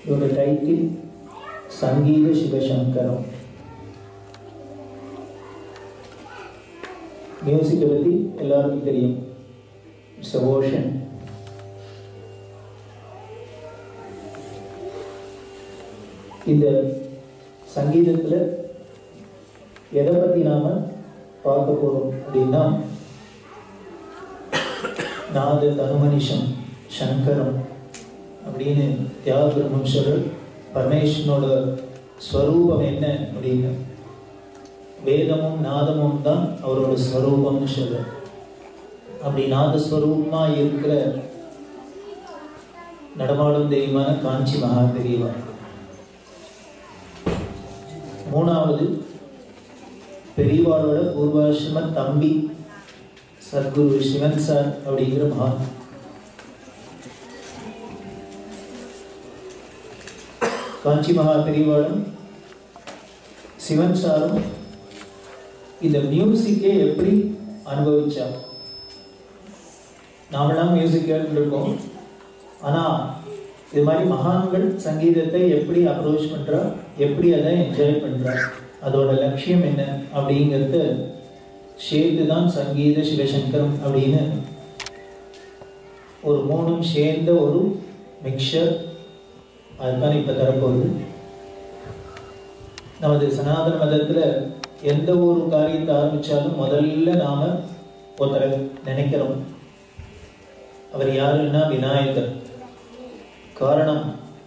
இதோட டைட்டில் சங்கீத சிவசங்கரம் மியூசிக்கை பற்றி எல்லாருக்கும் தெரியும் இட்ஸ் ஓஷன் இந்த சங்கீதத்தில் எதை பற்றி நாம் பார்க்க போகிறோம் அப்படின்னா நாத தனுமனிஷம் சங்கரம் அப்படின்னு தியாக பிரம்மஸ்வரர் பரமேஸ்வரனோட ஸ்வரூபம் என்ன அப்படின்னு வேதமும் நாதமும் தான் அவரோட ஸ்வரூபம்னு சொல்ற அப்படி நாதஸ்வரூபமா இருக்கிற நடமாடும் தெய்வமான காஞ்சி மகா பெரியவா மூணாவது பெரியவாளோட பூர்வாசிரம தம்பி சத்குரு சிவன் சார் அப்படிங்கிற மகா காஞ்சி மகா பெரியவாளும் சிவன் சாரும் இந்த மியூசிக்கை எப்படி அனுபவிச்சா நாமெல்லாம் மியூசிக் கேட்டுருக்கோம் ஆனால் இது மாதிரி மகான்கள் சங்கீதத்தை எப்படி அப்ரோச் பண்ணுறா எப்படி அதை என்ஜாய் பண்ணுறா அதோட லட்சியம் என்ன அப்படிங்கிறத சேர்த்து தான் சங்கீத சிவசங்கரம் அப்படின்னு ஒரு மூணும் சேர்ந்த ஒரு மிக்சர் அதுதான் இப்போ தரப்போகுது நமது சனாதன மதத்தில் எந்த ஒரு காரியத்தை ஆரம்பித்தாலும் முதல்ல நாம் ஒருத்தரை நினைக்கிறோம் அவர் யாருன்னா விநாயகர் காரணம்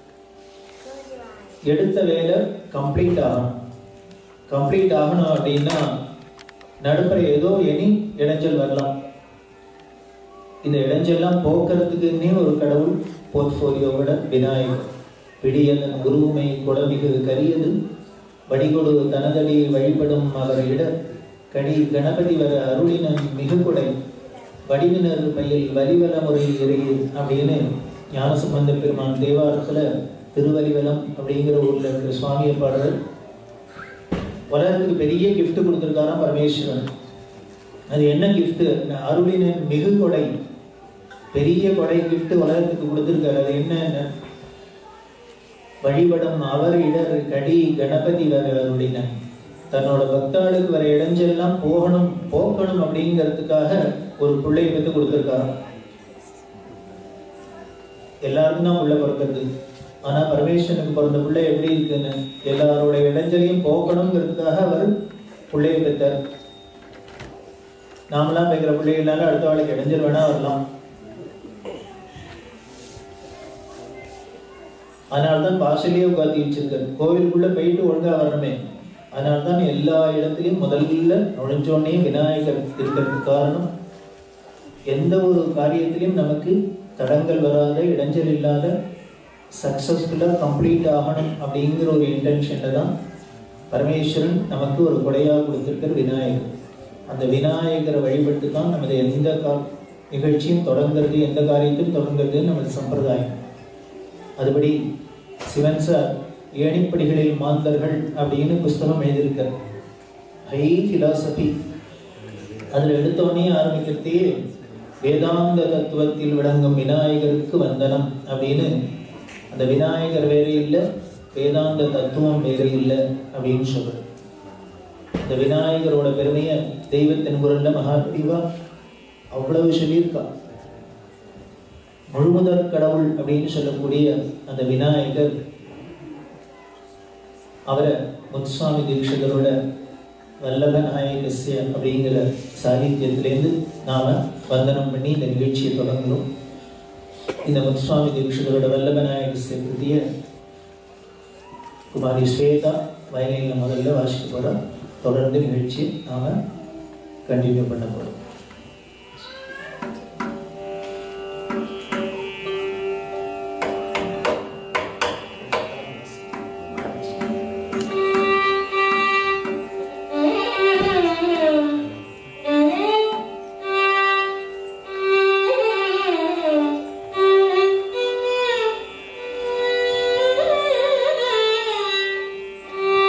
எடுத்த வேலை கம்ப்ளீட் ஆகணும் கம்ப்ளீட் ஆகணும் அப்படின்னா நடுப்புற ஏதோ எனி இடைஞ்சல் வரலாம் இந்த இடைஞ்செல்லாம் போக்குறதுக்குன்னே ஒரு கடவுள் போர்ட்ஃபோலியோவோட விநாயகர் பிடியதன் குருவுமை குடமிகு கரியது வடிகொடு தனதடி வழிபடும் அவர் இட கடி கணபதி வர அருளினன் மிகு கொடை வடிவினர் பையில் வலிவல முறை இறையில் அப்படின்னு ஞானசம்பந்த பெருமான் தேவாரத்தில் திருவலிவலம் அப்படிங்கிற ஊரில் இருக்கிற சுவாமியை பாடுறார் உலகத்துக்கு பெரிய கிஃப்ட் கொடுத்துருக்காராம் பரமேஸ்வரன் அது என்ன கிஃப்ட் அருளினன் மிகு கொடை பெரிய கொடை கிஃப்ட் உலகத்துக்கு கொடுத்துருக்காரு அது என்ன வழிபடும் அவர் இடர் கடி கணபதி வர அருளினன் தன்னோட பக்தாளுக்கு வர இடைஞ்செல்லாம் போகணும் போக்கணும் அப்படிங்கிறதுக்காக ஒரு பிள்ளையை பெற்று கொடுத்துருக்காராம் எல்லாருக்கும் தான் உள்ள பிறக்கிறது ஆனா பரமேஸ்வரனுக்கு பிறந்த பிள்ளை எப்படி இருக்குன்னு எல்லாரோட இடைஞ்சலையும் போக்கணுங்கிறதுக்காக அவர் பிள்ளையை பெற்றார் நாமெல்லாம் வைக்கிற பிள்ளைகளால அடுத்த வாழ்க்கை இடைஞ்சல் வேணா வரலாம் அதனால்தான் வாசலையே உட்காந்து வச்சிருக்காரு கோவிலுக்குள்ள போயிட்டு ஒழுங்கா வரணுமே அதனால்தான் எல்லா இடத்துலையும் முதல்ல நுழைஞ்சோடனே விநாயகர் இருக்கிறதுக்கு காரணம் எந்த ஒரு காரியத்திலையும் நமக்கு தடங்கள் வராத இடைஞ்சல் இல்லாத சக்ஸஸ்ஃபுல்லாக கம்ப்ளீட் ஆகணும் அப்படிங்கிற ஒரு இன்டென்ஷனில் தான் பரமேஸ்வரன் நமக்கு ஒரு கொடையாக கொடுத்துருக்கிற விநாயகர் அந்த விநாயகரை வழிபட்டு தான் நமது எந்த கா நிகழ்ச்சியும் தொடங்குறது எந்த காரியத்தையும் தொடங்குறதுன்னு நமது சம்பிரதாயம் அதுபடி சிவன் சார் ஏணிப்படிகளில் மாந்தர்கள் அப்படின்னு புஸ்தகம் எழுதியிருக்கார் ஹை ஃபிலாசபி அதில் எடுத்தோடனே ஆரம்பிக்கிறதே வேதாந்த தத்துவத்தில் விளங்கும் விநாயகருக்கு வந்தனம் அப்படின்னு அந்த விநாயகர் வேறு இல்லை வேதாந்த தத்துவம் வேறு இல்லை அப்படின்னு சொல்றார் இந்த விநாயகரோட பெருமையை தெய்வத்தின் குரல்ல மகாபிரிவா அவ்வளவு சொல்லியிருக்கா முழுமுதற் கடவுள் அப்படின்னு சொல்லக்கூடிய அந்த விநாயகர் அவரை முத்துசுவாமி தீட்சிதரோட வல்லப நாயகசிய அப்படிங்கிற சாகித்யத்திலேருந்து நாம வந்தனம் பண்ணி இந்த நிகழ்ச்சியை தொடங்குறோம் இந்த முத்துசுவாமி தீட்சிதரோட வல்லப நாயகசிய கிருதிய குமாரி ஸ்வேதா வயலில் முதல்ல வாசிக்க போகிறோம் தொடர்ந்து நிகழ்ச்சியை நாம கண்டினியூ பண்ண போகிறோம் Thank you.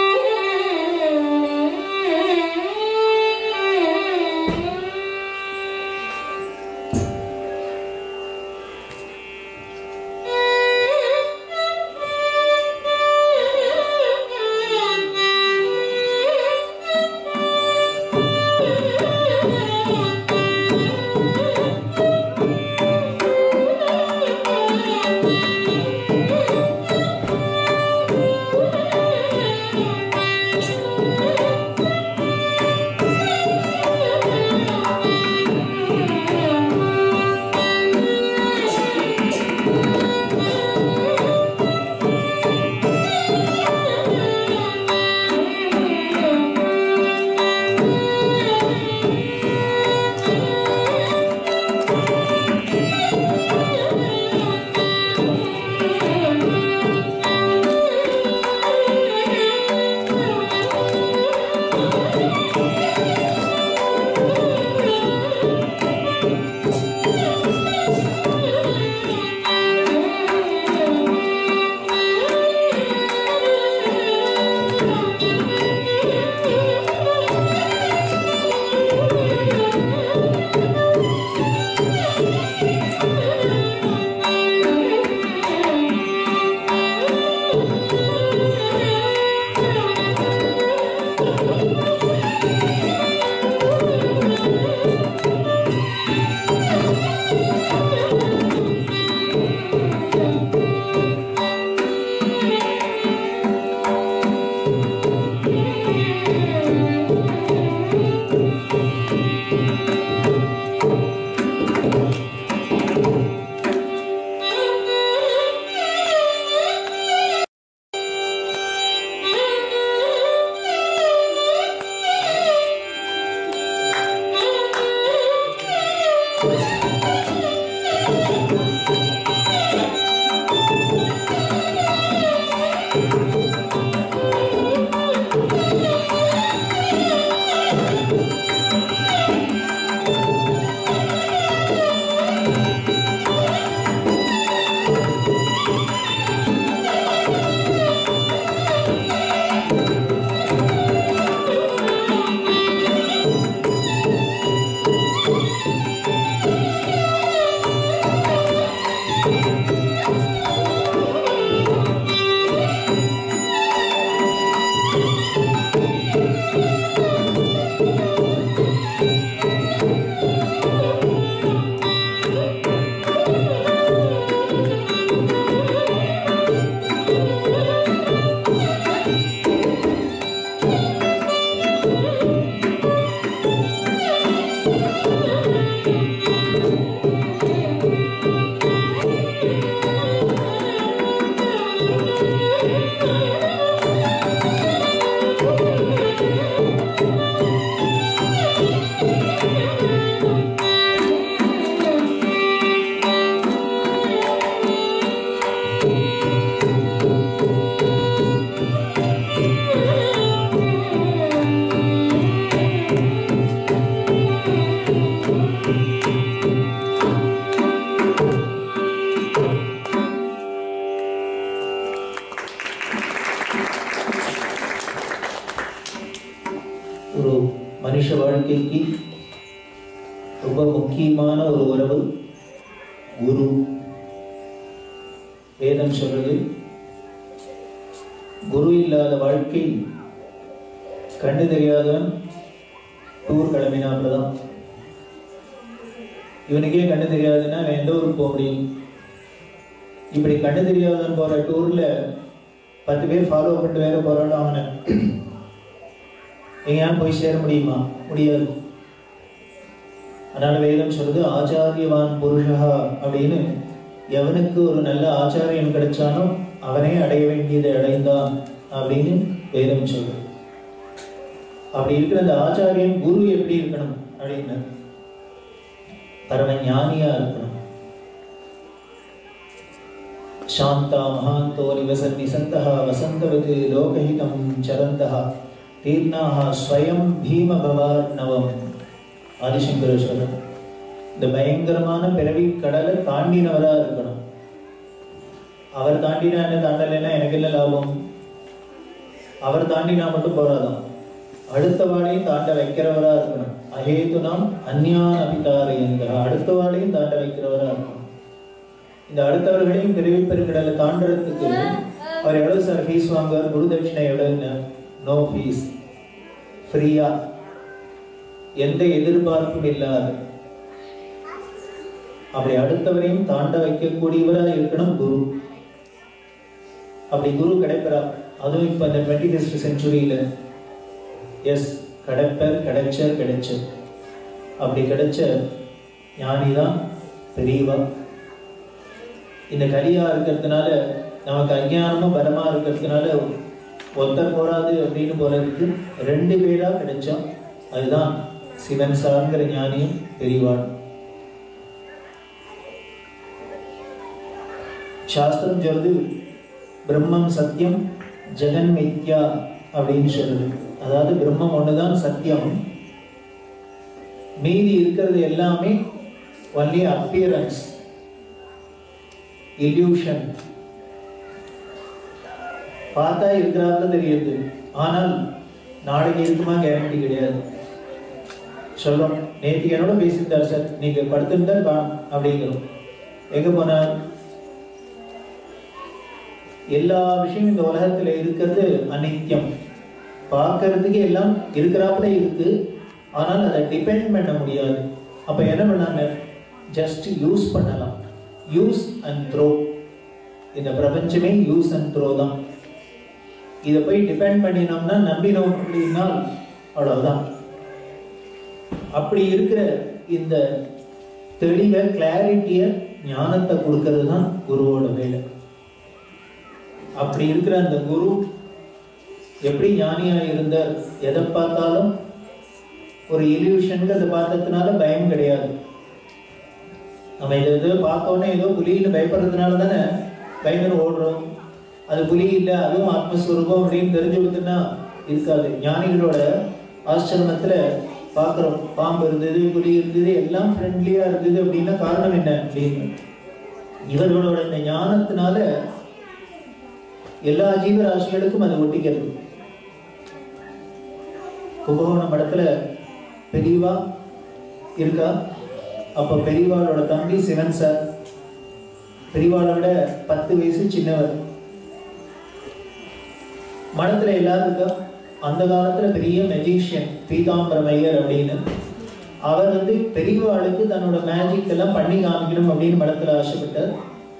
うん。 Thank you. うん。 Thank you. うん。 Thank you. うん。 Thank you. うん。 Thank you. うん。 ஒரு மனுஷ வாழ்க்கைக்கு ரொம்ப முக்கியமான ஒரு உறவு குரு வேதம் சொல்றது குரு இல்லாத வாழ்க்கை கண்டு தெரியாதவன் டூர் கிளம்பினாப்புலதான் இவனுக்கே கண்ணு தெரியாதுன்னா அவன் எந்த ஊருக்கு போக முடியும் இப்படி கண்ணு தெரியாதவன் போற டூர்ல பத்து பேர் ஃபாலோ பண்ணிட்டு வேற போறான் அவனை எங்கேயாவது போய் சேர முடியுமா முடியாது அதனால வேதம் சொல்றது ஆச்சாரியவான் புருஷா அப்படின்னு எவனுக்கு ஒரு நல்ல ஆச்சாரியன் கிடைச்சானோ அவனே அடைய வேண்டியதை அடைந்தான் அப்படின்னு வேதம் சொல்றது அப்படி இருக்கிற அந்த ஆச்சாரியன் குரு எப்படி இருக்கணும் அப்படின்னு பரம ஞானியா இருக்கணும் சாந்தா மகாந்தோ நிவசன் நிசந்தா வசந்தவதி லோகஹிதம் சரந்தா தீர்ணாக ஸ்வயம் பீம பவார்ணவம் ஆதிசங்கரேஸ்வரர் இந்த பயங்கரமான பிறவி கடலை தாண்டினவரா இருக்கணும் அவர் தாண்டினா என்ன தாண்டலைன்னா எனக்கு என்ன லாபம் அவர் தாண்டினா மட்டும் போறாதான் அடுத்த வாழையும் தாண்ட வைக்கிறவரா இருக்கணும் அஹேதுனாம் அந்யான் அபிதாரையங்க அடுத்த வாழையும் தாண்ட வைக்கிறவரா இருக்கணும் இந்த அடுத்தவர்களையும் பிறவி பெருங்கடலை தாண்டறதுக்கு அவர் எவ்வளவு சார் ஃபீஸ் வாங்குவார் குரு தட்சிணை எவ்வளவுன்னு நோ ஃபீஸ் ஃப்ரீயா எந்த எதிர்பார்ப்பும் இல்லாது அப்படி அடுத்தவரையும் தாண்ட வைக்கக்கூடியவரா இருக்கணும் குரு அப்படி குரு கிடைப்பரா அதுவும் இப்ப இந்த டுவெண்ட்டி ஃபஸ்ட் செஞ்சுரியில எஸ் கிடைப்பர் கிடைச்சர் கிடைச்சர் அப்படி கிடைச்ச ஞானி தான் பெரியவா இந்த கலியா இருக்கிறதுனால நமக்கு அஞ்ஞானமும் பலமா இருக்கிறதுனால ஒருத்தர் போராது அப்படின்னு போறதுக்கு ரெண்டு பேரா கிடைச்சோம் அதுதான் சிவன் சார்ங்கிற ஞானியும் பெரியவாள் சாஸ்திரம் சொல்றது பிரம்மம் சத்தியம் ஜெகன் மித்யா அப்படின்னு சொல்லுது அதாவது பிரம்மம் ஒண்ணுதான் சத்தியம் மீதி இருக்கிறது எல்லாமே ஒன்லி அப்பியரன்ஸ் இல்யூஷன் பார்த்தா இருக்கிறாப்புல தெரியுது ஆனால் நாளைக்கு இருக்குமா கேரண்டி கிடையாது சொல்றோம் நேற்று என்னோட பேசியிருந்தார் சார் நீங்க படுத்திருந்தா காணும் அப்படிங்கிறோம் எங்க போனார் எல்லா விஷயமும் இந்த உலகத்துல இருக்கிறது அனித்தியம் பார்க்கறதுக்கு எல்லாம் இருக்கிறாப்புல இருக்கு ஆனால் அதை டிபெண்ட் பண்ண முடியாது அப்ப என்ன பண்ணாங்க ஜஸ்ட் யூஸ் பண்ணலாம் யூஸ் அண்ட் த்ரோ இந்த பிரபஞ்சமே யூஸ் அண்ட் த்ரோ தான் இதை போய் டிபெண்ட் பண்ணினோம்னா நம்பினோம் அப்படின்னா அவ்வளவுதான் அப்படி இருக்கிற இந்த தெளிவை கிளாரிட்டிய ஞானத்தை கொடுக்கறது தான் குருவோட வேலை அப்படி இருக்கிற அந்த குரு எப்படி ஞானியா இருந்தார் எதை பார்த்தாலும் ஒரு இல்யூஷன்கிறத பார்த்ததுனால பயம் கிடையாது நம்ம இதை ஏதோ பார்த்தோன்னே ஏதோ புலின்னு பயப்படுறதுனால தானே பயந்து ஓடுறோம் அது புலி இல்லை அதுவும் ஆத்மஸ்வரூபம் அப்படின்னு தெரிஞ்சு கொடுத்துன்னா இருக்காது ஞானிகளோட ஆசிரமத்துல பார்க்குறோம் பாம்பு இருந்தது புலி இருந்தது எல்லாம் ஃப்ரெண்ட்லியா இருந்தது அப்படின்னா காரணம் என்ன அப்படின்னு இவர்களோட இந்த ஞானத்தினால எல்லா ஜீவராசிகளுக்கும் அது ஒட்டிக்கிறது கும்பகோணம் இடத்துல பெரியவா இருக்கா அப்போ பெரியவாளோட தம்பி சிவன் சார் பெரியவாளை விட பத்து வயசு சின்னவர் மடத்துல எல்லாரும் இருக்கா அந்த காலத்துல பெரிய மெஜிஷியன் பீதாம்பரமையர் அப்படின்னு அவர் வந்து பெரியவாளுக்கு தன்னோட மேஜிக் எல்லாம் பண்ணி காமிக்கணும் அப்படின்னு மடத்துல ஆசைப்பட்டார்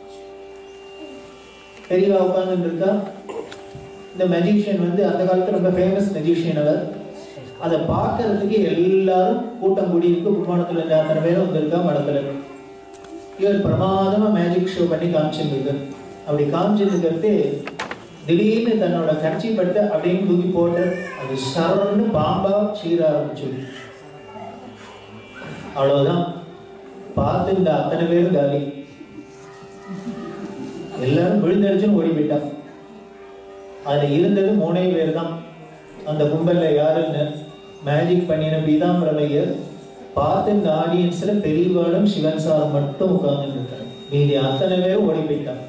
பெரியவா உட்கார்ந்துட்டு இருக்கா இந்த மெஜிஷியன் வந்து அந்த காலத்துல ரொம்ப ஃபேமஸ் மெஜிஷியன் அவர் அதை பார்க்கறதுக்கு எல்லாரும் கூட்டம் கூடி இருக்கு கும்பகோணத்துல இருந்து அத்தனை பேரும் வந்திருக்கா மடத்துல இவர் பிரமாதமா மேஜிக் ஷோ பண்ணி காமிச்சிருந்துருக்கு அப்படி காமிச்சிருக்கிறது திடீர்னு தன்னோட கட்சி பட்டு அப்படின்னு தூக்கி போட்டு அது சரன்னு பாம்பா சீர ஆரம்பிச்சு அவ்வளவுதான் பார்த்து இந்த அத்தனை பேரும் காலி எல்லாரும் விழுந்தடிச்சுன்னு ஓடி போயிட்டான் அதுல இருந்தது மூணே பேர் தான் அந்த கும்பல்ல யாருன்னு மேஜிக் பண்ணின பீதாம்பரமையர் பார்த்து இந்த ஆடியன்ஸ்ல பெரியவாளும் சிவன் சார் மட்டும் உட்கார்ந்துட்டு இருக்காரு மீதி அத்தனை பேரும் ஓடி போயிட்டான்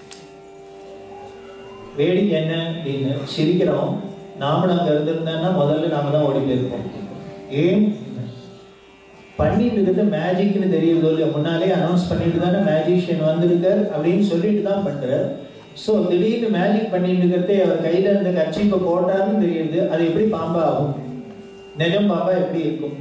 வேடிக்கை என்ன அப்படின்னு சிரிக்கிறோம் நாம அங்க இருந்திருந்தோம்னா முதல்ல நாம தான் ஓடி போயிருப்போம் ஏன் பண்ணிட்டு இருக்கிறது மேஜிக்னு தெரியுது இல்லையா முன்னாலே அனௌன்ஸ் பண்ணிட்டு தானே மேஜிஷியன் வந்திருக்கார் அப்படின்னு சொல்லிட்டு தான் பண்றார் ஸோ திடீர்னு மேஜிக் பண்ணிட்டு இருக்கிறதே அவர் கையில இருந்த கட்சிப்பை போட்டாருன்னு தெரியுது அது எப்படி பாம்பா ஆகும் நிஜம் பாம்பா எப்படி இருக்கும்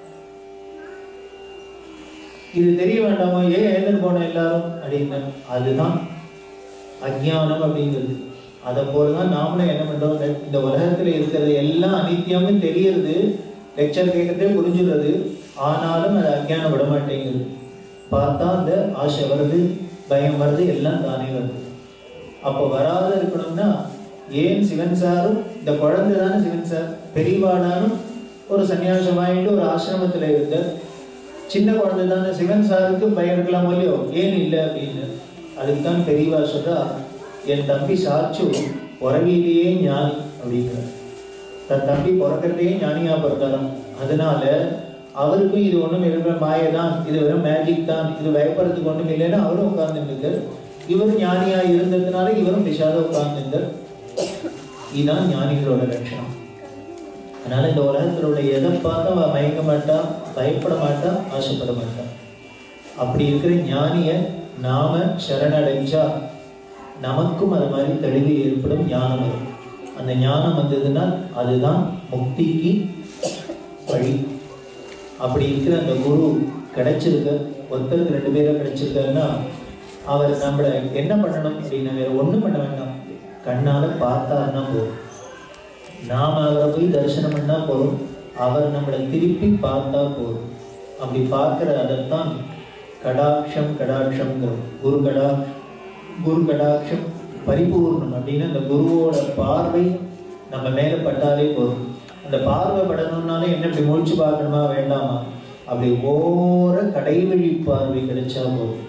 இது தெரிய வேண்டாமோ ஏன் எழுந்து போன எல்லாரும் அப்படின்னு அதுதான் அஜ்ஞானம் அப்படிங்கிறது அதை போலதான் நாமளும் என்ன பண்றோம் இந்த- இந்த உலகத்துல இருக்கிறது எல்லாம் அனித்தியம்னு தெரியறது லெக்சர் கேட்கறதே புரிஞ்சுடுறது ஆனாலும் அது அஜ்ஞானம் விட மாட்டேங்குது பார்த்தா அந்த ஆசை வருது பயம் வருது எல்லாம் தானே வருது அப்போ வராத இருக்கணும்னா ஏன் சிவன் சாரும் இந்த குழந்தை தானே சிவன் சார் பெரியவானாலும் ஒரு சன்னியாசம் வாங்கிட்டு ஒரு ஆசிரமத்துல இருந்த சின்ன குழந்தை தானே சிவன் சாருக்கு பயம் இருக்கலாம் இல்லையோ ஏன் இல்லை அப்படின்னு அதுக்கு தான் பெரியவா சொல்றா என் தம்பி சாச்சு பிறவிலேயே ஞானி அப்படிங்கிறார் தன் தம்பி பிறக்கிறதே ஞானியா பிறந்தாராம் அதனால அவருக்கும் இது ஒண்ணும் இருக்கிற மாயதான் இது வெறும் மேஜிக் தான் இது பயப்படுறதுக்கு ஒண்ணும் இல்லைன்னு அவரும் உட்கார்ந்துருந்தார் இவரும் ஞானியா இருந்ததுனால இவரும் விஷாத உட்கார்ந்துருந்தார் இதுதான் ஞானிகளோட லட்சணம் அதனால இந்த உலகத்தில் உள்ள எதை பார்த்து அவன் மயங்க மாட்டா பயப்பட மாட்டா ஆசைப்பட மாட்டா அப்படி இருக்கிற ஞானிய நாம சரணடைஞ்சா நமக்கும் அது மாதிரி தெளிவு ஏற்படும் ஞானம் வரும் அந்த ஞானம் வந்ததுன்னா அதுதான் முக்திக்கு வழி அப்படி இருக்கிற அந்த குரு கிடைச்சிருக்க ஒருத்தருக்கு ரெண்டு பேரும் கிடைச்சிருக்காருன்னா அவர் நம்மளை என்ன பண்ணணும் அப்படின்னா வேற ஒண்ணும் பண்ண வேண்டாம் கண்ணால பார்த்தாருன்னா போதும் நாம அவரை போய் தரிசனம் பண்ணா போதும் அவர் நம்மளை திருப்பி பார்த்தா போதும் அப்படி பார்க்கிற அதைத்தான் கடாட்சம் கடாட்சம்ங்கிறோம் குரு கடா குரு கடாட்சம் பரிபூர்ணம் அப்படின்னு அந்த குருவோட பார்வை நம்ம மேல பட்டாலே போதும் அந்த பார்வை படணும்னாலே என்ன இப்படி முழிச்சு பார்க்கணுமா வேண்டாமா அப்படி ஓர கடைவழி பார்வை கிடைச்சா போதும்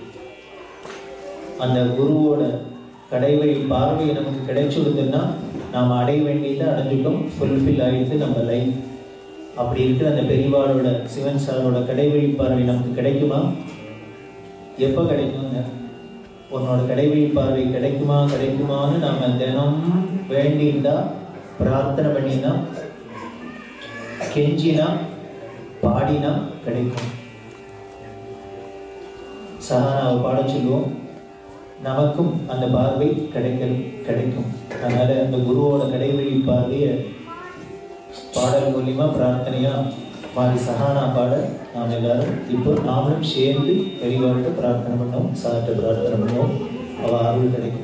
அந்த குருவோட கடைவழி பார்வை நமக்கு கிடைச்சுடுதுன்னா நாம் அடைய வேண்டியதை அடைஞ்சிட்டோம் ஃபுல்ஃபில் ஆகிடுது நம்ம லைஃப் அப்படி இருக்கிற அந்த பெரியவாளோட சிவன் சாரோட கடைவழி பார்வை நமக்கு கிடைக்குமா எப்போ கிடைக்குங்க உன்னோட கடைவழி பார்வை கிடைக்குமா கிடைக்குமான்னு நாம தினம் வேண்டிண்டா பிரார்த்தனை பண்ணினா கெஞ்சினா பாடினா கிடைக்கும் சஹானாவை பாட சொல்லுவோம் நமக்கும் அந்த பார்வை கிடைக்க கிடைக்கும் அதனால அந்த குருவோட கடைவழி பார்வையை பாடல் மூலியமா பிரார்த்தனையா மாறி சஹானா பாட நாம் எல்லாரும் இப்போ நாமளும் சேர்ந்து பெரியவாழ்கிட்ட பிரார்த்தனை பண்ணோம் சார்ட்ட பிரார்த்தனை பண்ணோம் அவ அருள் கிடைக்கட்டும்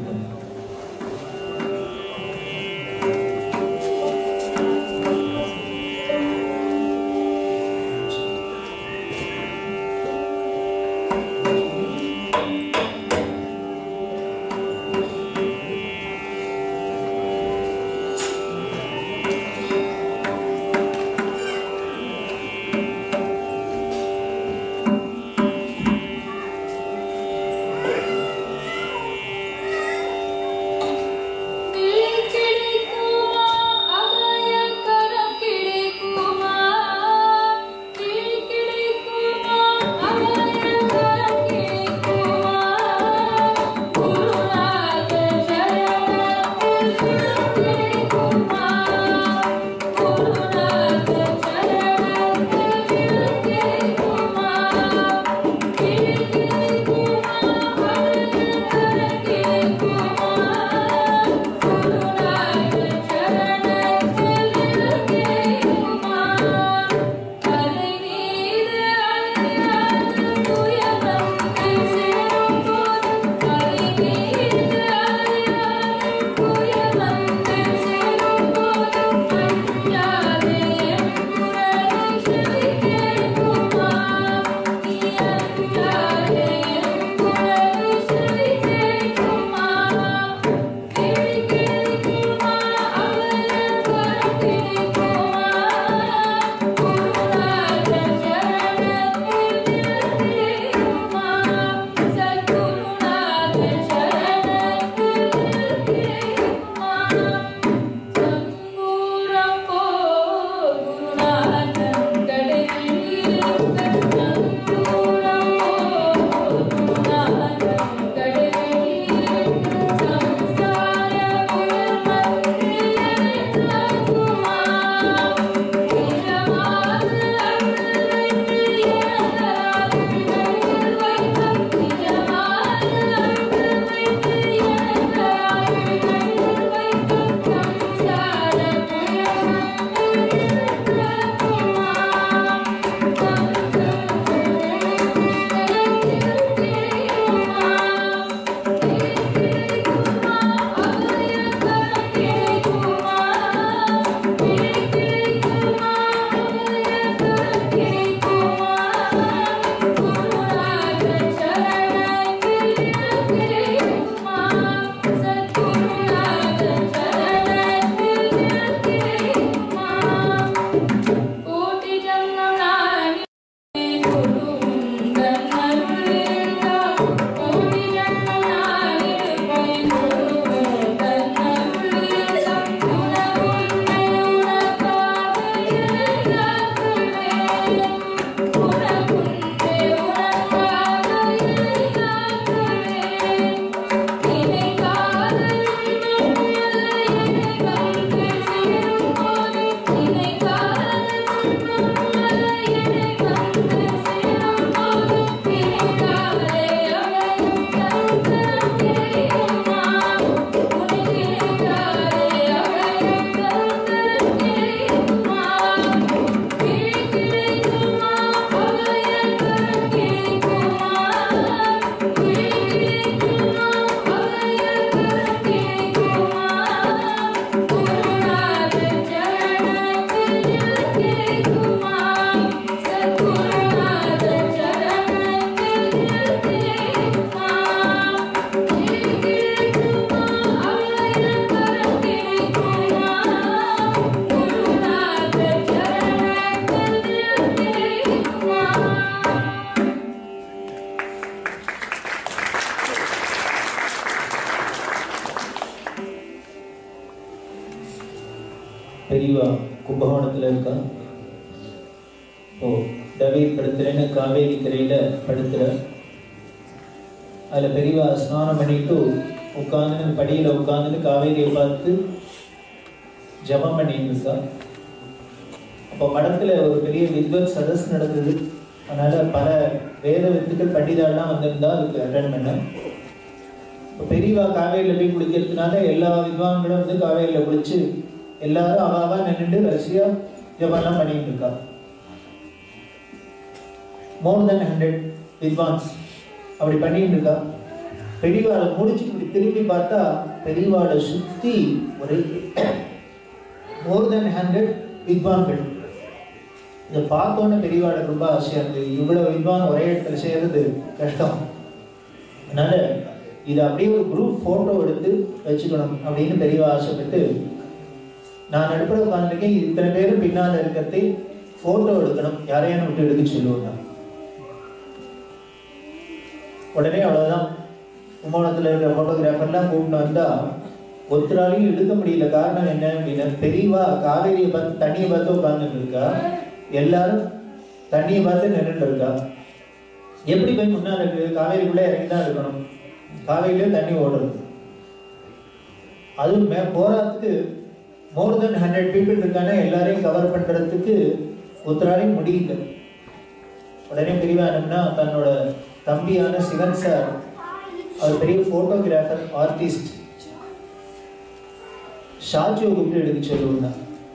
கும்பகோணத்தில் இருக்கா ஓ தவீர் படுத்துறேன்னு காவேரி கரையில் படுத்துற அதில் பெரியவா ஸ்நானம் பண்ணிட்டு உட்காந்துன்னு படியில் உட்காந்துன்னு காவேரியை பார்த்து ஜபம் பண்ணிட்டு இருக்கா அப்போ மடத்தில் ஒரு பெரிய வித்வத் சதஸ் நடந்தது அதனால பல வேத வித்துக்கள் பண்டிதாலாம் வந்திருந்தா அதுக்கு அட்டன் பண்ண இப்போ பெரியவா காவேரியில் போய் குளிக்கிறதுனால எல்லா வித்வான்களும் வந்து காவேரியில் குளிச்சு எல்லாரும் அவாவா நின்றுட்டு வரிசையா ஜபம்லாம் பண்ணிட்டு இருக்கா மோர் தென் ஹண்ட்ரட் வித்வான்ஸ் அப்படி பண்ணிட்டு இருக்கா பெரியவாளை முடிச்சு இப்படி திரும்பி பார்த்தா பெரியவாளை சுத்தி ஒரு மோர் தென் ஹண்ட்ரட் வித்வான்கள் இதை பார்த்தோன்னே பெரியவாளுக்கு ரொம்ப ஆசையா இருந்தது இவ்வளவு வித்வான் ஒரே இடத்துல செய்யறது கஷ்டம் அதனால இதை அப்படியே ஒரு குரூப் போட்டோ எடுத்து வச்சுக்கணும் அப்படின்னு பெரியவா ஆசைப்பட்டு நான் நடுப்புற உட்காந்துருக்கேன் இத்தனை பேரும் பின்னால் இருக்கிறதை போட்டோ எடுக்கணும் யாரையும் விட்டு எடுக்க சொல்லுவாங்க உடனே அவ்வளவுதான் கும்பகோணத்தில் இருக்கிற ஃபோட்டோகிராஃபர்லாம் கூப்பிட்டு வந்தா ஒருத்தராலையும் எடுக்க முடியல காரணம் என்ன அப்படின்னா பெரியவா காவேரியை பார்த்து தண்ணியை பார்த்து உட்காந்துட்டு இருக்கா எல்லாரும் தண்ணியை பார்த்து நின்றுட்டு இருக்கா எப்படி போய் முன்னால் இருக்கு காவேரிக்குள்ள இறங்கி தான் இருக்கணும் காவேரியிலே தண்ணி ஓடுறது அதுவும் மே போராத்துக்கு மோர் தென் ஹண்ட்ரட் பீப்புள் இருக்கானே எல்லாரையும் கவர் பண்றதுக்கு ஒருத்தராலையும் முடியல உடனே பெரியவா என்னன்னா தன்னோட தம்பியான சிவன் சார் அவர் பெரிய போட்டோகிராஃபர் ஆர்டிஸ்ட் ஷாஜுவை கூப்பிட்டு எடுக்க சொல்லுவாங்க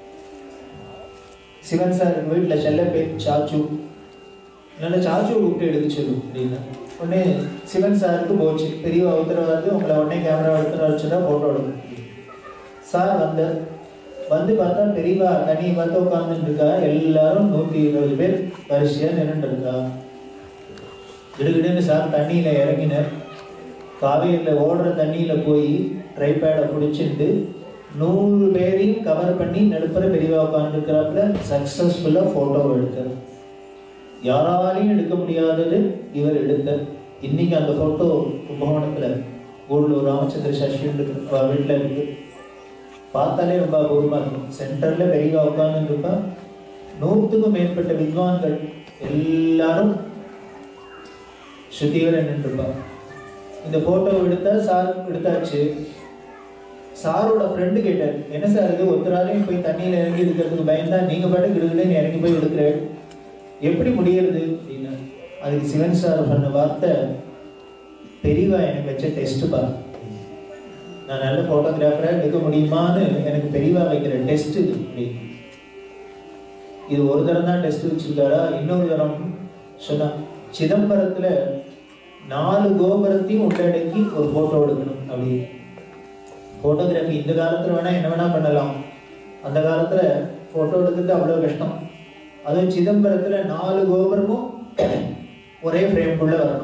சிவன் சார் எங்கள் வீட்டில் செல்ல பேர் சாச்சு அதனால சாச்சுவை கூப்பிட்டு எடுக்க சொல்லுவோம் அப்படின்னா உடனே சிவன் சாருக்கு போச்சு பெரியவா உத்தரவாது உங்களை உடனே கேமரா எடுத்து வச்சுதான் ஃபோட்டோ எடுக்கணும் சார் வந்தார் வந்து பார்த்தா பெரியவா தண்ணியை பார்த்து உட்காந்துட்டு இருக்கா எல்லாரும் நூற்றி இருபது பேர் வரிசையாக நின்றுட்டு இருக்கா கிடுகிடுன்னு சார் தண்ணியில் இறங்கினார் காவேரியில் ஓடுற தண்ணியில் போய் ட்ரைபேடை பிடிச்சிட்டு நூறு பேரையும் கவர் பண்ணி நடுப்புற பெரியவா உட்காந்துருக்கிறாப்புல சக்ஸஸ்ஃபுல்லாக ஃபோட்டோ எடுத்தார் யாராலையும் எடுக்க முடியாதது இவர் எடுத்தார் இன்னைக்கு அந்த ஃபோட்டோ கும்பகோணத்தில் கூடலூர் ராமச்சந்திர சஷ்யன் வீட்டில் இருக்கு பார்த்தாலே ரொம்ப அபூர்வமாக இருக்கும் சென்டரில் பெரியவா உட்காந்துருப்பா நூற்றுக்கும் மேற்பட்ட வித்வான்கள் எல்லாரும் ஸ்ருதிவரன் நின்றுப்பா இந்த போட்டோ எடுத்தா சார் எடுத்தாச்சு சாரோட ஃப்ரெண்டு கேட்டார் என்ன சார் இது ஒருத்தராலையும் போய் தண்ணியில் இறங்கி இருக்கிறதுக்கு பயந்தா நீங்க பாட்டு கிடுகிடுன்னு இறங்கி போய் எடுக்கிறேன் எப்படி முடியறது அப்படின்னு அதுக்கு சிவன் சார் சொன்ன வார்த்தை பெரியவா எனக்கு வச்ச டெஸ்ட் பா நான் நல்ல போட்டோகிராஃபரா எடுக்க முடியுமான்னு எனக்கு பெரியவா வைக்கிற டெஸ்ட் இது அப்படின்னு இது ஒரு தரம் தான் டெஸ்ட் வச்சிருக்காரா இன்னொரு தரம் சொன்னா சிதம்பரத்துல நாலு கோபுரத்தையும் உள்ளடக்கி ஒரு போட்டோ எடுக்கணும் அப்படி போட்டோகிராஃபி இந்த காலத்துல வேணா என்ன வேணா பண்ணலாம் அந்த காலத்துல போட்டோ எடுக்கிறது அவ்வளவு கஷ்டம் அதுவும் சிதம்பரத்துல நாலு கோபுரமும் ஒரே ஃப்ரேம்குள்ள வரணும்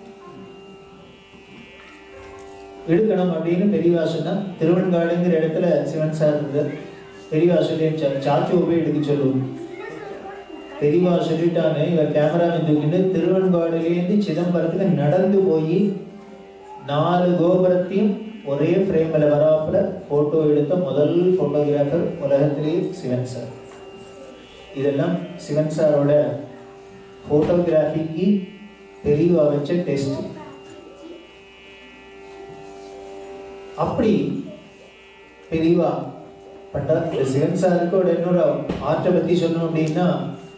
எடுக்கணும் அப்படின்னு பெரியவா சொன்னா திருவன்காடுங்கிற இடத்துல சிவன் சார் இருந்தார் பெரியவா சொல்லி சாச்சு போய் எடுக்க சொல்லுவோம் பெரியவா சொல்லிட்டான்னு இவர் கேமரா தூக்கிட்டு திருவன்காடுலேருந்து சிதம்பரத்துக்கு நடந்து போய் நாலு கோபுரத்தையும் ஒரே ஃப்ரேமில் வராப்புல ஃபோட்டோ எடுத்த முதல் ஃபோட்டோகிராஃபர் உலகத்திலேயே சிவன் சார் இதெல்லாம் சிவன் சாரோட ஃபோட்டோகிராஃபிக்கு பெரியவா வச்ச டெஸ்ட் அப்படி பெரியவா பண்றா சிவன் சாருக்கோட இன்னொரு ஆர்ட்டை பத்தி சொல்லணும் அப்படின்னா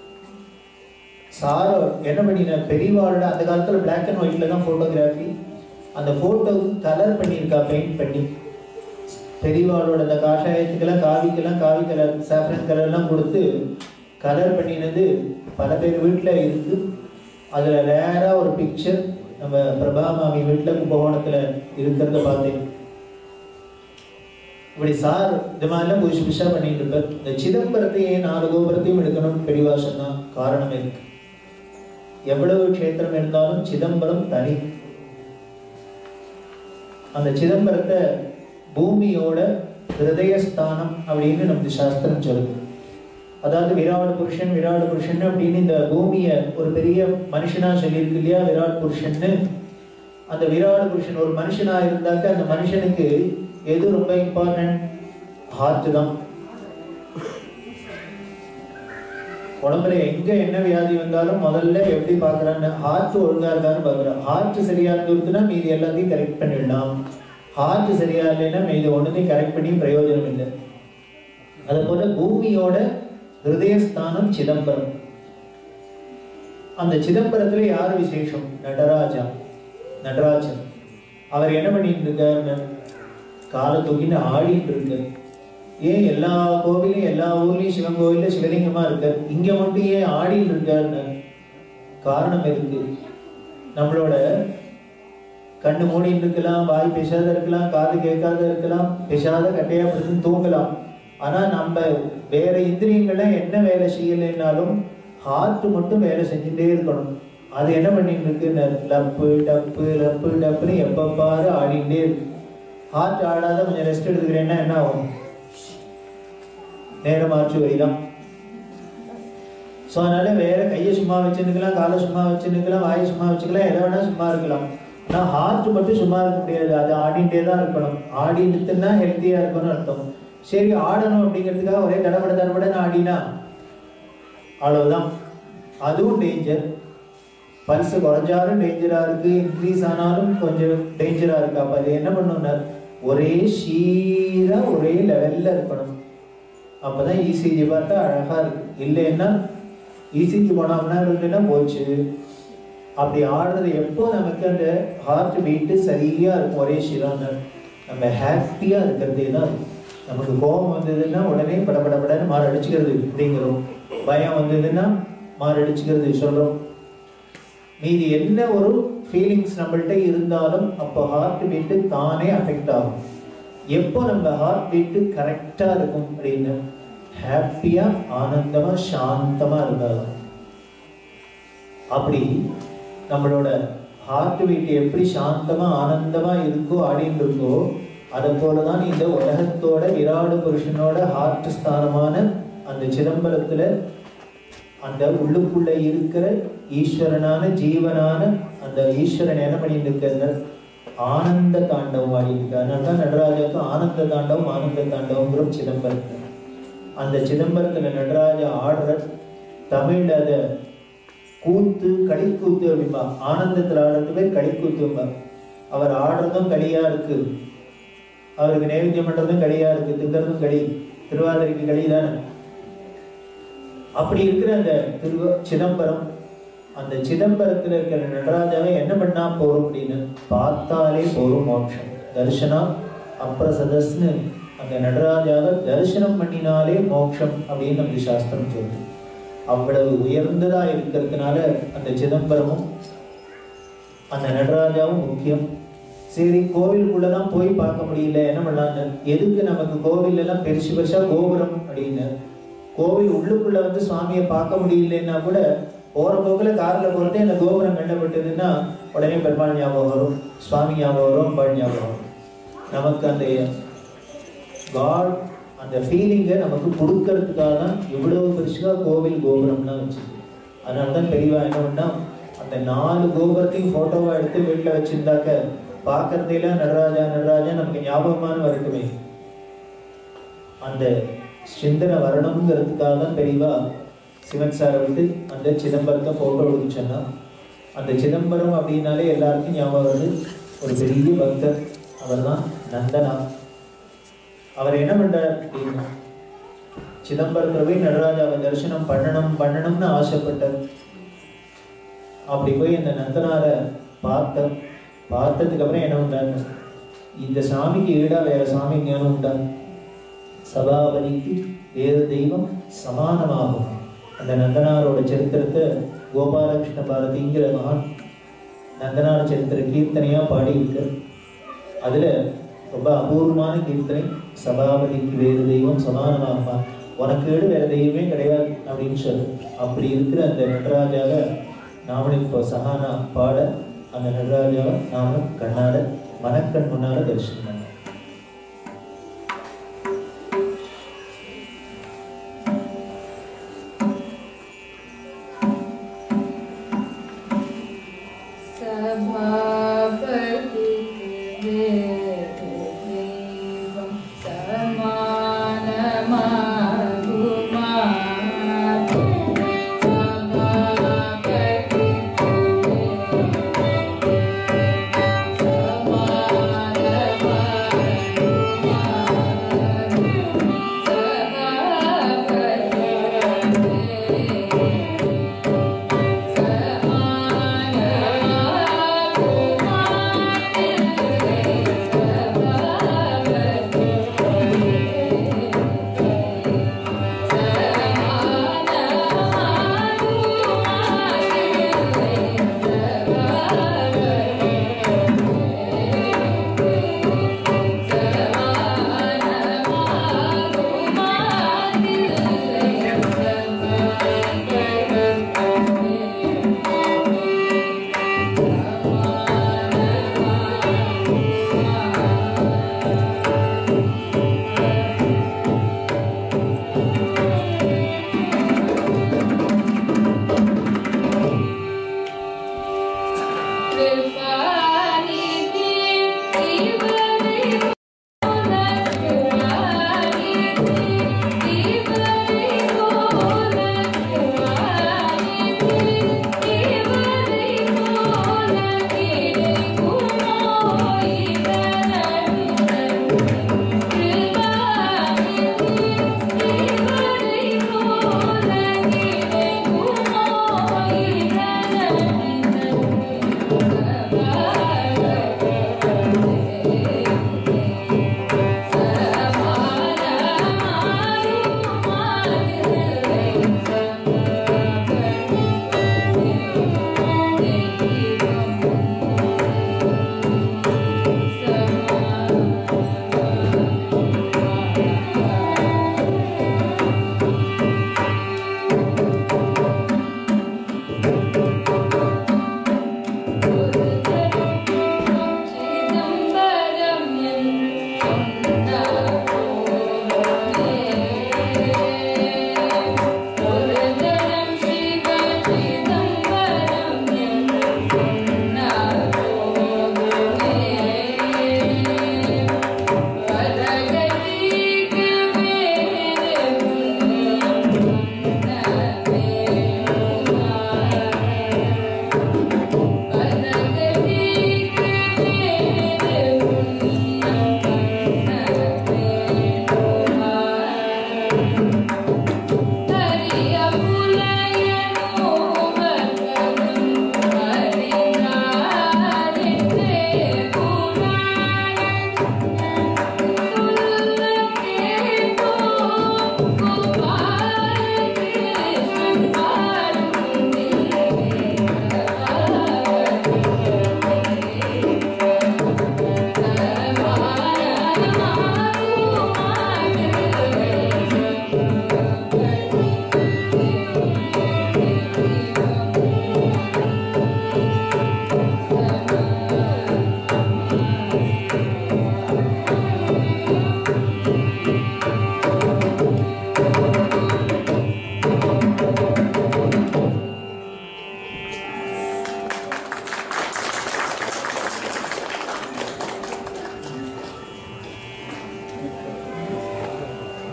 சார் என்ன பண்ணின பெரியவாளோட அந்த காலத்துல பிளாக் அண்ட் ஒயிட்ல தான் போட்டோகிராஃபி அந்த போட்டோவுக்கு கலர் பண்ணியிருக்கா பெயிண்ட் பண்ணி பெரியவாளோட அந்த காஷாயத்துக்கெல்லாம் காவிக்கெல்லாம் காவி கலர் சாஃப்ரன் கலர்லாம் கொடுத்து கலர் பண்ணினது பல பேர் வீட்டில் இருக்கு அதில் ரேராக ஒரு பிக்சர் நம்ம பிரபா மாமி வீட்டில் கும்பகோணத்தில் இருக்கிறத பார்த்தேன் இப்படி சார் இது மாதிரிலாம் புதுசு புதுசாக பண்ணிட்டு இருப்பார் இந்த சிதம்பரத்தையே நாலு கோபுரத்தையும் எடுக்கணும்னு பெரியவா சொன்னா காரணம் இருக்கு எவ்வளவு க்ஷேத்திரம் இருந்தாலும் சிதம்பரம் தனி அந்த சிதம்பரத்தை பூமியோட ஹிருதயஸ்தானம் அப்படின்னு நமக்கு சாஸ்திரம் சொல்லுது அதாவது விராட் புருஷன் விராட் புருஷன் அப்படின்னு இந்த பூமியை ஒரு பெரிய மனுஷனா சொல்லியிருக்கு இல்லையா விராட் புருஷன்னு அந்த விராட் புருஷன் ஒரு மனுஷனா இருந்தாக்க அந்த மனுஷனுக்கு எது ரொம்ப இம்பார்ட்டன்ட் ஹார்ட் தான் உடம்புல எங்க என்ன வியாதி வந்தாலும் முதல்ல எப்படி பார்க்கறான்னு ஹார்ட் ஒழுங்கா இருக்கான்னு பார்க்குறோம் ஹார்ட் சரியா இருந்துச்சுன்னா மீதி எல்லாத்தையும் கரெக்ட் பண்ணிடலாம் ஹார்ட் சரியா இல்லைன்னா மீதி ஒன்றுத்தையும் கரெக்ட் பண்ணி பிரயோஜனம் இல்லை அது போல பூமியோட ஹிருதயஸ்தானம் சிதம்பரம் அந்த சிதம்பரத்துல யார் விசேஷம் நடராஜா நடராஜன் அவர் என்ன பண்ணிட்டு இருக்காருன்னு காலை தூக்கின்னு ஆடிட்டு இருக்காரு ஏன் எல்லா கோவிலும் எல்லா ஊர்லயும் சிவன் கோவில்ல சிவலிங்கமா இருக்கார் இங்க மட்டும் ஏன் ஆடிட்டு இருக்காருன்னு காரணம் இருக்கு நம்மளோட கண்ணு மூடிட்டு இருக்கலாம் வாய் பேசாத இருக்கலாம் காது கேட்காத இருக்கலாம் பேசாத கட்டையா படுத்து தூங்கலாம் ஆனா நம்ம வேற இந்திரியங்கள்லாம் என்ன வேலை செய்யலைன்னாலும் ஹார்ட் மட்டும் வேலை செஞ்சுட்டே இருக்கணும் அது என்ன பண்ணிட்டு இருக்கு ந- லப்பு டப்பு லப்பு டப்புன்னு எப்ப பாரு ஆடிட்டே இருக்கு ஹார்ட் ஆடாத கொஞ்சம் ரெஸ்ட் எடுத்துக்கிறேன்னா என்ன ஆகும் நேரமாச்சு வைதான் ஸோ அதனால வேற கையை சும்மா வச்சுருக்கலாம் காலை சும்மா வச்சுருக்கலாம் வாயை சும்மா வச்சுக்கலாம் எதை வேணா சும்மா இருக்கலாம் ஆனால் ஹார்ட் மட்டும் சும்மா இருக்க முடியாது அது ஆடிட்டே தான் இருக்கணும் ஆடிட்டுன்னா ஹெல்த்தியாக இருக்கணும்னு அர்த்தம் சரி ஆடணும் அப்படிங்கிறதுக்காக ஒரே தடபட தடபடன்னு ஆடினா அவ்வளவுதான் அதுவும் டேஞ்சர் பல்ஸ் குறைஞ்சாலும் டேஞ்சரா இருக்கு இன்க்ரீஸ் ஆனாலும் கொஞ்சம் டேஞ்சரா இருக்கு அப்ப அது என்ன பண்ணணும்னா ஒரே சீரா ஒரே லெவல்ல இருக்கணும் அப்பதான் இசிஜி பார்த்தா அழகா இருக்கு இல்லைன்னா இசிஜி போனோம்னா இருந்துன்னா போச்சு அப்படி ஆடுறது எப்போ நமக்கு அந்த ஹார்ட் பீட்டு சரியா இருக்கும் ஒரே சீரான நம்ம ஹாப்பியா இருக்கிறதே தான் இருக்கும். நமக்கு கோபம் வந்ததுன்னா உடனே படபடபடன்னு மாரடிச்சுக்கிறது அப்படிங்கிறோம் பயம் வந்ததுன்னா மாரடிச்சுக்கிறது சொல்றோம் மீதி என்ன ஒரு ஃபீலிங்ஸ் நம்மள்ட்ட இருந்தாலும் அப்போ ஹார்ட் பீட்டு தானே அஃபெக்ட் ஆகும் எப்போ நம்ம ஹார்ட் பீட்டு கரெக்டாக இருக்கும் அப்படின்னு ஹாப்பியாக ஆனந்தமாக சாந்தமாக இருந்தாலும் அப்படி நம்மளோட ஹார்ட் பீட் எப்படி சாந்தமாக ஆனந்தமாக இருக்கோ ஆடின்னு இருக்கோ அதை போல தான் இந்த உலகத்தோட விராடு புருஷனோட ஹார்ட் ஸ்தானமான அந்த சிதம்பரத்துல அந்த உள்ளுக்குள்ள இருக்கிற ஈஸ்வரனான ஜீவனான அந்த ஈஸ்வரன் என்ன பண்ணிட்டு இருக்காரு ஆனந்த தாண்டவம் ஆடிட்டு இருக்காரு அதனால தான் நடராஜாவுக்கு ஆனந்த தாண்டவம் ஆனந்த தாண்டவங்கிற சிதம்பரத்துல அந்த சிதம்பரத்துல நடராஜா ஆடுற தமிழ்ல அத கூத்து களிக்கூத்து அப்படிம்பா ஆனந்தத்துல ஆடுறது பேர் களிக்கூத்தும்பா அவர் ஆடுறதும் களியா இருக்கு அவருக்கு நைவேத்தியம் பண்றதும் களியா இருக்கு திங்கிறதும் களி திருவாதிரைக்கு களி தானே அப்படி இருக்கிற அந்த திரு சிதம்பரம் அந்த சிதம்பரத்துல இருக்கிற நடராஜாவை என்ன பண்ணா போறோம் அப்படின்னு பார்த்தாலே போறோம் மோட்சம் தரிசனா அப்ரசதஸ்னு அந்த நடராஜாவை தரிசனம் பண்ணினாலே மோட்சம் அப்படின்னு நம்ம சாஸ்திரம் சொல்லுது அவ்வளவு உயர்ந்ததா இருக்கிறதுனால அந்த சிதம்பரமும் அந்த நடராஜாவும் முக்கியம் சரி கோவிலுக்குள்ளதான் போய் பார்க்க முடியல என்ன பண்ணலான்னு எதுக்கு நமக்கு கோவில் எல்லாம் பெருசு பெருசா கோபுரம் அப்படின்னு கோவில் உள்ளுக்குள்ள வந்து சுவாமியை பார்க்க முடியலன்னா கூட போற போக்குல கார்ல போறதே அந்த கோபுரம் கண்டப்பட்டதுன்னா உடனே பெருமாள் ஞாபகம் வரும் சுவாமி ஞாபகம் வரும் அம்பாள் ஞாபகம் வரும் நமக்கு அந்த காட் அந்த ஃபீலிங்கை நமக்கு கொடுக்கறதுக்காக தான் இவ்வளவு பெருசா கோவில் கோபுரம்லாம் வச்சிருக்கு அதனால தான் பெரியவா என்ன பண்ணா அந்த நாலு கோபுரத்தையும் போட்டோவா எடுத்து வீட்டில் வச்சிருந்தாக்க பார்க்கறதையில நடராஜா நடராஜா நமக்கு ஞாபகமான வரட்டுமே அந்த சிந்தனை வரணுங்கிறதுக்காக தான் பெரியவா சிவன் சாரை விட்டு அந்த சிதம்பரத்தை போட்டோ எடுக்க சொன்னா அந்த சிதம்பரம் அப்படின்னாலே எல்லாருக்கும் ஞாபகம் வருது ஒரு பெரிய பக்தர் அவர்தான் நந்தனா அவர் என்ன பண்றார் அப்படின்னா சிதம்பரத்துல போய் நடராஜாவை தரிசனம் பண்ணணும் பண்ணணும்னு ஆசைப்பட்டார் அப்படி போய் அந்த நந்தனாரை பார்த்தார் பார்த்ததுக்கு அப்புறம் என்ன உண்டாங்க இந்த சாமிக்கு ஈடா வேற சாமி ஞானம் உண்டா சபாபதிக்கு வேறு தெய்வம் சமானமாகும் அந்த நந்தனாரோட சரித்திரத்தை கோபாலகிருஷ்ண பாரதிங்கிற மகான் நந்தனார சரித்திர கீர்த்தனையா பாடி இருக்கு அதுல ரொம்ப அபூர்வமான கீர்த்தனை சபாபதிக்கு வேறு தெய்வம் சமானமாகுமா உனக்கு ஈடு வேற தெய்வமே கிடையாது அப்படின்னு சொல்லு அப்படி இருக்கிற அந்த நடராஜாவை நாமளும் இப்போ சஹானா பாட அந்த நடராஜாவை நாமளும் கண்ணாட மனக்கண் முன்னால தரிசனம் பண்ணோம் सभापति देवं समानमागुमा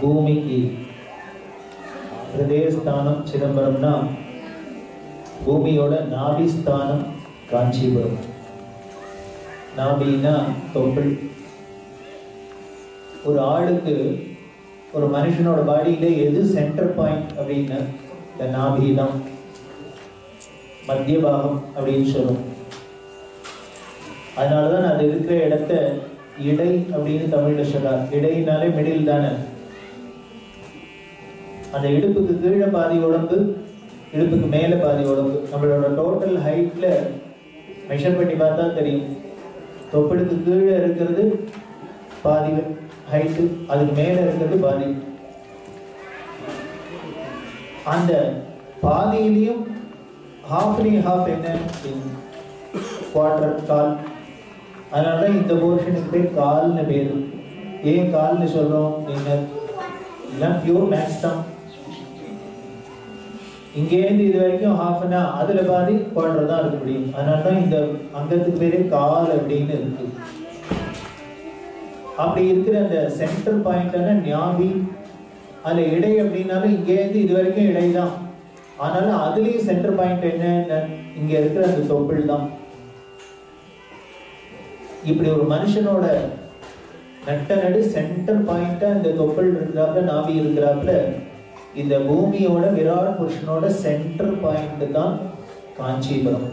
பூமிக்கு ஹிருதயஸ்தானம் சிதம்பரம்னா பூமியோட நாபிஸ்தானம் காஞ்சிபுரம் நாபின்னா தொப்புள் ஒரு ஆளுக்கு ஒரு மனுஷனோட பாடியில எது சென்டர் பாயிண்ட் அப்படின்னா இந்த நாபி தான் மத்திய பாகம் அப்படின்னு சொல்லும் அதனாலதான் அது இருக்கிற இடத்த இடை அப்படின்னு தமிழ்ல சொல்றார் இடைனாலே மிடில் தானே அந்த இடுப்புக்கு கீழே பாதி உடம்பு இடுப்புக்கு மேல பாதி உடம்பு நம்மளோட டோட்டல் ஹைட்ல மெஷர் பண்ணி பார்த்தா தெரியும் தொப்புளுக்கு கீழே இருக்கிறது பாதி ஹைட்டு அதுக்கு மேல இருக்கிறது பாதி அந்த பாதியிலையும் ஹாஃப்லையும் ஹாஃப் என்ன குவார்டர் கால் அதனால தான் இந்த போர்ஷனுக்கு பேர் கால்னு பேர் ஏன் கால்னு சொல்றோம் நீங்க எல்லாம் பியூர் மேக்ஸ் தான் இங்கேருந்து இது வரைக்கும் ஹாஃப் அன் அதுல பாதி குவார்டர் தான் இருக்க முடியும் அதனால தான் இந்த அங்கத்துக்கு பேரே கால் அப்படின்னு இருக்கு அப்படி இருக்கிற அந்த சென்டர் பாயிண்டான ஞாபி அதுல இடை அப்படின்னாலும் இங்கேருந்து இது வரைக்கும் இடை தான் ஆனாலும் அதுலயும் சென்டர் பாயிண்ட் என்ன இங்க இருக்கிற அந்த தொப்புள் தான் இப்படி ஒரு மனுஷனோட நட்ட நடு சென்டர் பாயிண்டா இந்த தொப்புள் இருக்கிறாப்புல நாபி இருக்கிறாப்புல இந்த பூமியோட விராட் புருஷனோட சென்டர் பாயிண்ட் தான் காஞ்சிபுரம்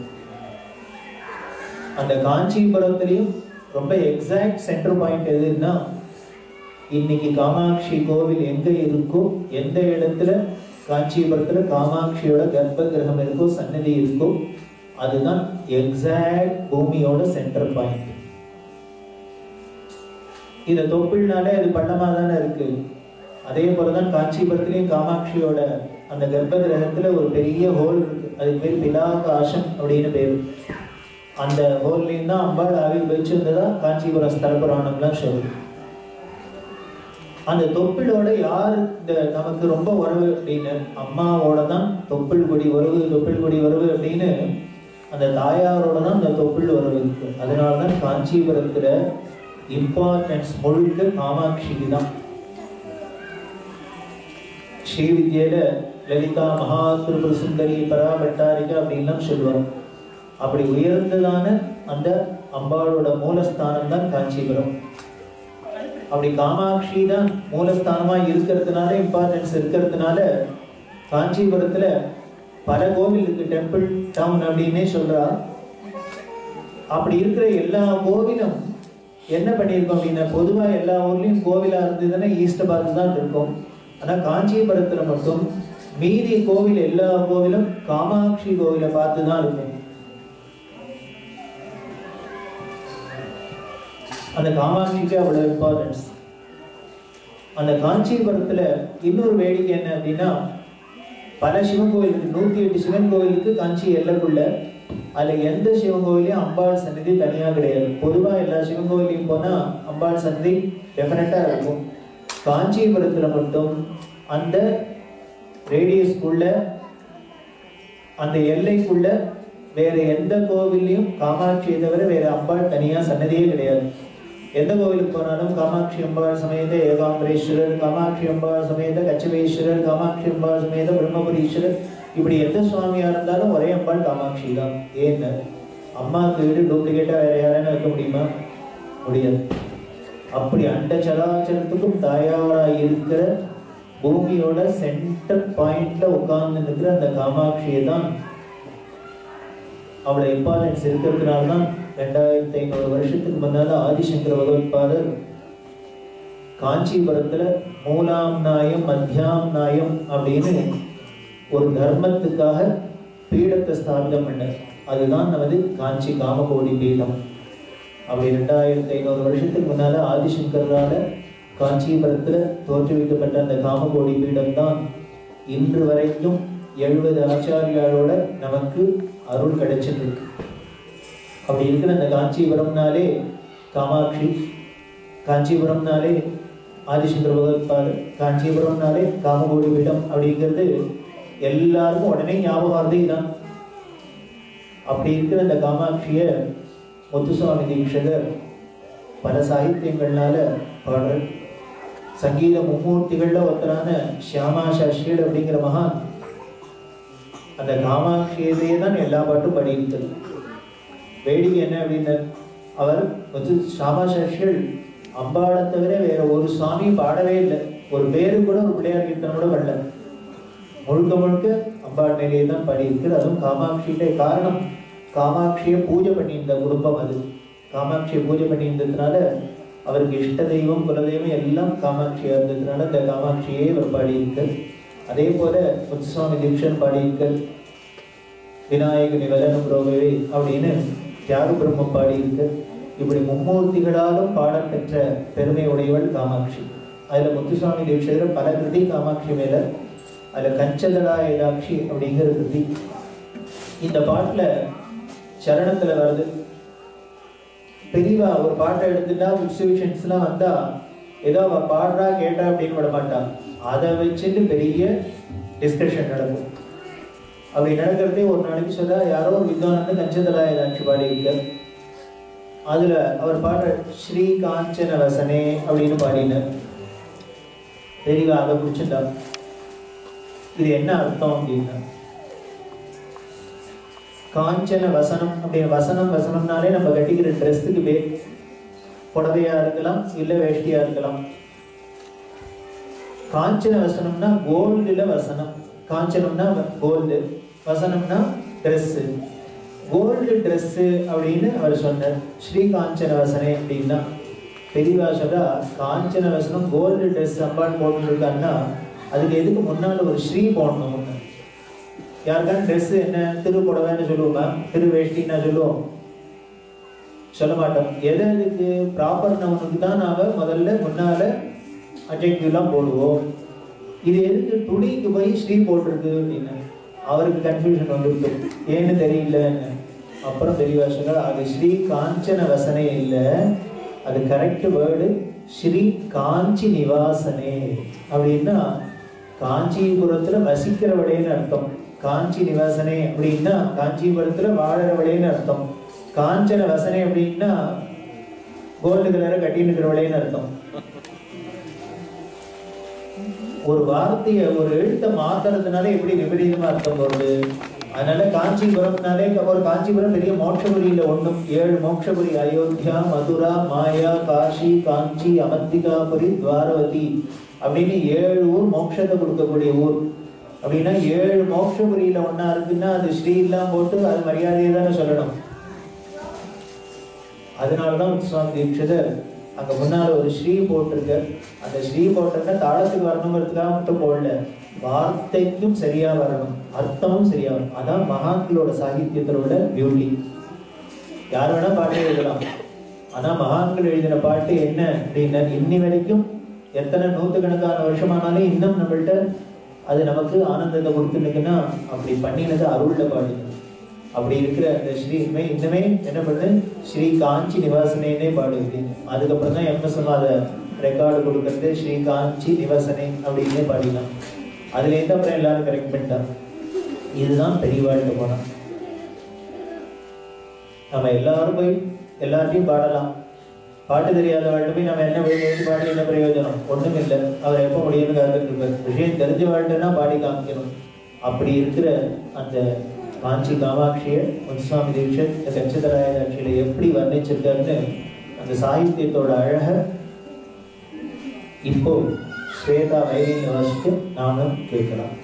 அந்த காஞ்சிபுரத்துலயும் ரொம்ப எக்ஸாக்ட் சென்டர் பாயிண்ட் எதுன்னா இன்னைக்கு காமாட்சி கோவில் எங்க இருக்கோ எந்த இடத்துல காஞ்சிபுரத்துல காமாட்சியோட கர்ப்ப கிரகம் இருக்கோ சன்னதி இருக்கோ அதுதான் எக்ஸாக்ட் பூமியோட சென்டர் பாயிண்ட் இந்த தொப்பிள்னாலே அது பள்ளமா தானே இருக்கு அதே போலதான் காஞ்சிபுரத்திலையும் காமாட்சியோட அந்த கர்ப்ப கிரகத்துல ஒரு பெரிய ஹோல் இருக்கு அதுக்கு பேர் பிலாகாசம் அப்படின்னு பேரு அந்த ஹோல்லையும் தான் அம்பாள் ஆவில் வச்சிருந்ததா காஞ்சிபுரம் ஸ்தல புராணம்லாம் சொல்லுது அந்த தொப்பிலோட யார் இந்த நமக்கு ரொம்ப உறவு அப்படின்னு அம்மாவோட தான் தொப்பில் கொடி உறவு தொப்பில் கொடி உறவு அப்படின்னு அந்த தாயாரோட தான் அந்த தொப்பில் உறவு இருக்கு அதனால தான் காஞ்சிபுரத்துல இம்பார்ட்டன்ஸ் முழுக்க காமாட்சிக்கு தான் ஸ்ரீவித்யில லலிதா மகா திரிபுர சுந்தரி பராபட்டாரிகா அப்படின்லாம் சொல்லுவாங்க அப்படி உயர்ந்ததான அந்த அம்பாளோட மூலஸ்தானம் தான் காஞ்சிபுரம் அப்படி காமாட்சி தான் மூலஸ்தானமா இருக்கிறதுனால இம்பார்ட்டன்ஸ் இருக்கிறதுனால காஞ்சிபுரத்துல பல கோவில் இருக்கு டெம்பிள் டவுன் அப்படின்னே சொல்றா அப்படி இருக்கிற எல்லா கோவிலும் என்ன பண்ணியிருக்கோம் அப்படின்னா பொதுவா எல்லா ஊர்லயும் கோவிலா இருந்ததுன்னா ஈஸ்ட் பார்த்து தான் இருக்கும் ஆனா காஞ்சிபுரத்துல மட்டும் மீதி கோவில் எல்லா கோவிலும் காமாட்சி கோவிலை பார்த்து தான் இருக்கும் அந்த காமாட்சிக்கு அவ்வளவு இம்பார்ட்டன்ஸ் அந்த காஞ்சிபுரத்துல இன்னொரு வேடிக்கை என்ன அப்படின்னா பல சிவன் கோவில் இருக்கு நூத்தி எட்டு சிவன் கோவிலுக்கு காஞ்சி எல்லைக்குள்ள அதுல எந்த சிவன் கோவிலையும் அம்பாள் சன்னதி தனியா கிடையாது பொதுவா எல்லா சிவன் கோவிலையும் போனா அம்பாள் சன்னதி டெஃபினட்டா இருக்கும் காஞ்சிபுரத்துல மட்டும் அந்த ரேடியஸ்க்குள்ள அந்த எல்லைக்குள்ள வேற எந்த கோவில்லையும் காமாட்சியை தவிர வேற அம்பாள் தனியா சன்னதியே கிடையாது எந்த கோவிலுக்கு போனாலும் காமாட்சி அம்பாள் சமேத ஏகாம்பரேஸ்வரர் காமாட்சி அம்பாள் சமேத கச்சவேஸ்வரர் காமாட்சி அம்பாள் சமேத பிரம்மபுரீஸ்வரர் இப்படி எந்த சுவாமியா இருந்தாலும் ஒரே அம்பாள் காமாட்சி தான் ஏன்னு அம்மாவுக்கு வீடு டூப்ளிகேட்டா வேற யாரையும் வைக்க முடியுமா முடியாது அப்படி அண்ட சராச்சரத்துக்கும் தாயாரா இருக்கிற பூமியோட சென்டர் பாயிண்ட்ல உட்கார்ந்து இருக்கிற அந்த காமாட்சியை தான் அவளை இம்பார்ட்டன்ஸ் இருக்கிறதுனால தான் ரெண்டாயிரத்தி ஐநூறு வருஷத்துக்கு முன்னால ஆதிசங்கர பகவத்பாதர் காஞ்சிபுரத்துல மூலாம் நாயம் மத்தியாம் நாயம் அப்படின்னு ஒரு தர்மத்துக்காக பீடத்தை ஸ்தாபிதம் பண்ணார் அதுதான் நமது காஞ்சி காமகோடி பீடம் அப்படி ரெண்டாயிரத்தி ஐநூறு வருஷத்துக்கு முன்னால ஆதிசங்கரால காஞ்சிபுரத்துல தோற்றுவிக்கப்பட்ட அந்த காமகோடி பீடம் தான் இன்று வரைக்கும் எழுபது ஆச்சாரியாரோட நமக்கு அருள் கிடைச்சிட்டு இருக்கு அப்படி இருக்கிற அந்த காஞ்சிபுரம்னாலே காமாட்சி காஞ்சிபுரம்னாலே ஆதிசங்கர பகவத்பாதர் காஞ்சிபுரம்னாலே காமகோடி பீடம் அப்படிங்கிறது எல்லாருக்கும் உடனே ஞாபகம் வரதே தான் அப்படி இருக்கிற அந்த காமாட்சிய முத்துசுவாமி தீட்சகர் பல சாகித்யங்கள்னால பாடுற சங்கீத மும்மூர்த்திகள்ல ஒருத்தரான ஷியாமா சாஸ்திரிகள் அப்படிங்கிற மகான் அந்த காமாட்சியதையே தான் எல்லா பாட்டும் பாடியிருக்கிறது வேடிக்கை என்ன அப்படின்னு அவர் வந்து ஷாமா சாஸ்திரிகள் அம்பாளை தவிர வேற ஒரு சுவாமி பாடவே இல்லை ஒரு பேரு கூட ஒரு பிள்ளையார் கீர்த்தனம் கூட பண்ணல முழுக்க முழுக்க அம்பாள் நிலையை தான் பாடியிருக்கு அதுவும் காமாட்சியிட்ட காரணம் காமாட்சியை பூஜை பண்ணியிருந்த குடும்பம் அது காமாட்சியை பூஜை பண்ணியிருந்ததுனால அவருக்கு இஷ்ட தெய்வம் குலதெய்வம் எல்லாம் காமாட்சியா இருந்ததுனால இந்த காமாட்சியே அவர் பாடியிருக்கு அதே போல முத்துசுவாமி தீட்சன் பாடியிருக்கு விநாயக நிவதனம் புரோகவே அப்படின்னு தியாக பிரம்மம் பாடியிருக்கு இப்படி மும்மூர்த்திகளாலும் பாடப்பெற்ற பெருமை உடையவள் காமாட்சி அதுல முத்துசுவாமி தீட்சிதர் பல கிருதி காமாட்சி மேல அதுல கஞ்சதடா ஏதாட்சி அப்படிங்கிற கிருதி இந்த பாட்டுல சரணத்துல வருது பெரியவா ஒரு பாட்டை எடுத்துட்டா எக்ஸிபிஷன்ஸ்லாம் வந்தா ஏதோ அவ பாடுறா கேட்டா அப்படின்னு விட மாட்டான் அதை வச்சுட்டு பெரிய டிஸ்கஷன் நடக்கும் அப்படி நடக்கிறதே ஒரு நாளைக்கு சொல்ல யாரோ ஒரு வித்வான் வந்து கஞ்சதலா ஏதாச்சும் பாடியிருக்கார் அதுல அவர் பாடுற ஸ்ரீ காஞ்சன வசனே அப்படின்னு பாடினார் பெரியவா அதை பிடிச்சிருந்தா இது என்ன அர்த்தம் அப்படின்னா காஞ்சன வசனம் அப்படின்னு வசனம் வசனம்னாலே நம்ம கட்டிக்கிற ட்ரெஸ்ஸுக்கு பேர் புடவையா இருக்கலாம் இல்ல வேஷ்டியா இருக்கலாம் காஞ்சன வசனம்னா கோல்டுல வசனம் காஞ்சனம்னா கோல்டு வசனம்னா ட்ரெஸ் கோல்டு ட்ரெஸ் அப்படின்னு அவர் சொன்னார் ஸ்ரீ காஞ்சன வசனே அப்படின்னா பெரியவா சொல்றா காஞ்சன வசனம் கோல்டு ட்ரெஸ் அம்பாள் போட்டுருக்கான்னா அதுக்கு எதுக்கு முன்னால ஒரு ஸ்ரீ போடணும் யாருக்கான ட்ரெஸ் என்ன திரு புடவைன்னு சொல்லுவோமா திரு வேஷ்டின்னா சொல்லுவோம் சொல்ல மாட்டோம் எது அதுக்கு ப்ராப்பர் நவுனுக்கு தான் நாம முதல்ல முன்னால அட்ஜெக்டிவ்லாம் போடுவோம் இது எதுக்கு துணிக்கு போய் ஸ்ரீ போட்டிருக்கு அப்படின்னு அவருக்கு கன்ஃபியூஷன் வந்துருக்கு ஏன்னு தெரியலன்னு அப்புறம் பெரியவா சொன்னார் அது ஸ்ரீ காஞ்சன வசனே இல்லை அது கரெக்ட் வேர்டு ஸ்ரீ காஞ்சி நிவாசனே அப்படின்னா காஞ்சிபுரத்துல வசிக்கிறவளேன்னு அர்த்தம் காஞ்சி நிவாசனே அப்படின்னா காஞ்சிபுரத்துல வாழறவளேன்னு அர்த்தம் காஞ்சன வசனே அப்படின்னா கோல்டு கலரை கட்டின்னு இருக்கிறவளேன்னு அர்த்தம் ஒரு வார்த்தையை ஒரு எழுத்தை மாத்துறதுனால எப்படி விபரீதமா அர்த்தம் வருது அதனால காஞ்சிபுரம்னாலே ஒரு காஞ்சிபுரம் பெரிய மோட்சபுரியில ஒண்ணும் ஏழு மோட்சபுரி அயோத்தியா மதுரா மாயா காஷி காஞ்சி அமந்திகாபுரி துவாரவதி அப்படின்னு ஏழு ஊர் மோட்சத்தை கொடுக்கக்கூடிய ஊர் அப்படின்னா ஏழு மோட்சபுரியில ஒண்ணா இருக்குன்னா அது ஸ்ரீ எல்லாம் போட்டு அது மரியாதையை தானே சொல்லணும் அதனாலதான் சுவாமி தீட்சிதர் அங்க முன்னால ஒரு ஸ்ரீ போட்டிருக்க அந்த ஸ்ரீ போட்டிருக்க தாளத்துக்கு வரணுங்கிறதுக்காக மட்டும் போடல வார்த்தைக்கும் சரியா வரணும் அர்த்தமும் சரியா வரணும் அதான் மகான்களோட சாகித்யத்தோட பியூட்டி யார் வேணா பாட்டு எழுதலாம் ஆனா மகான்கள் எழுதின பாட்டு என்ன அப்படின்னா இன்னி வரைக்கும் எத்தனை நூற்றுக்கணக்கான வருஷமானாலும் இன்னும் நம்மள்ட்ட அது நமக்கு ஆனந்தத்தை கொடுத்துருக்குன்னா அப்படி பண்ணினது அருள்ல பாடுது அப்படி இருக்கிற அந்த ஸ்ரீ இனிமே இன்னுமே என்ன பண்ணு ஸ்ரீ காஞ்சி நிவாசனேனே பாடு அப்படின்னு அதுக்கப்புறம் தான் எம்எஸ் அதை ரெக்கார்டு கொடுக்கறது ஸ்ரீ காஞ்சி நிவாசனே அப்படின்னே பாடினான் அதுலேருந்து அப்புறம் எல்லாரும் கரெக்ட் பண்ணிட்டான் இதுதான் பெரியவாழ்கிட்ட போனான் நம்ம எல்லாரும் போய் எல்லார்ட்டையும் பாடலாம் பாட்டு தெரியாதவள்கிட்ட போய் நம்ம என்ன போய் எழுதி பாடி என்ன பிரயோஜனம் ஒண்ணும் இல்லை அவர் எப்போ முடியும்னு காத்துட்டு இருப்பார் விஷயம் தெரிஞ்சவாழ்கிட்டனா பாடி காமிக்கணும் அப்படி இருக்கிற அந்த காஞ்சி காமாட்சியை முத்துசுவாமி தீட்சத் இந்த கச்சதராயதாட்சியில எப்படி வர்ணிச்சிருக்காருன்னு அந்த சாகித்யத்தோட அழக இப்போ ஸ்வேதா வைரின் வாசித்து நானும் கேட்கலாம்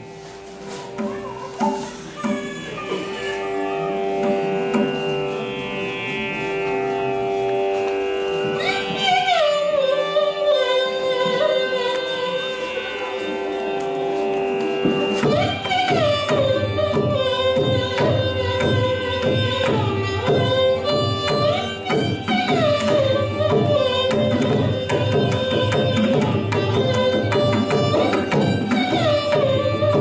Thank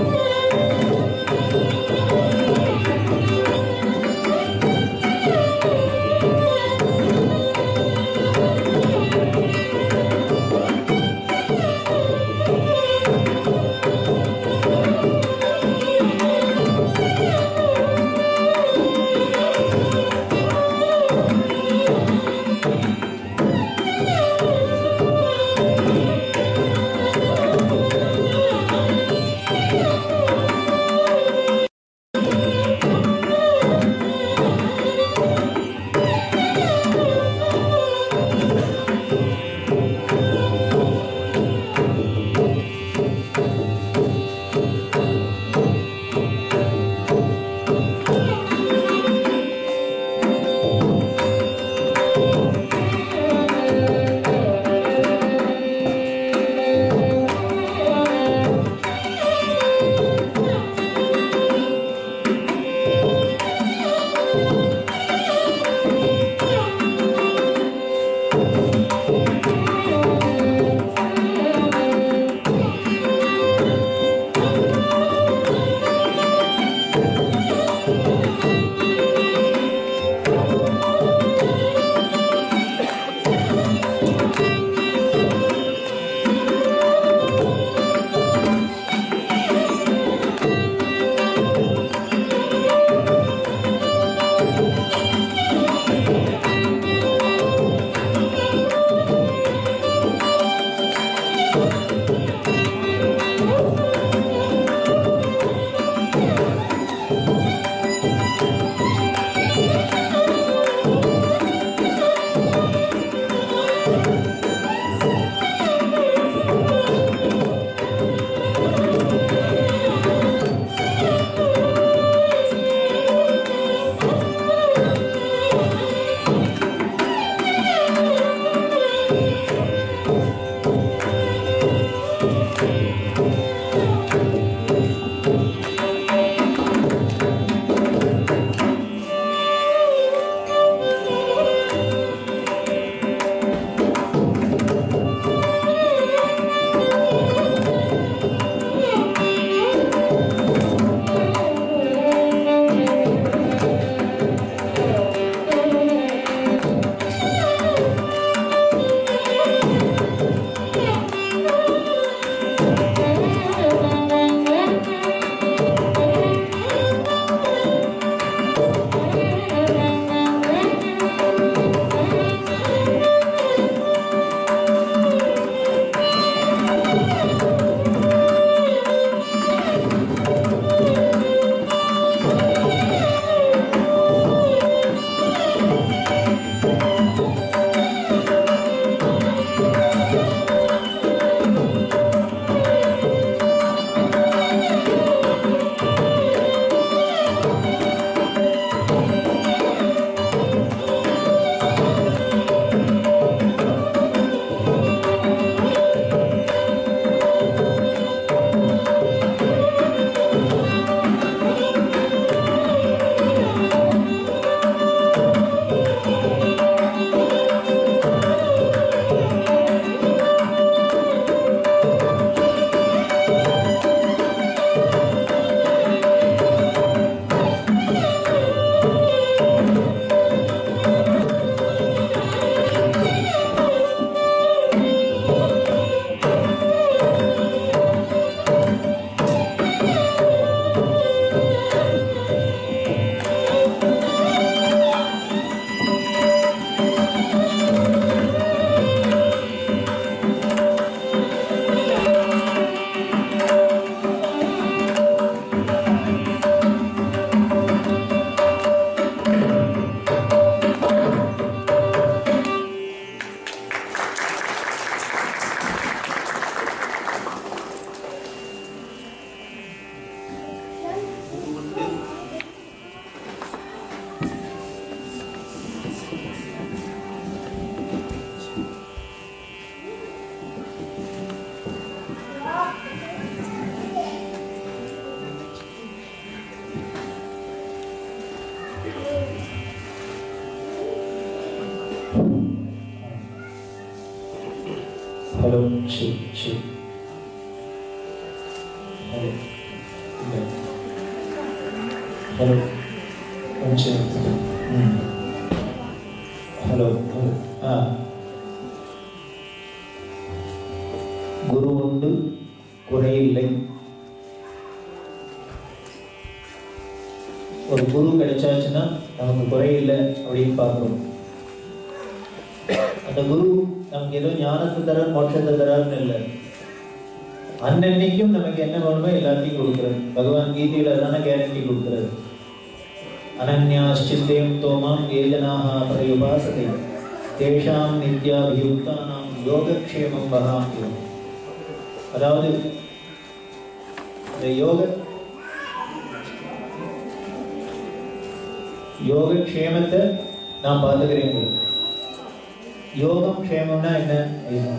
ஹலோ ஷி ஷி ஹலோ ஹலோ கொஞ்சம் ம் ஹலோ ஹலோ ஆ குரு உண்டு குறையில்லை ஒரு குரு கிடைச்சாச்சுன்னா நமக்கு குறையில்லை அப்படின்னு பார்க்குறோம் அந்த குரு நமக்கு ஏதோ ஞானத்தை தர மோட்சத்தை தரான்னு இல்லை அன்னன்னைக்கும் நமக்கு என்ன வேணுமோ எல்லாத்தையும் கொடுக்குறாரு பகவான் கீதையில தானே கேரண்டி கொடுக்குறாரு அனன்யாஷ்சிந்தேம் தோமாம் ஏஜனாக பிரயுபாசதை தேஷாம் நித்யாபியுக்தானாம் யோகக்ஷேமம் வகாமியம் அதாவது இந்த யோக யோகக்ஷேமத்தை நான் பார்த்துக்கிறேன் யோகம் க்ஷேமம்னா என்ன அப்படின்னா,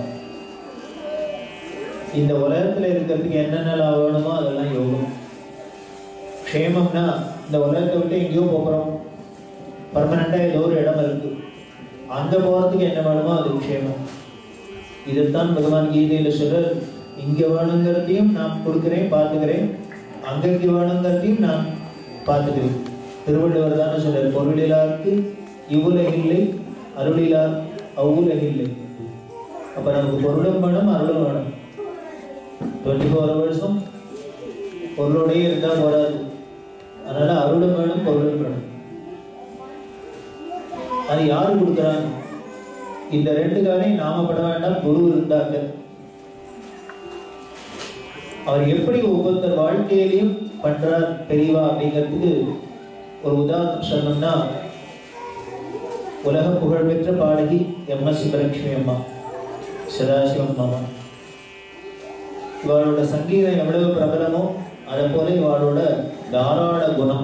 இந்த உலகத்துல இருக்கிறதுக்கு என்னென்னலாம் வேணுமோ அதெல்லாம் யோகம் க்ஷேமம்னா இந்த உலகத்தை விட்டு எங்கேயோ போகிறோம் பர்மனண்டா ஏதோ ஒரு இடம் இருக்கு அங்க போறதுக்கு என்ன வேணுமோ அது க்ஷேமம் இதைத்தான் பகவான் கீதையில சொல்ற இங்க வேணுங்கிறதையும் நான் கொடுக்கிறேன் பார்த்துக்கிறேன் அங்கங்க வேணுங்கிறதையும் நான் பார்த்துக்கிறேன் திருவள்ளுவர் தானே சொல்றார் பொருளிலாருக்கு இவ்வுலகில்லை அருளிலார் அவ்வுலகில்லை அப்ப நமக்கு பொருளும் வேணும் அருளும் வேணும் டுவெண்ட்டி ஃபோர் ஹவர்ஸும் பொருளோடயே இருந்தா போராது அதனால அருளும் வேணும் பொருளும் வேணும் அது யாரு கொடுக்குறாங்க இந்த ரெண்டு காலையும் நாம பட வேண்டாம் குரு இருந்தாங்க அவர் எப்படி ஒவ்வொருத்தர் வாழ்க்கையிலையும் பண்றார் பெரியவா அப்படிங்கிறதுக்கு ஒரு உதாரணம் சொன்னோம்னா உலக புகழ்பெற்ற பாடகி எம் எஸ் சுப்பலட்சுமி அம்மா சதாசிவம் மாமா இவளோட சங்கீதம் எவ்வளவு பிரபலமோ அதை போல இவளோட தாராள குணம்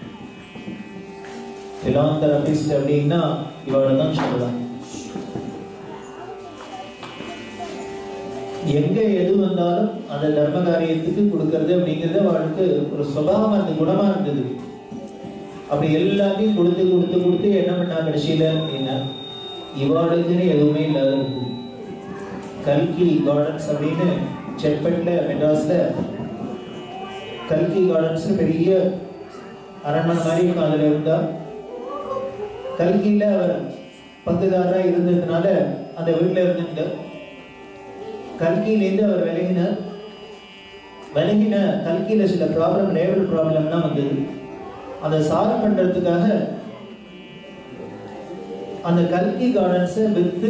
பிலாந்தரபிஸ்ட் அப்படின்னா இவளை தான் சொல்லலாம் எங்க எது வந்தாலும் அந்த தர்ம காரியத்துக்கு கொடுக்கறது அப்படிங்கிறது அவளுக்கு ஒரு சுபாவம் அந்த குணமா இருந்தது அப்படி எல்லாத்தையும் கொடுத்து கொடுத்து கொடுத்து என்ன பண்ணா கடைசியில அப்படின்னா இவாளுக்குன்னு எதுவுமே இல்லாத இருக்குது கல்கி கார்டன்ஸ் அப்படின்னு செப்பேட்ல மெட்ராஸ்ல கல்கி கார்டன்ஸ் பெரிய அரண்மனை மாதிரி இருக்கும் அதுல இருந்தா கல்கியில அவர் பங்குதாரா இருந்ததுனால அந்த வீட்டுல இருந்துட்டு கல்கியிலேருந்து அவர் விலகினார் விலகின கல்கியில சில ப்ராப்ளம் லேபர் ப்ராப்ளம்லாம் வந்தது அதை சால்வ் பண்றதுக்காக அந்த கல்கி கார்டன்ஸை வித்து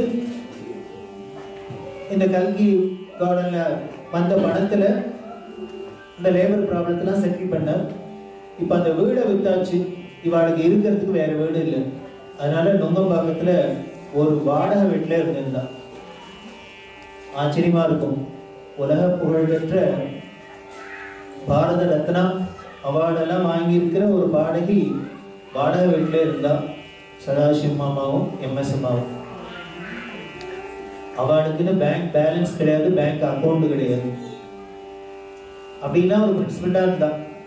இந்த கல்கி கார்டன்ல வந்த பணத்துல இந்த லேபர் ப்ராப்ளத்தெல்லாம் செட்டில் பண்ணார் இப்போ அந்த வீடை வித்தாச்சு இவாளுக்கு இருக்கிறதுக்கு வேற வீடு இல்லை அதனால நுங்கம்பாக்கத்துல ஒரு வாடகை வீட்டுல இருந்திருந்தா ஆச்சரியமா இருக்கும் உலக புகழ்பெற்ற பாரத ரத்னா அவார்டெல்லாம் வாங்கியிருக்கிற ஒரு பாடகி வாடகை வீட்டுல இருந்தா சதாசிவம் மாமாவும் எம்எஸ் அம்மாவும் அவளுக்குன்னு பேங்க் பேலன்ஸ் கிடையாது பேங்க் அக்கௌண்ட் கிடையாது அப்படின்னா ஒரு பிரின்சிபல்டா இருந்தா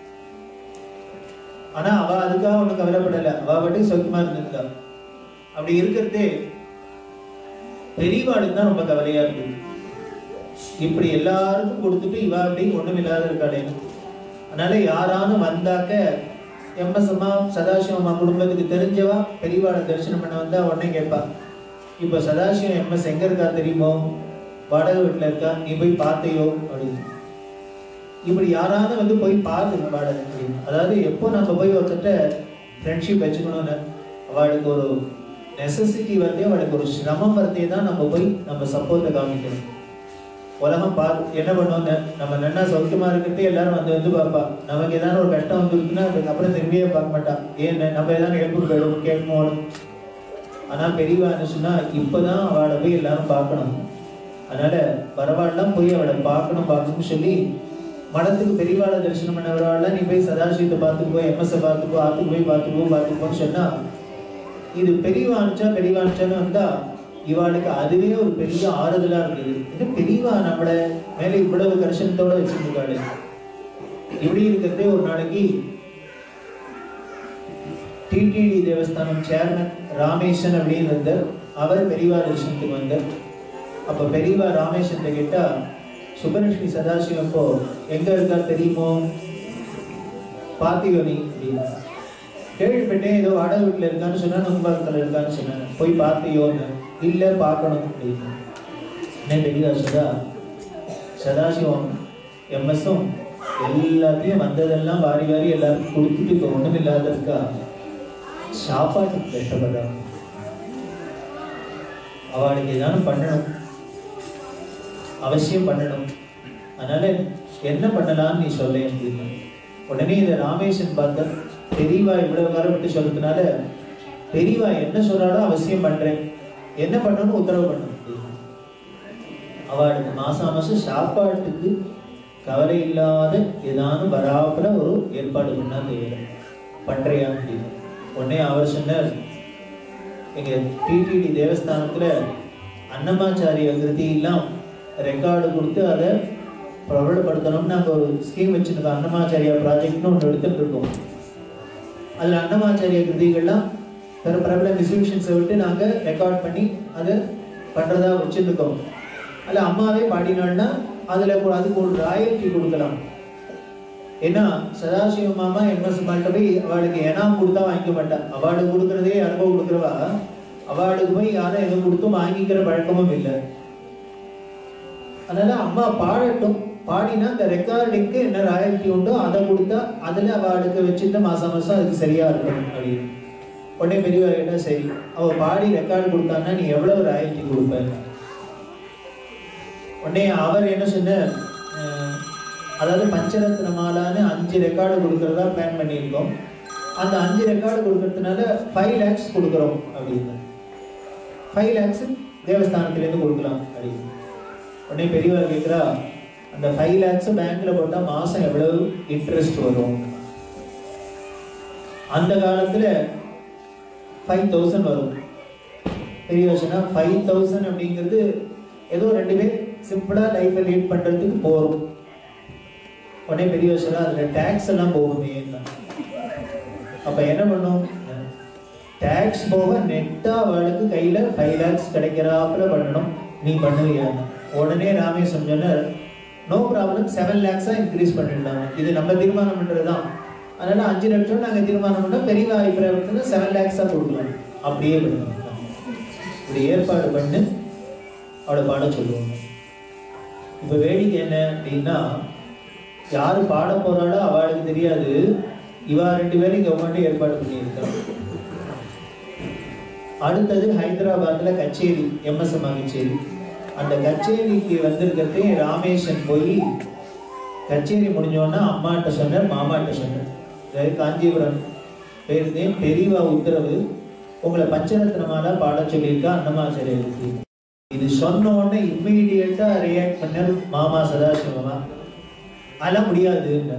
ஆனா அவ அதுக்காக ஒண்ணும் கவலைப்படல அவ பாட்டுக்கு சொக்கமா இருந்திருந்தா அப்படி இருக்கிறதே பெரியவாளுக்கு தான் ரொம்ப கவலையா இருந்தது இப்படி எல்லாருக்கும் கொடுத்துட்டு இவ அப்படி ஒண்ணும் இல்லாத இருக்காளேன்னு அதனால யாராவது வந்தாக்க எம்எஸ் அம்மா சதாசிவம் அம்மா குடும்பத்துக்கு தெரிஞ்சவா பெரியவாளை தரிசனம் பண்ண வந்தா உடனே கேட்பா இப்போ சதாசிவம் எம்எஸ் எங்க இருக்கா தெரியுமோ வாடகை வீட்டுல இருக்கா நீ போய் பார்த்தையோ அப்படின்னு இப்படி யாராவது வந்து போய் பார்த்துங்க வாடகை அப்படின்னு அதாவது எப்போ நம்ம போய் ஒருத்தட்ட ஃப்ரெண்ட்ஷிப் வச்சுக்கணும்னு அவளுக்கு ஒரு நெசசிட்டி வருதே அவளுக்கு ஒரு சிரமம் வருதே தான் நம்ம போய் நம்ம சப்போர்ட்டை காமிக்கணும் உலகம் பார் என்ன பண்ணுவோங்க நம்ம நல்லா சௌக்கியமா இருக்கிறதே எல்லாரும் வந்து வந்து பார்ப்பா நமக்கு ஏதாவது ஒரு கஷ்டம் வந்துருக்குன்னா அதுக்கப்புறம் திரும்பியே பார்க்க மாட்டா ஏன் நம்ம ஏதாவது ஹெல்ப் கேடும் கேட்கணும் ஆனா பெரியவா என்ன சொன்னா இப்பதான் அவளை போய் எல்லாரும் பார்க்கணும் அதனால வரவாள்லாம் போய் அவளை பார்க்கணும் பார்க்கணும்னு சொல்லி மடத்துக்கு பெரியவாளை தரிசனம் பண்ண வரவாள்லாம் நீ போய் சதாசிவத்தை பார்த்துக்கோ எம்எஸ்ஐ பார்த்துக்கோ ஆத்துக்கு போய் பார்த்துக்கோ பார்த்துக்கோன்னு சொன்னா இது பெரியவா அனுப்பிச்சா பெரியவா அனுப்பிச்சான்னு வந்தா இவாளுக்கு அதுவே ஒரு பெரிய ஆறுதலா இருந்தது இன்னும் பெரியவா நம்மள மேல இவ்வளவு கர்ஷனத்தோட வச்சிருக்காளு இப்படி இருக்கிறதே ஒரு நாளைக்கு டிடிடி தேவஸ்தானம் சேர்மன் ராமேஷன் அப்படின்னு இருந்தார் அவர் பெரியவா தரிசனத்துக்கு வந்தார் அப்போ பெரியவா ராமேஷன்ட்ட கேட்டா சுப்பலட்சுமி சதாசிவம் இப்போ எங்க இருக்கார் தெரியுமோ பார்த்திவனி அப்படின்னா கேள்விப்பட்டேன் ஏதோ வாடகை வீட்டில் இருக்கான்னு சொன்னா நுங்கபாக்கத்தில் இருக்கான்னு சொன்னாங்க போய் பார்த்தியோன்னு இல்லை பார்க்கணும் அப்படின்னு என்ன பெரியவா சதா சதாசிவம் எம்எஸும் எல்லாத்தையும் வந்ததெல்லாம் வாரி வாரி எல்லாருக்கும் கொடுத்துட்டு இப்போ ஒன்றும் இல்லாத இருக்கா சாப்பாட்டுக்கு கஷ்டப்படுறாங்க அவளுக்கு ஏதானும் பண்ணணும் அவசியம் பண்ணணும் அதனால என்ன பண்ணலாம்னு நீ சொல்ல அப்படின்னு உடனே இதை ராமேஷன் பார்த்த பெரியவா இவ்வளவு காலம் விட்டு சொல்றதுனால பெரியவா என்ன சொல்றாளோ அவசியம் பண்றேன் என்ன பண்ணணும்னு உத்தரவு பண்ணணும் அப்படின்னு. அவளுக்கு மாசம் மாசம் சாப்பாட்டுக்கு கவலை இல்லாத ஏதானும் வராப்புல ஒரு ஏற்பாடு பண்ணா தேவை பண்றியா அப்படின்னு உடனே அவர் சொன்னார் எங்க டிடிடி தேவஸ்தானத்துல அன்னமாச்சாரிய கிருதியெல்லாம் ரெக்கார்டு கொடுத்து அதை பிரபலப்படுத்தணும்னு நாங்கள் ஒரு ஸ்கீம் வச்சிருக்கோம் அன்னமாச்சாரியா ப்ராஜெக்ட்னு ஒன்று எடுத்துட்டு இருக்கோம் அதில் அன்னமாச்சாரிய கிருதிகள்லாம் பிற பிரபல மியூசிஷியன்ஸை விட்டு நாங்கள் ரெக்கார்ட் பண்ணி அதை பண்ணுறதா வச்சுருக்கோம் அதில் அம்மாவே பாடினான்னா அதில் அதுக்கு ஒரு ராயல்ட்டி கொடுக்கலாம் ஏன்னா சதாசிவ மாமா எம்எஸ் மாட்ட போய் அவளுக்கு எனாம் கொடுத்தா வாங்கிக்க மாட்டா அவார்டு கொடுக்கறதே அனுபவம் கொடுக்குறவா அவார்டுக்கு போய் யாரும் எதுவும் கொடுத்தும் வாங்கிக்கிற பழக்கமும் இல்லை அதனால அம்மா பாடட்டும் பாடினா அந்த ரெக்கார்டிங்க்கு என்ன ராயல்ட்டி உண்டோ அதை கொடுத்தா அதில் அவளுக்கு வச்சுட்டு மாசம் மாசம் அதுக்கு சரியா இருக்கும் அப்படின்னு உடனே பெரியவர் என்ன சரி அவ பாடி ரெக்கார்டு கொடுத்தான்னா நீ எவ்வளவு ராயல்ட்டி கொடுப்ப உடனே அவர் என்ன சொன்னார் அஹ், அதாவது பஞ்சரத்ன மாலான்னு அஞ்சு ரெக்கார்டு கொடுக்கறதா பிளான் பண்ணியிருக்கோம் அந்த அஞ்சு ரெக்கார்டு கொடுக்கறதுனால ஃபைவ் லேக்ஸ் கொடுக்குறோம் அப்படின்னு ஃபைவ் லேக்ஸ் தேவஸ்தானத்திலேருந்து கொடுக்கலாம் அப்படின்னு உடனே பெரியவர் கேட்குறா அந்த ஃபைவ் லேக்ஸ் பேங்க்ல போட்டா மாசம் எவ்வளவு இன்ட்ரெஸ்ட் வரும் அந்த காலத்துல ஃபைவ் தௌசண்ட் வரும் பெரியவர் சொன்னா ஃபைவ் தௌசண்ட் அப்படிங்கிறது ஏதோ ரெண்டு பேர் சிம்பிளா லைஃப்பை லீட் பண்றதுக்கு போறோம் உடனே பெரியவர் சொன்னா அதுல டேக்ஸ் எல்லாம் போகுமே அப்ப என்ன பண்ணும் டேக்ஸ் போக நெட்டா அவளுக்கு கையில ஃபைவ் லேக்ஸ் கிடைக்கிறாப்புல பண்ணணும் நீ பண்ணுவியா உடனே ராமேஸ்வரம் சொன்னார் நோ ப்ராப்ளம் செவன் லேக்ஸா இன்க்ரீஸ் பண்ணிடலாம் இது நம்ம தீர்மானம் பண்றதுதான் அதனால அஞ்சு லட்சம் நாங்க தீர்மானம் பண்ணோம் பெரிய அபிப்பிராயத்துல செவன் லேக்ஸா கொடுக்கலாம் அப்படியே பண்ணுவோம் இப்படி ஏற்பாடு பண்ணி அவளை பாட சொல்லுவாங்க இப்ப வேடிக்கை என்ன அப்படின்னா யாரு பாட போறாளோ அவளுக்கு தெரியாது இவா ரெண்டு பேரும் இங்க உட்காந்து ஏற்பாடு பண்ணியிருக்காங்க அடுத்தது ஹைதராபாத்ல கச்சேரி எம்எஸ்எம் கச்சேரி அந்த கச்சேரிக்கு வந்திருக்கிறதே ராமேஷன் போய் கச்சேரி முடிஞ்சோன்னா அம்மாட்ட சொன்னார் மாமாட்ட சொன்னார் அதாவது காஞ்சிபுரம் போயிருந்தேன் பெரியவா உத்தரவு உங்களை பஞ்சரத்னமால பாட சொல்லியிருக்கா அன்னமாச்சாரியருக்கு இது சொன்ன உடனே இம்மிடியட்டா ரியாக்ட் பண்ணார் மாமா சதாசிவமா அதெல்லாம் முடியாதுன்னு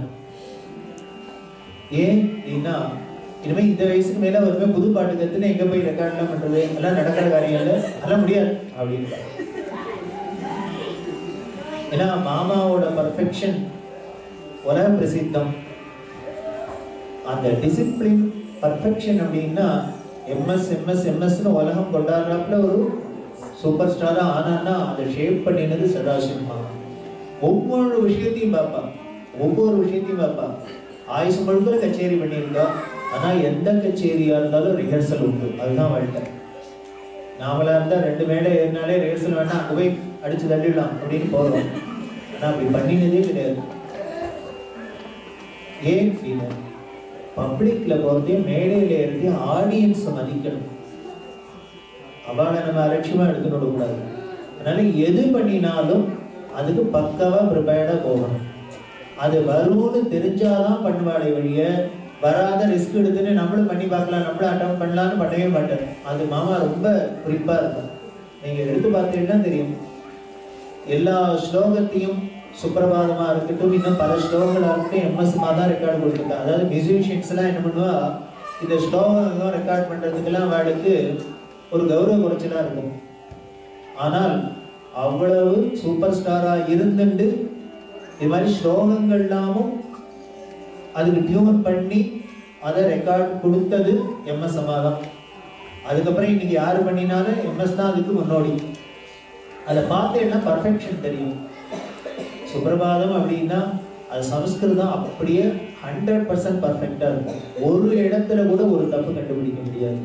ஏன் அப்படின்னா இனிமே இந்த வயசுக்கு மேல ஒருமே புது பாட்டு கத்துன்னு எங்க போய் ரெக்கார்ட்லாம் பண்றது எல்லாம் நடக்கிற காரியம் இல்லை அதெல்லாம் முடியாது அப்படின்னு ஏன்னா மாமாவோட பர்ஃபெக்ஷன் உலக பிரசித்தம் அந்த டிசிப்ளின் பர்ஃபெக்ஷன் அப்படின்னா எம்எஸ் எம்எஸ் எம்எஸ்னு உலகம் கொண்டாடுறாப்புல ஒரு சூப்பர் ஸ்டாரா ஆனான்னா அதை ஷேப் பண்ணினது சதாசிவம் மாமா ஒவ்வொரு விஷயத்தையும் பார்ப்பா ஒவ்வொரு விஷயத்தையும் பார்ப்பா ஆயுசு முழுக்க கச்சேரி பண்ணியிருக்கா ஆனா எந்த கச்சேரியா இருந்தாலும் ரிஹர்சல் உண்டு அதுதான் வாழ்க்கை நாமளா இருந்தா ரெண்டு மேடை ஏறினாலே ரிஹர்சல் வேணா அங்க போய் அடிச்சு தள்ளிடலாம் அப்படின்னு போறோம் ஆனா அப்படி பண்ணினதே கிடையாது ஏன் அப்படின்னா பப்ளிக்ல போறதையும் மேடையில இருந்து ஆடியன்ஸ் மதிக்கணும் அவளை நம்ம அலட்சியமா எடுத்துட்டு விடக்கூடாது அதனால எது பண்ணினாலும் அதுக்கு பக்காவா ப்ரிப்பேர்டா போகணும் அது வரும்னு தெரிஞ்சாதான் பண்ணுவாளே வழிய வராத ரிஸ்க் எடுத்துன்னு நம்மளும் பண்ணி பார்க்கலாம் நம்மளும் அட்டம் பண்ணலாம்னு பண்ணவே மாட்டேன் அது மாமா ரொம்ப குறிப்பா இருக்கும் நீங்க எடுத்து பார்த்தீங்கன்னா தெரியும் எல்லா ஸ்லோகத்தையும் சுப்பிரபாதமா இருக்கட்டும் இன்னும் பல ஸ்லோகங்களா இருக்கட்டும் எம்எஸ்மா தான் ரெக்கார்டு கொடுத்துருக்கா அதாவது மியூசிஷியன்ஸ் எல்லாம் என்ன பண்ணுவா இந்த ஸ்லோகம் ரெக்கார்ட் பண்றதுக்கெல்லாம் அவளுக்கு ஒரு கௌரவ குறைச்சலா இருக்கும் ஆனால் அவ்வளவு சூப்பர் ஸ்டாரா இருந்துட்டு இது மாதிரி ஸ்லோகங்கள்லாமும் அதுக்கு டியூன் பண்ணி அதை ரெக்கார்ட் கொடுத்தது எம்எஸ் அம்மா தான் அதுக்கப்புறம் இன்னைக்கு யார் பண்ணினாலும் எம்எஸ் தான் அதுக்கு முன்னோடி அதை பார்த்தேன்னா பர்ஃபெக்ஷன் தெரியும் சுப்பிரபாதம் அப்படின்னா அது சமஸ்கிருதம் அப்படியே ஹண்ட்ரட் பர்சன்ட் பர்ஃபெக்டாக இருக்கும் ஒரு இடத்துல கூட ஒரு தப்பு கண்டுபிடிக்க முடியாது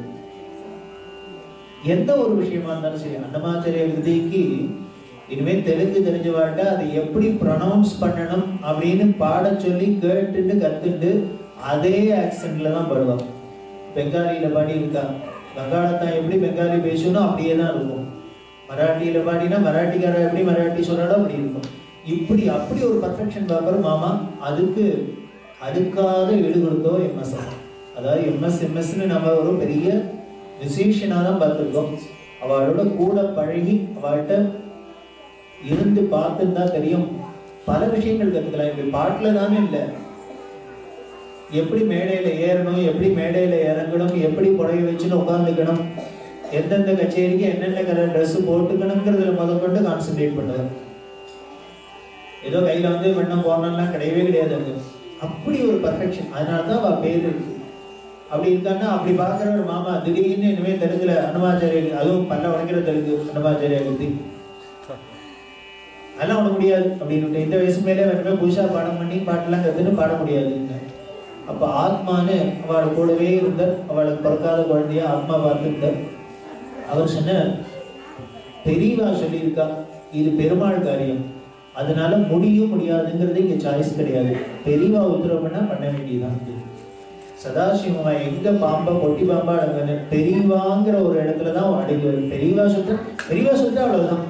எந்த ஒரு விஷயமா இருந்தாலும் சரி அன்னமாச்சாரிய விதிக்கு இனிமேல் தெலுங்கு தெரிஞ்சவாட்ட அதை எப்படி ப்ரொனவுன்ஸ் பண்ணணும் அப்படின்னு பாட சொல்லி கேட்டுட்டு கத்துட்டு அதே ஆக்சென்ட்ல தான் பாடுவாங்க பெங்காலியில பாடி இருக்கா வங்காளத்தான் எப்படி பெங்காலி பேசணும் அப்படியே தான் இருக்கும் மராட்டியில பாடினா மராட்டிக்காரர் எப்படி மராட்டி சொல்றாடோ அப்படி இருக்கும் இப்படி அப்படி ஒரு பர்ஃபெக்ஷன் பார்க்குற மாமா அதுக்கு அதுக்காக ஈடு கொடுத்தோ எம்எஸ் அதாவது எம்எஸ் எம்எஸ்ன்னு நம்ம ஒரு பெரிய விசேஷனாக தான் பார்த்துருக்கோம் அவளோட கூட பழகி அவள்கிட்ட இருந்து பார்த்துருந்தா தெரியும் பல விஷயங்கள் கற்றுக்கலாம் இப்படி பாட்டில் தானே இல்லை எப்படி மேடையில் ஏறணும் எப்படி மேடையில் இறங்கணும் எப்படி புடவை வச்சுன்னு உட்காந்துக்கணும் எந்தெந்த கச்சேரிக்கு என்னென்ன கலர் ட்ரெஸ் போட்டுக்கணுங்கிறதுல முதற்கொண்டு கான்சென்ட்ரேட் பண்ணுவேன் ஏதோ கையில் வந்து வெண்ணம் போடணும்லாம் கிடையவே கிடையாது அங்க. அப்படி ஒரு பர்ஃபெக்ஷன் அதனால தான் அவள் பேர் இருக்கு அப்படி இருக்கான்னா அப்படி பார்க்குற ஒரு மாமா திடீர்னு இனிமேல் தெலுங்குல அனுமாச்சாரிய அதுவும் பல்ல உடைக்கிற தெலுங்கு அனுமாச்சாரியா பற்றி அதெல்லாம் உனக்கு முடியாது அப்படின்னு இந்த வயசு மேலே வேணுமே புதுசாக பாடம் பண்ணி பாட்டெல்லாம் கற்றுன்னு பாட முடியாது அப்போ ஆத்மான்னு அவள் கூடவே இருந்தார் அவளுக்கு பிறக்காத குழந்தைய ஆத்மா பார்த்துருந்தார் அவர் சொன்னார் பெரியவா சொல்லியிருக்கா இது பெருமாள் காரியம் அதனால முடியும் முடியாதுங்கிறது இங்க சாய்ஸ் கிடையாது பெரியவா உத்தரவு பண்ணா பண்ண வேண்டியதுதான் சதாசிவமா எங்க பாம்பா பொட்டி பாம்பா அடங்குன்னு பெரியவாங்கிற ஒரு இடத்துல தான் அடங்கி வரும் பெரியவா சொல்லிட்டு பெரியவா சொல்லிட்டு அவ்வளவுதான்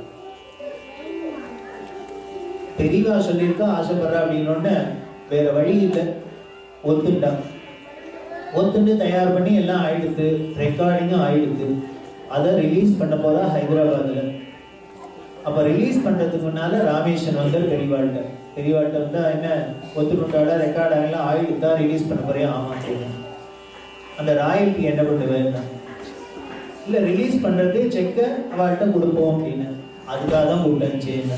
பெரியவா சொல்லியிருக்கா ஆசைப்படுறா அப்படின்னு வேற வழி இல்லை ஒத்துட்டான் ஒத்துட்டு தயார் பண்ணி எல்லாம் ஆயிடுது ரெக்கார்டிங்கும் ஆயிடுது அதை ரிலீஸ் பண்ண போறா ஹைதராபாத்ல அப்ப ரிலீஸ் பண்றதுக்கு முன்னால ராமேஸ்வரன் வந்து பெரியவாள்கிட்ட பெரியவாள்கிட்ட வந்து என்ன ஒத்துக்கொண்டாட ரெக்கார்ட் ஆகலாம் ஆயிடுதா ரிலீஸ் பண்ண போறியா ஆமா சொல்லுங்க அந்த ராயல்டி என்ன பண்ணுவேன் இல்ல ரிலீஸ் பண்றது செக்க அவள்கிட்ட கொடுப்போம் அப்படின்னு அதுக்காக தான் கூப்பிட்டேன் செய்யுங்க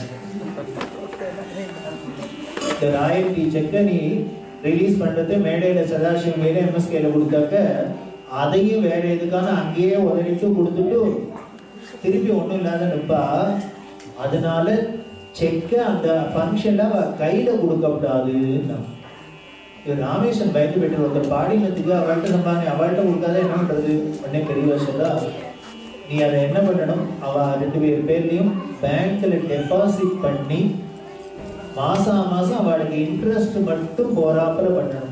இந்த ராயல்டி செக்க நீ ரிலீஸ் பண்றது மேடையில சதாசிவம் மேல எம்எஸ்கேல கொடுத்தாக்க அதையும் வேற எதுக்கான அங்கேயே உதவிட்டு கொடுத்துட்டு திருப்பி ஒண்ணும் இல்லாத நிப்பா அதனால செக்க அந்த ஃபங்க்ஷன்ல அவ கையில கொடுக்கக்கூடாதுன்னா இது ராமேஸ்வரன் பயந்து போயிட்டு ஒருத்தர் பாடினத்துக்கு அவள்கிட்ட சம்பாங்க அவள்கிட்ட கொடுக்காத என்ன பண்றது உடனே பெரியவா சொல்றா நீ அதை என்ன பண்ணணும் அவ ரெண்டு பேர் பேர்லயும் பேங்க்ல டெபாசிட் பண்ணி மாசம் மாசம் அவளுக்கு இன்ட்ரெஸ்ட் மட்டும் போறாப்புல பண்ணணும்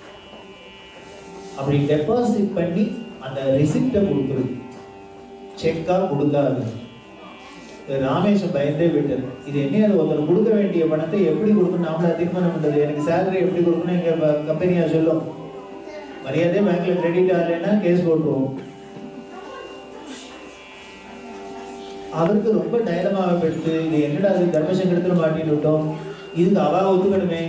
அப்படி டெபாசிட் பண்ணி அந்த ரிசிப்டை கொடுத்துரு செக்கா கொடுக்காது இது ராமேஷன் பயந்தே விட்டது இது என்ன அது ஒருத்தர் கொடுக்க வேண்டிய பணத்தை எப்படி கொடுக்கணும் நாமளா தீர்மானம் பண்றது எனக்கு சேலரி எப்படி கொடுக்கணும் எங்க கம்பெனியா சொல்லும் மரியாதை பேங்க்ல கிரெடிட் ஆகலைன்னா கேஸ் போட்டுருவோம் அவருக்கு ரொம்ப டைலமாக போயிடுச்சு இது என்னடா அது தர்மசங்கடத்துல மாட்டிட்டு விட்டோம் இதுக்கு அவா ஒத்துக்கணுமே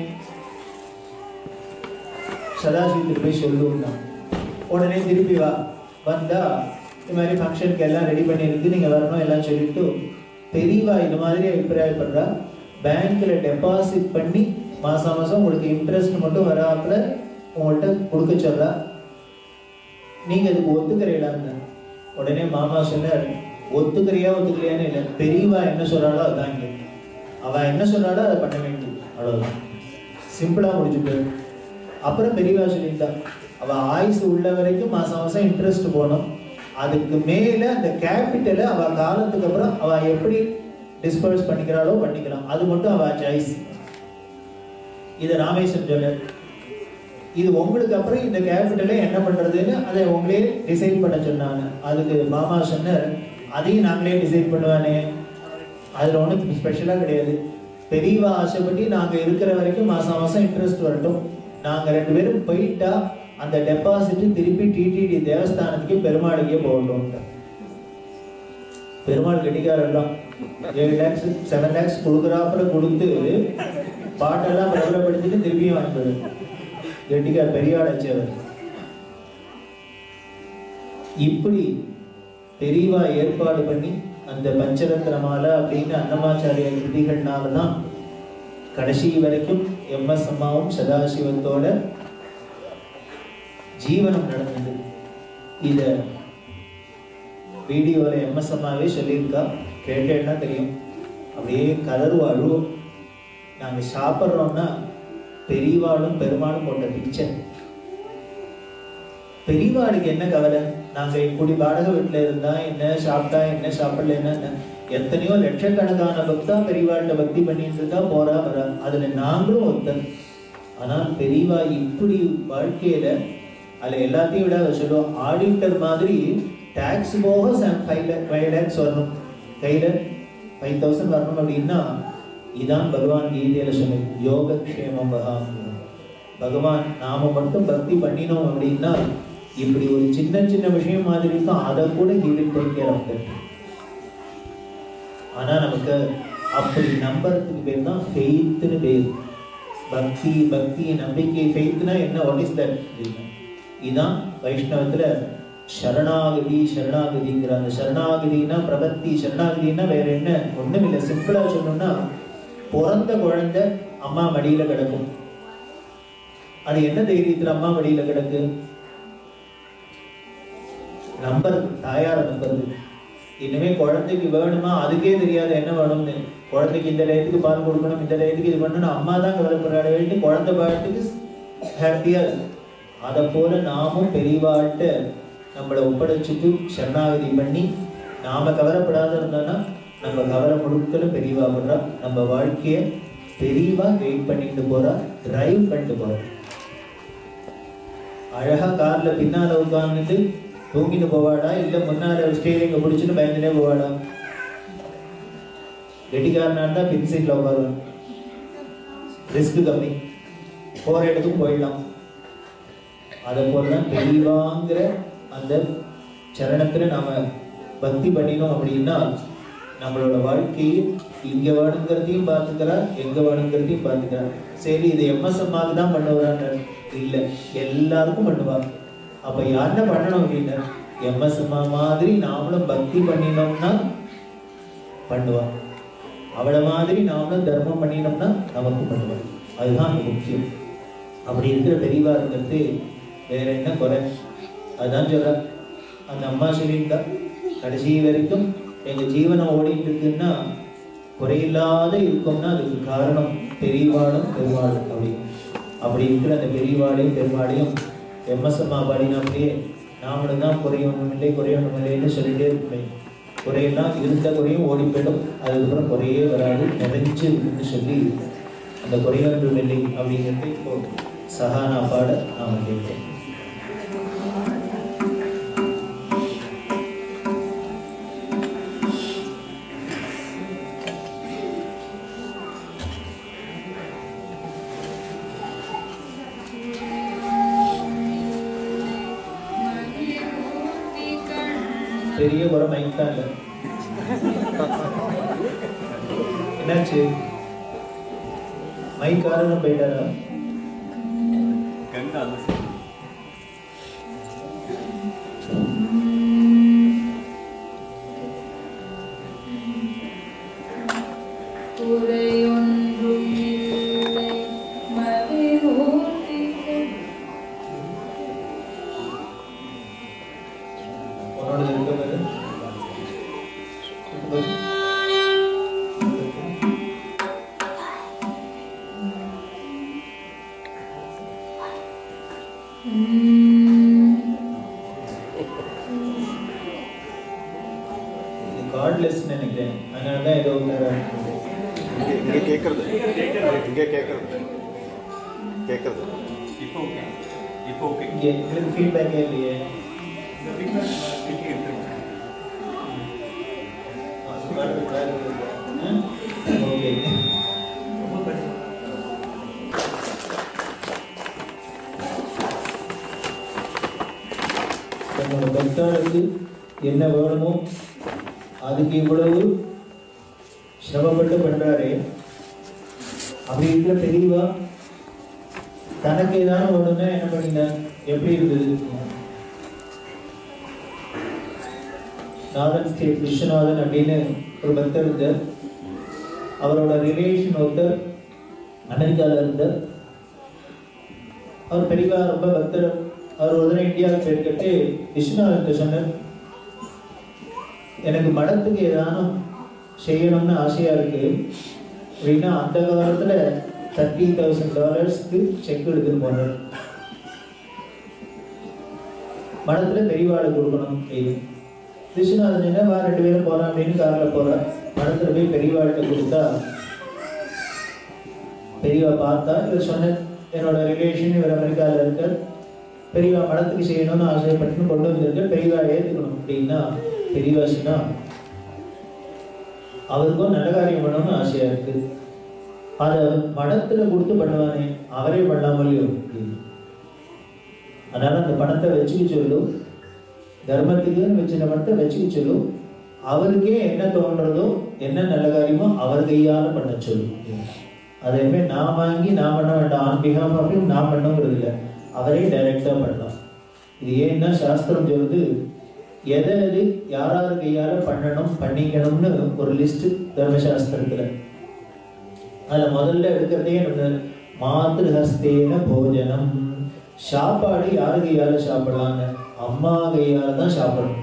சதாசிவத்துக்கு போய் சொல்லுவோம்னா உடனே திருப்பி வா வந்தா இந்த மாதிரி ஃபங்க்ஷனுக்கு எல்லாம் ரெடி பண்ணியிருக்கு நீங்க வரணும் எல்லாம் சொல்லிட்டு பெரியவா இந்த மாதிரி அபிப்பிராயப்படுறா பேங்க்ல டெபாசிட் பண்ணி மாசம் மாசம் உங்களுக்கு இன்ட்ரெஸ்ட் மட்டும் வராப்புல உங்கள்கிட்ட கொடுக்க சொல்றா நீங்க அதுக்கு ஒத்துக்கிறீங்களான்னு உடனே மாமா சொன்னார் ஒத்துக்கிறியா ஒத்துக்கலையான்னு இல்லை பெரியவா என்ன சொல்றாளோ அதான் இங்க அவ என்ன சொல்றாளோ அதை பண்ண வேண்டியது அவ்வளவுதான் சிம்பிளா முடிச்சுட்டு அப்புறம் பெரியவா சொல்லிட்டா அவ ஆயுசு உள்ள வரைக்கும் மாசம் மாசம் இன்ட்ரெஸ்ட் போகணும் அதுக்கு மேல அந்த கேபிட்டலை அவ காலத்துக்கு அப்புறம் அவ எப்படி டிஸ்பர்ஸ் பண்ணிக்கிறாளோ பண்ணிக்கலாம் அது மட்டும் அவ சாய்ஸ் இதை ராமேஸ்வரன் சொல்ல இது உங்களுக்கு அப்புறம் இந்த கேபிட்டலை என்ன பண்றதுன்னு அதை உங்களே டிசைட் பண்ண சொன்னாங்க அதுக்கு மாமா சொன்னார் அதையும் நாங்களே டிசைட் பண்ணுவானே அதுல ஒன்றும் ஸ்பெஷலா கிடையாது பெரியவா ஆசைப்பட்டு நாங்க இருக்கிற வரைக்கும் மாசம் மாசம் இன்ட்ரெஸ்ட் வரட்டும் நாங்க ரெண்டு பேரும் போயிட்டா அந்த டெபாசிட் திருப்பி டிடிடி தேவஸ்தானத்துக்கு பெருமாளுக்கே போகட்டும் பெருமாள் கெட்டிக்காரெல்லாம் ஏழு லேக்ஸ் செவன் லேக்ஸ் கொடுக்குறாப்புல கொடுத்து பாட்டெல்லாம் பிரபலப்படுத்திட்டு திருப்பியும் வாங்கிட்டு கெட்டிக்கார் பெரியாள் அச்சவர் இப்படி பெரியவா ஏற்பாடு பண்ணி அந்த பஞ்சரத்ன மாலை அப்படின்னு அன்னமாச்சாரிய கிருதிகள்னால தான் கடைசி வரைக்கும் எம்எஸ் அம்மாவும் சதாசிவத்தோட ஜீவனம் நடந்தது இத வீடியோவில் எம்எஸ் அம்மாவே சொல்லியிருக்கா கேட்டேன்னா தெரியும் அப்படியே கதறு அழுவோம் நாங்கள் சாப்பிட்றோம்னா பெரியவாளும் பெருமாளும் போட்ட பிக்சர் பெரியவாளுக்கு என்ன கவலை நாங்க இப்படி வாடகை வீட்டுல இருந்தா என்ன சாப்பிட்டா என்ன சாப்பிடலன்னா என்ன எத்தனையோ லட்சக்கணக்கான பக்தா பெரியவாள்கிட்ட பக்தி பண்ணிட்டு இருக்கா போறா வரா அதுல நாங்களும் ஒருத்தர் ஆனால் பெரியவா இப்படி வாழ்க்கையில அதுல எல்லாத்தையும் விட அவ சொல்லுவோம் ஆடிட்டர் மாதிரி டாக்ஸ் போக ஃபைவ் ஃபைவ் லேக்ஸ் வரணும் கையில ஃபைவ் தௌசண்ட் வரணும் அப்படின்னா இதான் பகவான் கீதையில சொன்னது யோகக்ஷேமம் பகாம் பகவான் நாம மட்டும் பக்தி பண்ணினோம் அப்படின்னா இப்படி ஒரு சின்ன சின்ன விஷயம் மாதிரி இருக்கும் அதை கூட he will take care of that ஆனா நமக்கு அப்படி நம்புறதுக்கு பேர் தான் ஃபெய்த்னு பேர் பக்தி பக்தி நம்பிக்கை ஃபெய்த்னா என்ன வாட் இஸ் தட் இதான் வைஷ்ணவத்துல சரணாகதி சரணாகதிங்கிற அந்த சரணாகதினா பிரபத்தி சரணாகதினா வேற என்ன ஒண்ணும் இல்லை சிம்பிளா சொல்லணும்னா பிறந்த குழந்தை அம்மா மடியில கிடக்கும் அது என்ன தைரியத்துல அம்மா மடியில கிடக்கு நம்பர் தாயார நம்புறது இனிமே குழந்தைக்கு வேணுமா அதுக்கே தெரியாது என்ன வேணும்னு குழந்தைக்கு இந்த டயத்துக்கு பால் கொடுக்கணும் இந்த டயத்துக்கு இது பண்ணணும் அம்மா தான் கவலைப்படுறாட வேண்டி குழந்தை பாட்டுக்கு ஹாப்பியா இருக்கு அதை போல நாமும் பெரியவாழ்கிட்ட நம்மளை ஒப்படைச்சிட்டு சரணாகதி பண்ணி நாம கவலைப்படாத இருந்தோம்னா நம்ம கவலை முழுக்கலும் பெரியவா பண்றா நம்ம வாழ்க்கைய பெரியவா வெயிட் பண்ணிட்டு போறா டிரைவ் பண்ணிட்டு போறா அழகா கார்ல பின்னால உட்கார்ந்துட்டு தூங்கிட்டு போவாடா இல்ல முன்னால ஸ்டேரிங்க பிடிச்சிட்டு பயந்துட்டே போவாடா கெட்டிக்காரனா இருந்தா பின் சீட்ல உட்காருவேன் ரிஸ்க் கம்மி போற இடத்துக்கும் போயிடலாம் அதை போலதான் பெரியவாங்கிற அந்த சரணத்துல நாம பக்தி பண்ணினோம் அப்படின்னா நம்மளோட வாழ்க்கையை இங்க வேணுங்கிறதையும் பார்த்துக்கிறா எங்க வேணுங்கிறதையும் பார்த்துக்கிறா சரி இது எம்எஸ் அம்மாவுக்கு தான் பண்ணுவாங்க இல்ல எல்லாருக்கும் பண்ணுவா அப்ப யார்கிட்ட பண்ணணும் அப்படின்னா எம்எஸ் அம்மா மாதிரி நாமளும் பக்தி பண்ணினோம்னா பண்ணுவா அவளை மாதிரி நாமளும் தர்மம் பண்ணினோம்னா நமக்கு பண்ணுவா அதுதான் அங்க முக்கியம் அப்படி இருக்கிற பெரியவா இருக்கிறது வேற என்ன குறை அதுதான் சொல்ற அந்த அம்மா சொல்லியிருந்தா கடைசி வரைக்கும் எங்க ஜீவனம் ஓடிட்டு இருக்குன்னா குறையில்லாத இருக்கும்னா அதுக்கு காரணம் பெரியவாளும் பெருமாளும் அப்படி அப்படி இருக்கிற அந்த பெரியவாளையும் பெருமாளையும் எம்எஸ் அம்மா பாடினாப்படியே நாமளும் தான் குறையொன்றும் இல்லை குறையொன்றும் இல்லைன்னு சொல்லிட்டே இருப்பேன் குறையெல்லாம் இருந்த குறையும் ஓடி போயிடும் அதுக்கப்புறம் குறையே வராது நிறைஞ்சு இருக்குன்னு சொல்லி அந்த குறையொன்றும் இல்லை அப்படிங்கிறது இப்போ சஹானா பாட நாம கேட்போம் பெரிய ஒரு மைக் தான் இல்லை என்னாச்சு மைக் காரணம் போயிட்டாரா கங்கா அந்த side. குறையொன்றும் இல்லை மதிமூர்த்திகள் உன்னோட இருக்க பாரு இது கார்ட்லெஸ் நினைக்கிறேன் அதனால தான் ஏதோ வேற இங்கே இங்கே கேட்குறது இங்கே கேட்குறது கேட்குறது இப்போ ஓகே இப்போ ஓகே இங்க எங்களுக்கு ஃபீட்பேக்கே இல்லையே இந்த feedback வீட்டுக்கு எடுத்துருக்கேன் ஓகே ரொம்ப பெருசு தன்னோட பக்தாளுக்கு என்ன வேணுமோ அதுக்கு இவ்வளவு சிரமப்பட்டு பண்றாரே அப்படி இருக்கிற பெரியவா தனக்கு ஏதாவது வேணும்னா என்ன பண்ணினார் எப்படி இருந்தது நாதன் ஸ்டேட் விஸ்வநாதன் அப்படின்னு ஒரு பக்தர் இருந்தார் அவரோட ரிலேஷன் ஒருத்தர் அமெரிக்கால இருந்தார் அவர் பெரியவா ரொம்ப பக்தர் அவர் ஒரு தடவை இந்தியாவுக்கு போயிருக்கட்டு விஸ்வநாதத்தை சொன்னார் எனக்கு மடத்துக்கு ஏதானும் செய்யணும்னு ஆசையா இருக்கு அப்படின்னா அந்த காலத்துல தேர்ட்டி தௌசண்ட் டாலர்ஸ்க்கு செக் எடுத்துன்னு போனார் மடத்துல பெரியவாளை கொடுக்கணும் அப்படின்னு விஸ்வநாதன் என்ன வா ரெண்டு பேரும் போலாம் அப்படின்னு கார்ல போறார் மடத்துல போய் பெரியவாள்கிட்ட கொடுத்தா பெரியவா பார்த்தா இவர் சொன்ன என்னோட ரிலேஷன் இவர் அமெரிக்காவில் இருக்கார் பெரியவா மடத்துக்கு செய்யணும்னு ஆசைப்பட்டு கொண்டு வந்திருக்க பெரியவா ஏத்துக்கணும் அப்படின்னா பெரியவா சொன்னா அவருக்கும் நல்ல காரியம் பண்ணணும்னு ஆசையா இருக்கு அதை மடத்துல கொடுத்து பண்ணுவானே அவரே பண்ணாமலையோ அப்படின்னு அதனால அந்த பணத்தை வச்சுக்க சொல்லும் தர்மத்துக்குன்னு வச்சிருந்த பணத்தை வச்சுக்க சொல்லும் அவருக்கே என்ன தோன்றதோ என்ன நல்ல காரியமோ அவர் கையால பண்ண சொல்லும் அதையுமே நான் வாங்கி நான் பண்ண வேண்டாம் ஆன் பிகாம் அப்படின்னு நான் பண்ணுங்கிறது இல்லை அவரே டைரக்டா பண்ணலாம் இது ஏன்னா சாஸ்திரம் சொல்லுது எதை எது யாராரு கையால பண்ணணும் பண்ணிக்கணும்னு ஒரு லிஸ்ட் தர்மசாஸ்திரத்துல அதுல முதல்ல எடுக்கிறதே நம்ம மாத்திருஹஸ்தேன போஜனம் சாப்பாடு யாரு கையால சாப்பிடலாங்க அம்மா கையால தான் சாப்பிடணும்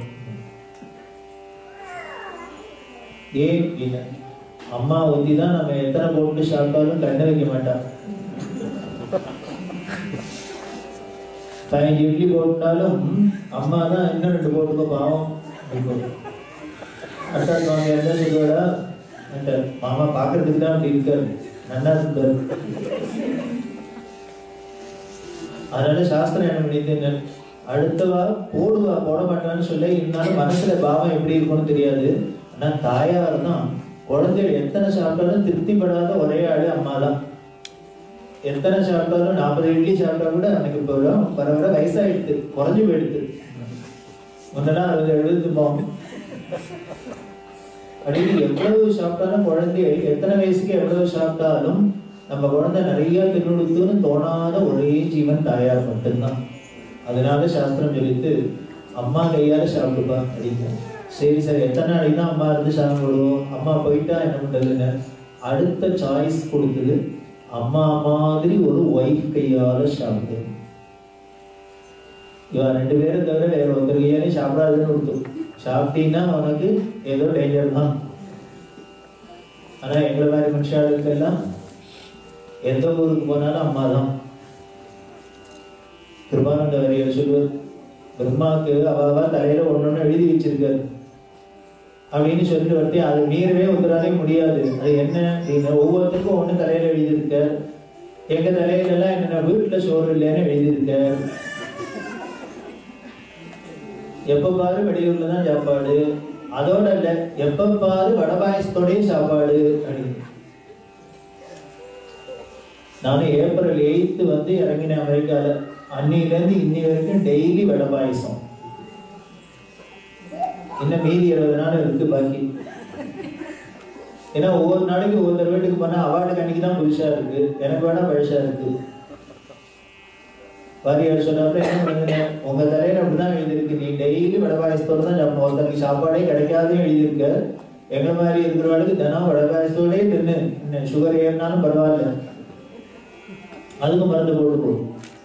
ஏன் அப்படின்னா அம்மா ஊத்தி தான் நம்ம எத்தனை போட்டு சாப்பிட்டாலும் கண்ணு வைக்க மாட்டான் பதினஞ்சு இட்லி போட்டாலும் அம்மா தான் இன்னும் ரெண்டு போட்டுக்கோ பாவம் அப்படிம்போம். அட்டா சுவாமி என்ன சொல்லுவாடா அந்த மாமா பார்க்கறதுக்கு தான் அப்படி இருக்காரு நல்லா இருக்காரு அதனால சாஸ்திரம் என்ன பண்ணிட்டு அடுத்தவா போடுவா போட மாட்டான்னு சொல்லி இருந்தாலும் மனசுல பாவம் எப்படி இருக்கும்னு தெரியாது ஆனா தாயார் தான் குழந்தைகள் எத்தனை சாப்பிட்டாலும் திருப்திப்படாத ஒரே ஆளு அம்மா தான் எத்தனை சாப்பிட்டாலும் நாற்பது இட்லி சாப்பிட்டா கூட எனக்கு இப்போ வர வர வயசாயிடுது குறைஞ்சு போயிடுது முன்னெல்லாம் அறுபது எழுபது போகும் அப்படின்னு எவ்வளவு சாப்பிட்டாலும் குழந்தைகள் எத்தனை வயசுக்கு எவ்வளவு சாப்பிட்டாலும் நம்ம குழந்தை நிறைய தின்னுடுத்துன்னு தோணாத ஒரே ஜீவன் தாயார் மட்டும்தான் அதனால சாஸ்திரம் சொல்லிட்டு அம்மா கையால சாப்பிடுப்பா அப்படின்னு சரி சரி எத்தனை நாளைக்கு தான் அம்மா இருந்து சாப்பிடுவோம் அம்மா போயிட்டா என்ன பண்றதுன்னு அடுத்த சாய்ஸ் கொடுத்தது அம்மா மாதிரி ஒரு ஒய்ஃப் கையால சாப்பிடு இவன் ரெண்டு பேரும் தவிர வேற ஒருத்தர் கையாலே சாப்பிடாதுன்னு கொடுத்தோம் சாப்பிட்டீங்கன்னா உனக்கு ஏதோ டேஞ்சர் தான் ஆனா எங்களை மாதிரி மனுஷாளுக்கெல்லாம் எந்த ஊருக்கு போனாலும் அம்மா தான் கிருபானந்த வரியர் சொல்லுவார் பிரம்மாவுக்கு அவாவா தலையில ஒண்ணு எழுதி வச்சிருக்காரு அப்படின்னு சொல்லிட்டு வந்து அது மீறவே ஒருத்தராலே முடியாது அது என்ன அப்படின்னா ஒவ்வொருத்தருக்கும் ஒண்ணு தலையில எழுதியிருக்க எங்க தலையில எல்லாம் என்னென்ன வீட்டுல சோறு இல்லைன்னு எழுதியிருக்க எப்ப பாரு வெளியூர்ல தான் சாப்பாடு அதோட இல்ல எப்ப பாரு வட பாயசத்தோடயும் சாப்பாடு அப்படின்னு நானும் ஏப்ரல் எயித்து வந்து இறங்கினேன் அமெரிக்கால அன்னிலேருந்து இன்னி வரைக்கும் டெய்லி வடை பாயசம் இன்னும் மீதி இருபது நாள் இருக்கு பாக்கி ஏன்னா ஒவ்வொரு நாளைக்கு ஒவ்வொரு வீட்டுக்கு போனா அவார்டுக்கு அன்னைக்கு தான் புதுசா இருக்கு எனக்கு வேணா பழசா இருக்கு வாரியார் சொன்னாப்புல என்ன பண்ணுங்க உங்க தலையில அப்படிதான் எழுதியிருக்கு நீ டெய்லி வடை பாயசத்தோட தான் சாப்பிடணும் ஒருத்தருக்கு சாப்பாடே கிடைக்காதுன்னு எழுதியிருக்க எங்க மாதிரி இருக்கிறவளுக்கு தினம் வடை பாயசத்தோடே தின்னு என்ன சுகர் ஏறினாலும் பரவாயில்ல அதுக்கு மருந்து போட்டு போ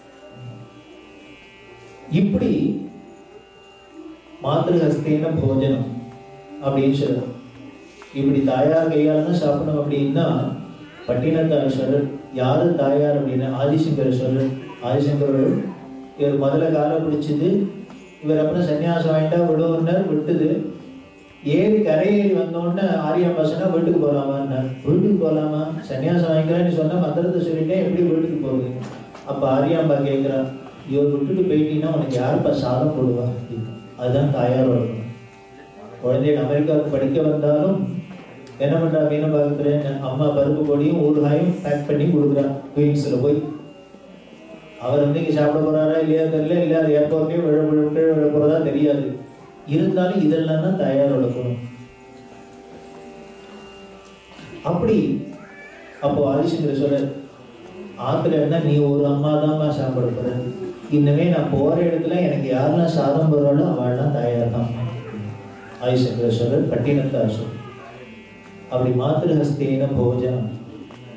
இப்படி மாத்திருஹஸ்தேன போஜனம் அப்படின்னு சொல்றோம் இப்படி தாயார் கையால தான் சாப்பிடணும் அப்படின்னா பட்டினத்தார் சொல்றர் யாரு தாயார் அப்படின்னா ஆதிசங்கர் சொல்றர் ஆதிசங்கர் இவர் முதல்ல காலை பிடிச்சது இவர் அப்புறம் சன்னியாசம் வாங்கிட்டா விடுவோம்னார் விட்டுது ஏறி கரையேறி வந்தோடனே ஆரியம் சொன்னா வீட்டுக்கு போகலாமான்னார் வீட்டுக்கு போகலாமா சன்னியாசம் வாங்கிக்கிறேன்னு சொன்னா மந்திரத்தை சொல்லிட்டேன் எப்படி வீட்டுக்கு போகுது அப்ப ஆரியாம்பா கேட்கிறா இவர் விட்டுட்டு போயிட்டீங்கன்னா உனக்கு யாருப்பா சாதம் போடுவா அப்படின்னு. அதுதான் தாயார் வளர்க்கணும் குழந்தைகள் அமெரிக்காவுக்கு படிக்க வந்தாலும் என்ன பண்றா மீனபாகத்துல அம்மா பருப்பு பொடியும் ஊறுகாயும் பேக் பண்ணி கொடுக்குறா குயின்ஸ்ல போய் அவர் வந்து இங்க சாப்பிட போறாரா இல்லையா தெரியல இல்ல அது ஏர்போர்ட்லயும் விழ விழ விழ விழ போறதா தெரியாது இருந்தாலும் இதெல்லாம் தான் தயார் வளர்க்கணும் அப்படி அப்போ ஆதிசங்கர் சொல்ற ஆத்துல இருந்தா நீ ஒரு அம்மா தான்மா சாப்பிட போற இன்னமே நான் போற இடத்துல எனக்கு யாரெல்லாம் சாதம் போடுறாலும் அவள்லாம் தயார் தான் ஆதிசங்கர் சொல்ற பட்டினத்தார் சொல் அப்படி மாத்திருஹஸ்தேன போஜனம்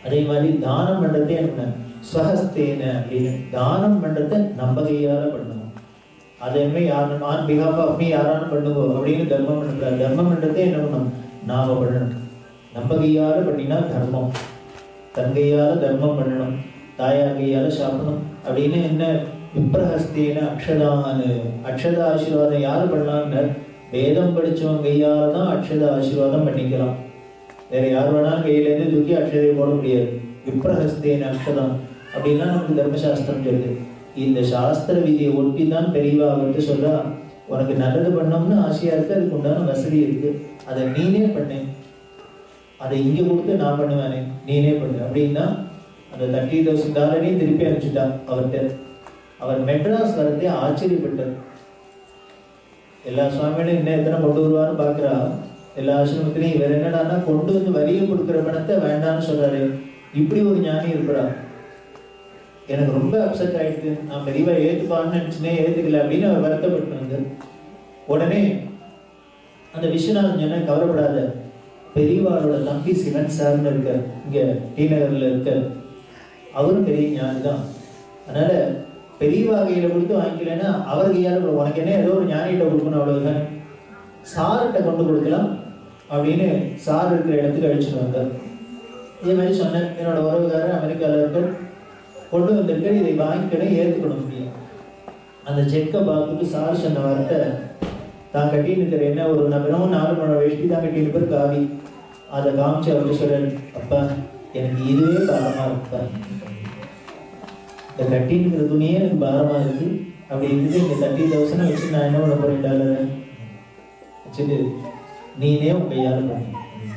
அதே மாதிரி தானம் பண்றதே என்ன ஸ்வஹஸ்தேன அப்படின்னு தானம் பண்றதை நம்ம கையால பண்ணணும் அதேமே யாரும் ஆன் பிஹாஃப் ஆஃப் மீ யாராலும் பண்ணுங்க அப்படின்னு தர்மம் பண்ணக்கூடாது தர்மம் பண்றதே என்ன பண்ணணும் நாம பண்ணணும் நம்ம கையால பண்ணினா தர்மம் தன் கையால தர்மம் பண்ணணும் தாயார் கையால சாப்பிடணும் அப்படின்னு என்ன விப்ரஹஸ்தேன அக்ஷதான்னு அக்ஷத ஆசீர்வாதம் யார் பண்ணலாம்னு வேதம் படிச்சவன் கையால தான் அக்ஷத ஆசீர்வாதம் பண்ணிக்கலாம் வேற யார் வேணாலும் கையில இருந்து தூக்கி அக்ஷதையை போட முடியாது விப்ரஹஸ்தேன அக்ஷதம் அப்படின்னா நமக்கு தர்மசாஸ்திரம் சொல்லுது இந்த சாஸ்திர விதியை ஒட்டி தான் பெரியவா வந்து சொல்றா உனக்கு நல்லது பண்ணோம்னு ஆசையா இருக்கு அதுக்கு உண்டான வசதி இருக்கு அதை நீனே பண்ணு அதை இங்க கொடுத்து நான் பண்ணுவேனே நீனே பண்ணு அப்படின்னா அந்த தேர்ட்டி தௌசண்ட் டாலரையும் திருப்பி அனுப்பிச்சுட்டா அவர்கிட்ட அவர் மெட்ராஸ் வரதே ஆச்சரியப்பட்டார் எல்லா சுவாமிகளும் இன்னும் எத்தனை கொண்டு வருவான்னு பாக்குறா எல்லா ஆசிரமத்திலையும் இவர் என்னடான்னா கொண்டு வந்து வரியை கொடுக்குற பணத்தை வேண்டாம்னு சொல்றாரு இப்படி ஒரு ஞானி இருக்கிறா எனக்கு ரொம்ப அப்செட் ஆயிடுது நான் பெரியவா ஏத்துப்பான்னு நினைச்சுனே ஏத்துக்கல அப்படின்னு அவர் வருத்தப்பட்டு வந்து உடனே அந்த விஸ்வநாதன் சொன்ன கவலைப்படாத பெரியவாளோட தம்பி சிவன் சார்னு இருக்கார் இங்க டி நகர்ல இருக்கார் அவரும் பெரிய ஞானி தான் அதனால பெரியவா கையில கொடுத்து வாங்கிக்கலன்னா அவர் கையால கொடு. உனக்கு என்ன ஏதோ ஒரு ஞானிகிட்ட கொடுக்கணும் அவ்வளவுதான் சார்கிட்ட கொண்டு கொடுக்கலாம் அப்படின்னு சார் இருக்கிற இடத்துக்கு அழிச்சுட்டு வந்தார் இதே மாதிரி சொன்னேன் என்னோட உறவுக்காரர் அமெரிக்கால இருக்கார் கொண்டு வந்திருக்க இதை வாங்கிக்கணும் ஏற்றுக்கணும் முடியும் அந்த செக்கை பார்த்துட்டு சார் சொன்ன வார்த்தை தான் கட்டின்னு இருக்கிற என்ன ஒரு நபரும் நாலு மணி வேஷ்டி தான் கட்டின்னு இருப்பார் காவி அதை காமிச்சு அவருக்கு சொல்றாரு அப்பா எனக்கு இதுவே பாரமா இருக்குப்பா இந்த கட்டின்னு இருக்கிற துணியே எனக்கு பாரமா இருக்கு அப்படி இருந்துட்டு இந்த தேர்ட்டி தௌசண்ட் வச்சு நான் என்ன பண்ண போறேன் டாலரை வச்சுட்டு நீனே உன் கையால பண்ணு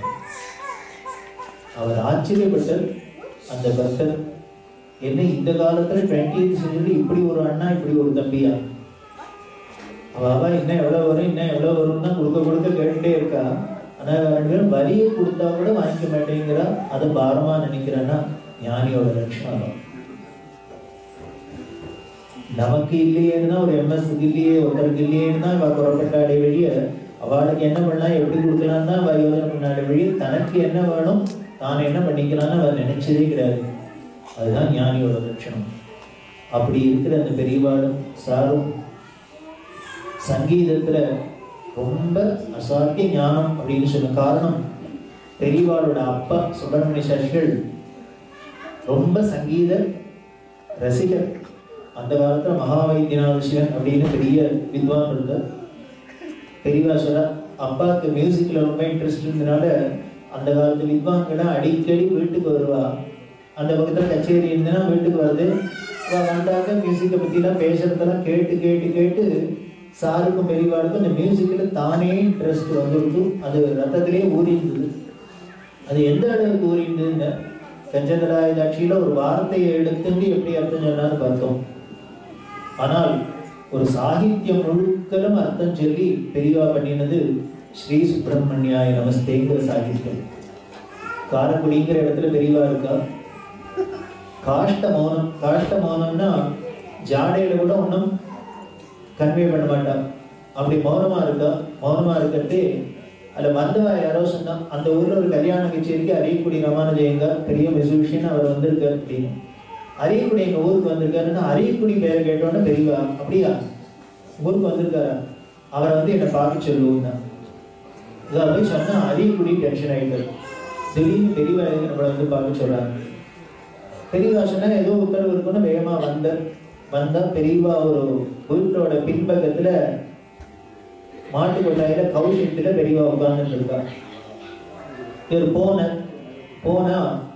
அவர் ஆச்சரியப்பட்டார் அந்த பக்தர் என்ன இந்த காலத்துல டுவெண்ட்டி செஞ்சுட்டு இப்படி ஒரு அண்ணா இப்படி ஒரு தம்பியா அவ அவ இன்னும் எவ்வளவு வரும் இன்னும் எவ்வளவு வரும்னு தான் கொடுக்க கொடுக்க கேட்டுட்டே இருக்கா ஆனா இவ ரெண்டு பேரும் வரியை கொடுத்தா கூட வாங்கிக்க மாட்டேங்கிறா அதை பாரமா நினைக்கிறேன்னா ஞானியோட லட்சணம் தான். நமக்கு இல்லையேன்னு தான் ஒரு எம்எஸ்க்கு இல்லையே ஒருத்தருக்கு இல்லையேன்னு தான் இவ குறப்பட்டாடே வெளிய அவளுக்கு என்ன பண்ணலாம் எப்படி கொடுக்கலாம் தான் அவ யோசனை பண்ணாடே வெளிய தனக்கு என்ன வேணும் தான் என்ன பண்ணிக்கலாம்னு அவ நினைச்சதே கிடையாது அதுதான் ஞானியோட லட்சணம் அப்படி இருக்கிற அந்த பெரியவாளும் சாரும் சங்கீதத்துல ரொம்ப அசாத்திய ஞானம் அப்படின்னு சொன்ன காரணம் பெரியவாளோட அப்பா சுப்பிரமணிய சாஸ்திரிகள் ரொம்ப சங்கீத ரசிகர் அந்த காலத்துல மகா வைத்தியநாத சிவன் அப்படின்னு பெரிய வித்வான் இருந்தார் பெரியவா சொல்ல அப்பாவுக்கு மியூசிக்ல ரொம்ப இன்ட்ரெஸ்ட் இருந்ததுனால அந்த காலத்து வித்வான்கள்லாம் அடிக்கடி வீட்டுக்கு வருவா அந்த பக்கத்துல கச்சேரி இருந்ததுன்னா வீட்டுக்கு வருது அவ வந்தாக்க மியூசிக்கை பத்திலாம் பேசுறதெல்லாம் கேட்டு கேட்டு கேட்டு சாருக்கும் பெரியவாளுக்கும் இந்த மியூசிக்ல தானே இன்ட்ரெஸ்ட் வந்துருக்கு அது ரத்தத்திலே ஊறி இருந்தது அது எந்த அளவுக்கு ஊறி இருந்ததுன்னு கஞ்சந்தராய காட்சியில ஒரு வார்த்தையை எடுத்துட்டு எப்படி அர்த்தம் சொன்னான்னு பார்த்தோம் ஆனால் ஒரு சாகித்யம் முழுக்கலும் அர்த்தம் சொல்லி பெரியவா பண்ணினது ஸ்ரீ சுப்பிரமணியாய நமஸ்தேங்கிற சாகித்யம் காரக்குடிங்கிற இடத்துல பெரியவா இருக்கா காஷ்ட மௌனம் காஷ்ட மௌனம்னா ஜாடையில கூட ஒன்றும் கன்வே பண்ண மாட்டான் அப்படி மௌனமா இருக்கா மௌனமா இருக்கிறதே அதுல வந்தவா யாரோ சொன்னா அந்த ஊர்ல ஒரு கல்யாண கச்சேரிக்கு அரியக்குடி ராமானுஜயங்க பெரிய மியூசிஷியன் அவர் வந்திருக்கார் அப்படின்னு அரியக்குடி எங்க ஊருக்கு வந்திருக்காருன்னா அரியக்குடி பேரை கேட்டோன்னே பெரியவா அப்படியா ஊருக்கு வந்திருக்காரா அவரை வந்து என்னை பார்க்க சொல்லுவோம்னா இதை போய் சொன்னா அரியக்குடி டென்ஷன் ஆயிட்டார் திடீர்னு பெரியவா எதுக்கு நம்மளை வந்து பார்க்க சொல்றாங்க பெரியவா சொன்னா ஏதோ உத்தரவு இருக்குன்னு வேகமா வந்த வந்தா பெரியவா ஒரு வீட்டோட பின்பக்கத்துல மாட்டு கொட்டாயில கௌஷியத்துல பெரியவா உட்கார்ந்துட்டு இருக்கா இவர் போன போனா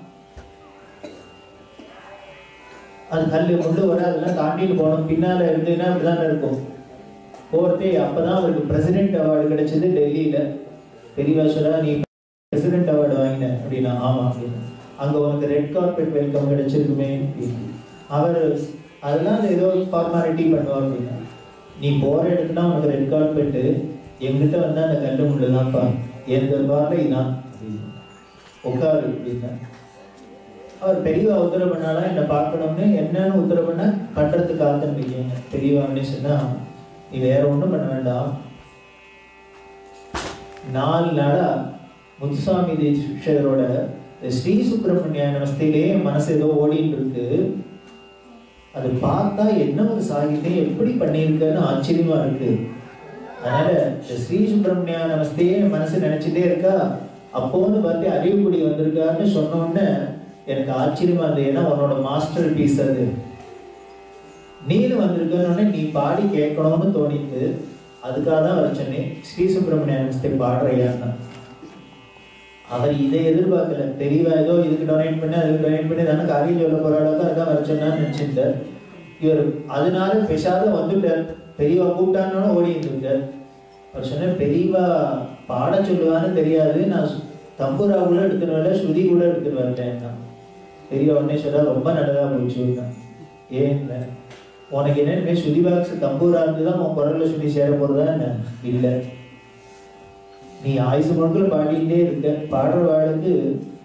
அது கல்லு முள்ளு வர அதெல்லாம் தாண்டிட்டு போனோம் பின்னால இருந்துன்னா அப்படிதான் இருக்கும் போறதே அப்பதான் அவருக்கு பிரசிடென்ட் அவார்டு கிடைச்சது டெல்லியில பெரியவா சொல்றா நீ பிரசிடென்ட் அவார்டு வாங்கின அப்படின்னா ஆமா அப்படின்னு அங்க உனக்கு ரெட் கார்பெட் வெல்கம் கிடைச்சிருக்குமே அப்படின்னு அவர் அதெல்லாம் ஏதோ ஃபார்மாலிட்டி பண்ணுவார் அப்படின்னா நீ போற இடத்துல உனக்கு ரெட் கார்பெட்டு எங்கிட்ட வந்தா அந்த கல்லு முள்ளுதான்ப்பா என் தர்பார்ல இதான் அப்படின்னு. உட்காரு அப்படின்னா அவர் பெரியவா உத்தரவு பண்ணாலும் என்னை பார்க்கணும்னு என்னன்னு உத்தரவு பண்ண பண்றதுக்கு காத்திருக்கீங்க பெரியவான்னு சொன்னா நீ வேற ஒண்ணும் பண்ண வேண்டாம் நாலு நாளா முத்துசாமி தீட்சிதரோட இந்த ஸ்ரீ சுப்பிரமணிய நமஸ்தையிலே என் மனசு ஏதோ ஓடிட்டு இருக்கு அது பார்த்தா என்ன ஒரு சாகித்யம் எப்படி பண்ணியிருக்கன்னு ஆச்சரியமா இருக்கு அதனால இந்த ஸ்ரீ சுப்பிரமணிய நமஸ்தையே என் மனசு நினைச்சிட்டே இருக்கா அப்போன்னு பார்த்து அறிவுக்குடி வந்திருக்காருன்னு சொன்ன உடனே எனக்கு ஆச்சரியமா இருந்தது ஏன்னா உன்னோட மாஸ்டர் பீஸ் அது நீனு வந்திருக்கன்னு உடனே நீ பாடி கேட்கணும்னு தோணிட்டு அதுக்காக தான் வர சொன்னேன் ஸ்ரீ சுப்பிரமணிய நமஸ்தை பாடுறையான்னு அவர் இதை எதிர்பார்க்கல தெரியவா ஏதோ இதுக்கு டொனேட் பண்ணி அதுக்கு டொனேட் பண்ணி தானே காரியம் சொல்ல போற அளவுக்கு அதான் வர சொன்னான்னு நினைச்சிருந்தார் இவர் அதனால பெஷாத வந்துட்டார் பெரியவா கூப்பிட்டான்னு ஓடி இருந்திருக்கார் அவர் சொன்ன பெரியவா பாட சொல்லுவான்னு தெரியாது நான் சு- தம்புரா கூட எடுத்துட்டு வரல ஸ்ருதி கூட எடுத்துட்டு வரட்டேன் பெரியவா உடனே சொல்றா ரொம்ப நல்லதா போச்சு ஏன் உனக்கு என்ன இனிமே ஸ்ருதி பாக்ஸ் தம்பூரா இருந்து தான் உன் குரல்ல ஸ்ருதி சேர போறதா என்ன இல்லை நீ ஆயுசு முழுக்க பாடிக்கிட்டே இருக்க பாடுற வாளுக்கு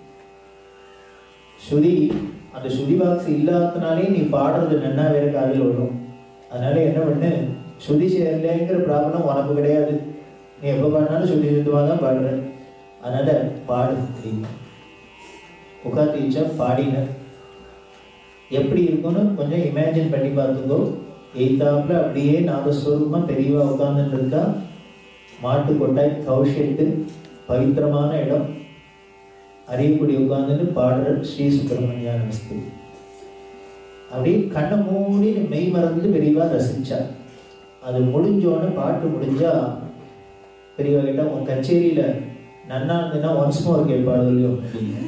ஸ்ருதி அந்த ஸ்ருதி பாக்ஸ் இல்லாதனாலே நீ பாடுறது நன்னா வேற காதில் வரும் அதனால என்ன பண்ணு ஸ்ருதி சேரலைங்கிற ப்ராப்ளம் உனக்கு கிடையாது நீ எப்போ பாடினாலும் ஸ்ருதி சுத்தமாக தான் பாடுற அதனால பாடு தெரியும் உட்காந்து இச்சா பாடின எப்படி இருக்கும்னு கொஞ்சம் இமேஜின் பண்ணி பார்த்துக்கோ எய்தாப்புல அப்படியே நாதஸ்வரூபமா பெரியவா உட்கார்ந்துட்டு இருக்கா மாட்டு கொட்டாய் கவுஷெட்டு பவித்திரமான இடம் அரியக்குடி உட்கார்ந்துட்டு பாடுற ஸ்ரீ சுப்பிரமணிய நமஸ்தே அப்படியே கண்ணை மூடி மெய் மறந்து பெரியவா ரசிச்சா அது முடிஞ்சோன்னு பாட்டு முடிஞ்சா பெரியவா கிட்ட உன் கச்சேரியில நன்னா இருந்ததுன்னா ஒன்ஸ் மோர் கேட்பாடு இல்லையோ அப்படின்னு.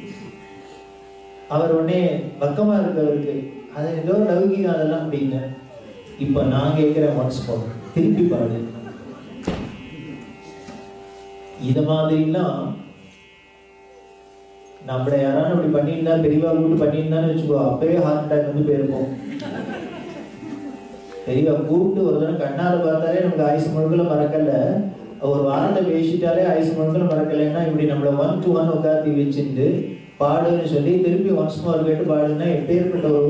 அவர் உடனே பக்கமா இருக்கவருக்கு அது ஏதோ லௌகிகம் அதெல்லாம் அப்படின்னு இப்ப நான் கேட்கிறேன் ஒன்ஸ் மோர் திருப்பி பாடு இது மாதிரிலாம் நம்மளை யாராலும் அப்படி பண்ணியிருந்தா பெரியவா கூட்டு பண்ணியிருந்தான்னு வச்சுக்கோ அப்பவே ஹார்ட் அட்டாக் வந்து போயிருப்போம் பெரியவா கூப்பிட்டு ஒரு தடவை கண்ணால பார்த்தாலே நமக்கு ஆயுசு முழுக்கல மறக்கல ஒரு வாரத்தை பேசிட்டாலே ஆயுசு முழுக்கல மறக்கலைன்னா இப்படி நம்மள ஒன் டு ஒன் உட்காந்து வச்சுட்டு பாடுன்னு சொல்லி திருப்பி ஒன்ஸ் மோர் கேட்டு பாடுன்னா எப்பேற்பட்ட ஒரு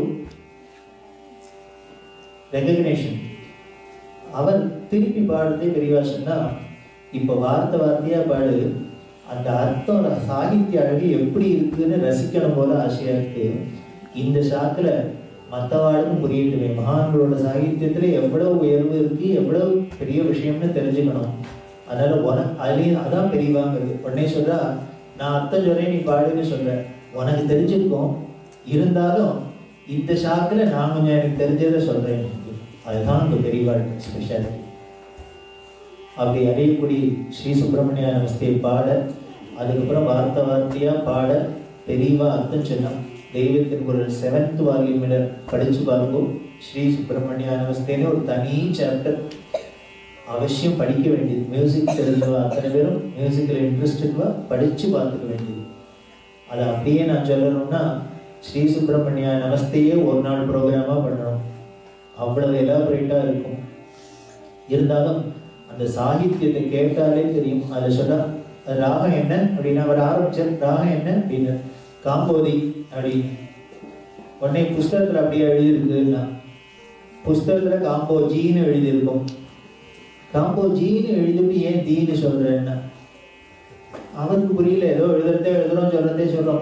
ரெகக்னேஷன் அவர் திருப்பி பாடுறதே பெரியவா சொன்னா இப்ப வார்த்தை வார்த்தையா பாடு அந்த அர்த்தம் சாகித்ய அழகு எப்படி இருக்குன்னு ரசிக்கணும் போல ஆசையா இருக்கு இந்த சாக்குல மற்றவாளுக்கும் புரியட்டுமே மகான்களோட சாகித்யத்துல எவ்வளவு உயர்வு இருக்கு எவ்வளவு பெரிய விஷயம்னு தெரிஞ்சுக்கணும் அதனால உனக்கு அதுலயும் அதான் பெரியவாங்கிறது உடனே சொல்றா நான் அர்த்தம் சொல்றேன் நீ பாடுன்னு சொல்றேன் உனக்கு தெரிஞ்சிருக்கும் இருந்தாலும் இந்த சாக்குல நான் கொஞ்சம் எனக்கு தெரிஞ்சதை சொல்றேன் அதுதான் இந்த பெரியவாள் ஸ்பெஷாலிட்டி அப்படி அடையக்குடி ஸ்ரீ சுப்பிரமணிய நமஸ்தே பாட அதுக்கப்புறம் வார்த்தை வார்த்தையா பாட பெரியவா அர்த்தம் சொன்னான் தெய்வத்தின் குரல் செவன்த் வால்யூமில் படிச்சு பார்ப்போம் ஸ்ரீ சுப்பிரமணிய நமஸ்தேன்னு ஒரு தனி சாப்டர் அவசியம் படிக்க வேண்டியது மியூசிக் தெரிஞ்சவா அத்தனை பேரும் மியூசிக்கில் இன்ட்ரெஸ்ட் இருக்கவா படிச்சு பார்த்துக்க வேண்டியது அதை அப்படியே நான் சொல்லணும்னா ஸ்ரீ சுப்பிரமணிய நமஸ்தையே ஒரு நாள் ப்ரோக்ராமாக பண்ணணும் அவ்வளவு எலாபரேட்டாக இருக்கும் இருந்தாலும் அந்த சாகித்யத்தை கேட்டாலே தெரியும் அதில் சொல்ல அது ராகம் என்ன அப்படின்னு அவர் ஆரம்பிச்சார் ராகம் என்ன அப்படின்னு காம்போதி அப்படின்னு உடனே புஸ்தகத்தில் அப்படியே எழுதியிருக்குன்னா புஸ்தகத்தில் காம்போஜின்னு எழுதியிருக்கும் காம்போஜின்னு எழுதிட்டு ஏன் தீன்னு சொல்றேன்னா அவருக்கு புரியல ஏதோ எழுதுறதே எழுதுறோம் சொல்றதே சொல்றோம்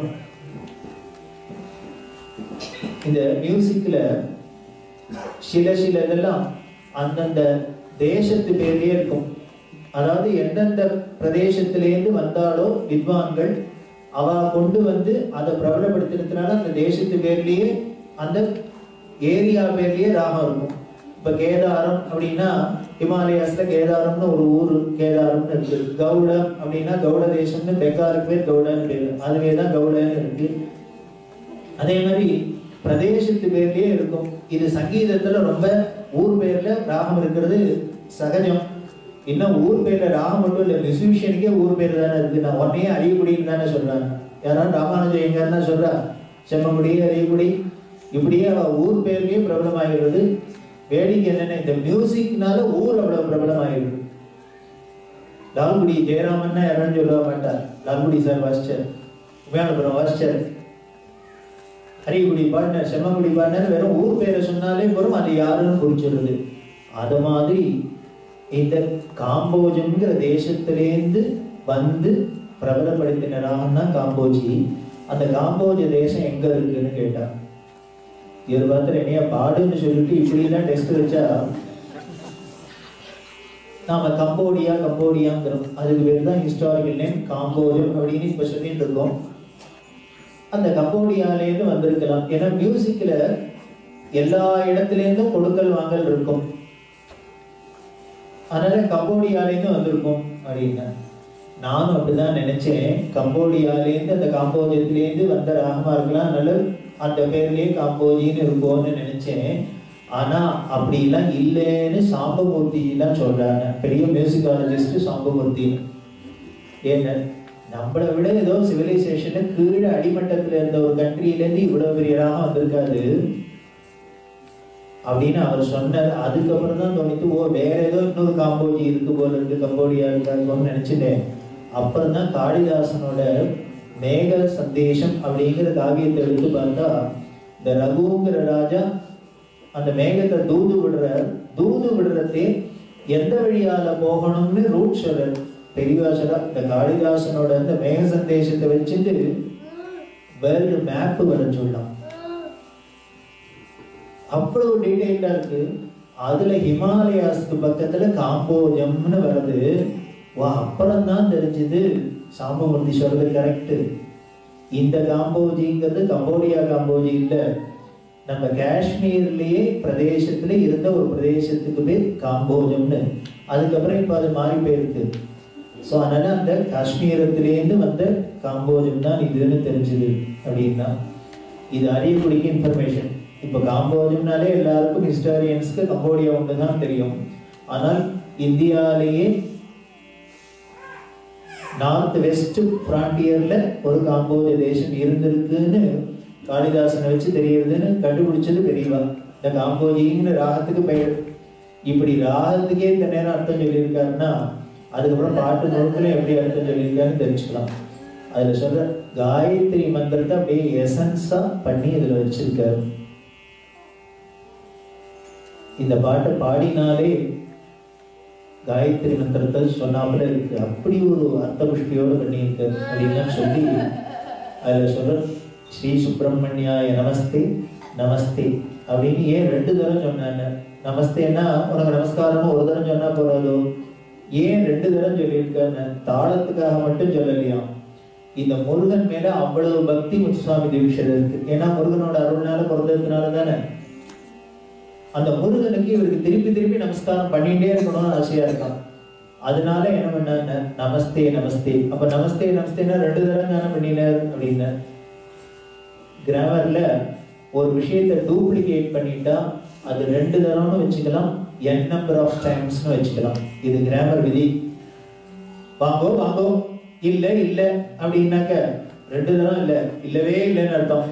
இந்த மியூசிக்ல சில சில இதெல்லாம் அந்தந்த தேசத்து பேர்லயே இருக்கும் அதாவது எந்தெந்த பிரதேசத்திலேருந்து வந்தாலோ வித்வான்கள் அவ கொண்டு வந்து அதை பிரபலப்படுத்தினதுனால அந்த தேசத்து பேர்லயே அந்த ஏரியா பேர்லயே ராகம் இருக்கும் இப்ப கேதாரம் அப்படின்னா ஹிமாலயாஸ்ல கேதாரம்னு ஒரு ஊர் கேதாரம்னு இருக்கு கவுடம் அப்படின்னா கவுட தேசம்னு பெக்காருக்கு பேர் கவுடன்னு பேரு அதுவே தான் கவுடன்னு இருக்கு அதே மாதிரி பிரதேசத்து பேர்லயே இருக்கும் இது சங்கீதத்துல ரொம்ப ஊர் பேர்ல ராகம் இருக்கிறது சகஜம் இன்னும் ஊர் பேர்ல ராகம் மட்டும் இல்ல மியூசிஷியனுக்கே ஊர் பேர் தானே இருக்கு நான் உடனே அரியக்குடின்னு தானே சொல்றாங்க யாராவது ராமானுஜம் எங்கன்னா சொல்றா செம்மங்குடி அரியக்குடி இப்படியே அவ ஊர் பேர்லயே பிரபலமாகிறது வேடிக்கை என்னன்னா இந்த மியூசிக்னால ஊர் அவ்வளவு பிரபலமாகிறது லால்குடி ஜெயராமன்னா யாரும் சொல்ல மாட்டார் லால்குடி சார் வாசிச்சார் உமையானபுரம் வாசிச்சார் அரியக்குடி பாடினார் செம்மங்குடி பாடினார் வெறும் ஊர் பேரை சொன்னாலே வரும் அது யாருன்னு குறிச்சிடுது அது மாதிரி இந்த காம்போஜம்ங்கிற தேசத்திலேருந்து வந்து பிரபலப்படுத்தின ராகம் தான் காம்போஜி அந்த காம்போஜ தேசம் எங்க இருக்குன்னு கேட்டா இவர் பார்த்து என்னைய பாடுன்னு சொல்லிட்டு இப்படிலாம் டெஸ்ட் வச்சா நாம கம்போடியா கம்போடியாங்கிறோம் அதுக்கு பேர் தான் ஹிஸ்டாரிக்கல் நேம் காம்போஜம் அப்படின்னு இப்ப சொல்லிட்டு இருக்கோம் அந்த கம்போடியாலேருந்து வந்திருக்கலாம் ஏன்னா மியூசிக்ல எல்லா இடத்துலேருந்தும் கொடுக்கல் வாங்கல் இருக்கும் அதனால கம்போடியாலேருந்து வந்திருக்கும் அப்படின்னா நானும் அப்படிதான் நினைச்சேன் கம்போடியாலேருந்து அந்த காம்போஜத்திலேருந்து வந்த ராகமா இருக்கலாம் அதனால அந்த பேர்லயே காம்போஜின்னு இருக்கும்னு நினைச்சேன் ஆனா அப்படிலாம் இல்லைன்னு சாம்பமூர்த்தி எல்லாம் சொல்றாங்க பெரிய மியூசிக்காலஜிஸ்ட் சாம்பமூர்த்தி ஏன்னா நம்மளை விட ஏதோ சிவிலைசேஷனு கீழே அடிமட்டத்துல இருந்த ஒரு கண்ட்ரியிலேருந்து இவ்வளவு பெரிய ராகம் வந்திருக்காது அப்படின்னு அவர் சொன்னார் அதுக்கப்புறம் தான் தோணித்து ஓ வேற ஏதோ இன்னொரு காம்போஜி இருக்கு போல இருக்கு கம்போடியா இருக்காருன்னு நினைச்சிட்டேன் அப்புறம் தான் காளிதாசனோட மேக சந்தேஷம் அப்படிங்கிற காவியத்தை எடுத்து பார்த்தா இந்த ரகுங்கிற ராஜா அந்த மேகத்தை தூது விடுற தூது விடுறதே எந்த வழியால போகணும்னு ரூட் சொல்ற பெரியவா சொல்ற இந்த காளிதாசனோட அந்த மேக சந்தேஷத்தை வச்சுட்டு வேர்ல்டு மேப் வர சொல்லலாம் அவ்வளவு டீடைல்டா இருக்கு அதுல ஹிமாலயாஸ்க்கு பக்கத்துல காம்போஜம்னு வருது வா அப்புறம் தான் தெரிஞ்சது சாம்பமூர்த்தி சொல்றது கரெக்ட் இந்த காம்போஜிங்கிறது கம்போடியா காம்போஜி இல்ல நம்ம காஷ்மீர்லயே பிரதேசத்துல இருந்த ஒரு பிரதேசத்துக்கு பேர் காம்போஜம்னு அதுக்கப்புறம் இப்ப அது மாறி போயிருக்கு ஸோ அதனால அந்த காஷ்மீரத்திலேருந்து வந்த காம்போஜம் தான் இதுன்னு தெரிஞ்சது அப்படின்னா இது அறியக்கூடிய இன்ஃபர்மேஷன் இப்போ காம்போஜம்னாலே எல்லாருக்கும் ஹிஸ்டாரியன்ஸ்க்கு கம்போடியா ஒன்று தான் தெரியும் ஆனால் இந்தியாவிலேயே நார்த் வெஸ்ட் ஃப்ரான்டியர்ல ஒரு காம்போஜ தேசம் இருந்திருக்குன்னு காளிதாசனை வச்சு தெரியுதுன்னு கண்டுபிடிச்சது பெரியவா இந்த காம்போஜிங்கிற ராகத்துக்கு பெயர் இப்படி ராகத்துக்கே இந்த நேரம் அர்த்தம் சொல்லியிருக்காருன்னா அதுக்கப்புறம் பாட்டு நூல்களை எப்படி அர்த்தம் சொல்லியிருக்காருன்னு தெரிஞ்சுக்கலாம் அதுல சொல்ற காயத்ரி மந்திரத்தை அப்படியே எசன்ஸா பண்ணி இதுல வச்சிருக்காரு இந்த பாட்டை பாடினாலே காயத்ரி மந்திரத்தை சொன்னாப்புல இருக்கு அப்படி ஒரு அர்த்த புஷ்டியோடு பண்ணியிருக்காரு அப்படின்னு சொல்லி அதுல சொல்ற ஸ்ரீ சுப்பிரமணியாய நமஸ்தே நமஸ்தே அப்படின்னு ஏன் ரெண்டு தரம் சொன்னாங்க நமஸ்தேன்னா உனக்கு நமஸ்காரமும் ஒரு தரம் சொன்னா போறாதோ ஏன் ரெண்டு தரம் சொல்லியிருக்காங்க தாளத்துக்காக மட்டும் சொல்லலையாம் இந்த முருகன் மேல அவ்வளவு பக்தி முத்துசுவாமி தீட்சர் இருக்கு ஏன்னா முருகனோட அருள்னால பிறந்ததுனால தானே அந்த முருகனுக்கு இவருக்கு திருப்பி திருப்பி நமஸ்காரம் பண்ணிட்டே இருக்கணும்னு ஆசையா இருக்கான் அதனால என்ன பண்ணாங்க நமஸ்தே நமஸ்தே அப்ப நமஸ்தே நமஸ்தேன்னா ரெண்டு தரம் தானே பண்ணினார் அப்படின்னு கிராமர்ல ஒரு விஷயத்தை டூப்ளிகேட் பண்ணிட்டா அது ரெண்டு தரம்னு வச்சுக்கலாம் என் நம்பர் ஆஃப் டைம்ஸ்னு வச்சுக்கலாம் இது கிராமர் விதி வாங்கோ வாங்கோ இல்ல இல்ல அப்படின்னாக்க ரெண்டு தரம் இல்ல இல்லவே இல்லைன்னு அர்த்தம்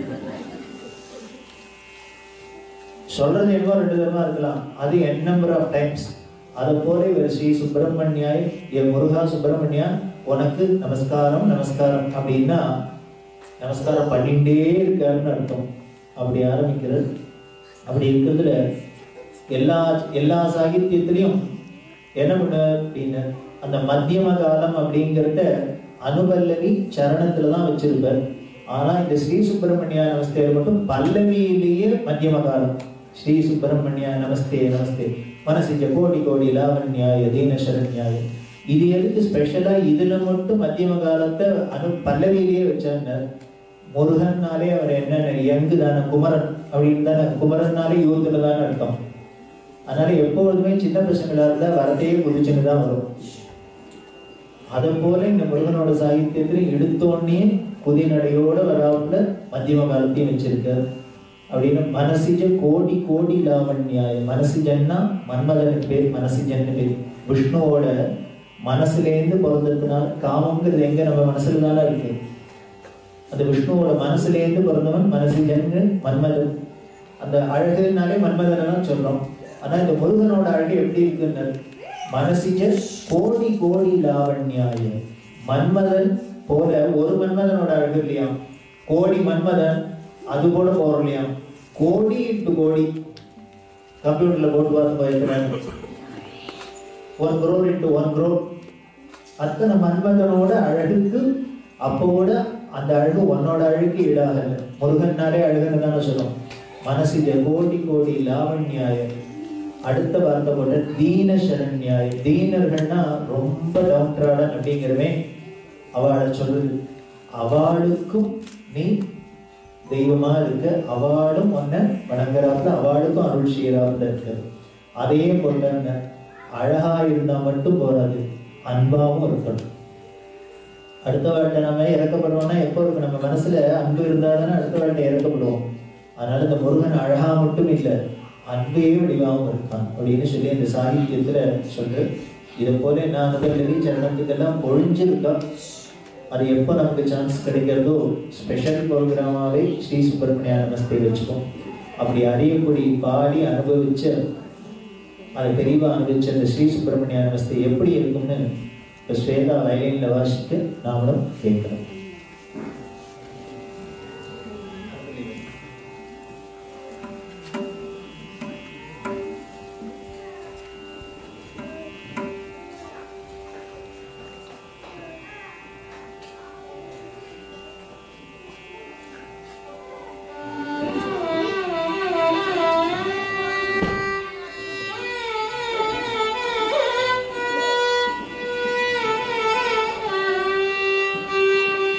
சொல்றது என்னவோ ரெண்டு தரமா இருக்கலாம் அது என் நம்பர் ஆஃப் டைம்ஸ் அதை போல இவர் ஸ்ரீ சுப்பிரமணியாய் என் முருகா சுப்பிரமணியா உனக்கு நமஸ்காரம் நமஸ்காரம் அப்படின்னா நமஸ்காரம் பண்ணிட்டே இருக்காருன்னு அர்த்தம் அப்படி ஆரம்பிக்கிறது அப்படி இருக்கிறதுல எல்லா எல்லா சாகித்யத்திலையும் என்ன பண்ண அப்படின்னு அந்த மத்தியம காலம் அப்படிங்கிறத அனுபல்லவி சரணத்துல தான் வச்சிருப்பார் ஆனா இந்த ஸ்ரீ சுப்பிரமணியா நமஸ்தே மட்டும் பல்லவியிலேயே மத்தியம காலம் ஸ்ரீ சுப்பிரமணியா நமஸ்தே நமஸ்தே மனசிஞ்ச கோடி கோடி லாவண்யாய தீன சரண்யாய இது எதுக்கு ஸ்பெஷலா இதுல மட்டும் மத்தியம காலத்தை அனு பல்லவியிலேயே வச்சாங்க முருகன்னாலே அவர் என்ன யங்கு தானே குமரன் அப்படின்னு தானே குமரன்னாலே யூத்துல தானே அர்த்தம் அதனால எப்பொழுதுமே சின்ன பசங்களா இருந்தா வரத்தையே குதிச்சுன்னு தான் வரும் அதை போல இந்த முருகனோட சாகித்யத்துல எடுத்தோடனே குதிநடையோட வராப்புல மத்தியம காலத்தையும் வச்சிருக்காரு அப்படின்னு மனசிஜ கோடி கோடி லாவண்யாய மனசிஜன்னா மன்மதனுக்கு பேர் மனசிஜன்னு பேர் விஷ்ணுவோட மனசுலேருந்து பிறந்ததுனால காமங்கிறது எங்க நம்ம மனசுல தானே இருக்கு அந்த விஷ்ணுவோட மனசுலேருந்து பிறந்தவன் மனசிஜன்னு மன்மதன் அந்த அழகுனாலே மன்மதனை தான் சொல்றோம் ஆனா இந்த முருகனோட அழகு எப்படி இருக்குன்னு மனசிஜ கோடி கோடி லாவண்யாய மன்மதன் போல ஒரு மன்மதனோட அழகு இல்லையாம் கோடி மன்மதன் அது கூட போறோம் இல்லையாம் கோடி இன்ட்டு கோடி கம்ப்யூட்டர்ல போட்டு பார்த்து போயிருக்கிறாங்க one crore into one crore அத்தனை மன்மதனோட அழகுக்கு அப்போட அந்த அழகு உன்னோட அழகுக்கு ஈடாகல முருகன்னாலே அழகுன்னு தானே சொல்லும் மனசில கோடி கோடி லாவண்யாய அடுத்த வார்த்தை போட்ட தீன சரண்யாய தீனர்கள்னா ரொம்ப டவுன்ட்ராடன் அப்படிங்கிறவே அவளை சொல்லுது அவளுக்கும் நீ தெய்வமா இருக்க அவளும் உன்னை வணங்குறாப்புல அவளுக்கும் அருள் செய்யறாப்புல இருக்க அதே போல அழகா இருந்தா மட்டும் போறாது அன்பாவும் இருக்கணும் அடுத்த வாழ்க்கை நம்ம இறக்கப்படுவோம்னா எப்போ இருக்கு நம்ம மனசுல அன்பு இருந்தா தானே அடுத்த வாழ்க்கை இறக்கப்படுவோம் அதனால இந்த முருகன் அழகா மட்டும் இல்லை அன்பே வடிவாகவும் இருக்கான் அப்படின்னு சொல்லி இந்த சாகித்யத்துல சொல்ற இதை போல நான் முதல்லி சரணத்துக்கெல்லாம் பொழிஞ்சிருக்கா அது எப்போ நமக்கு சான்ஸ் கிடைக்கிறதோ ஸ்பெஷல் ப்ரோக்ராமாவே ஸ்ரீ சுப்பிரமணிய நமஸ்தே வச்சுப்போம் அப்படி அறியக்கூடிய பாடி அனுபவிச்ச அதை தெளிவாக அனுபவிச்ச அந்த ஸ்ரீ சுப்பிரமணிய நமஸ்தே எப்படி இருக்கும்னு இப்போ ஸ்வேதா வயலின்ல வாசித்து நாமளும் கேட்கணும் Thank you.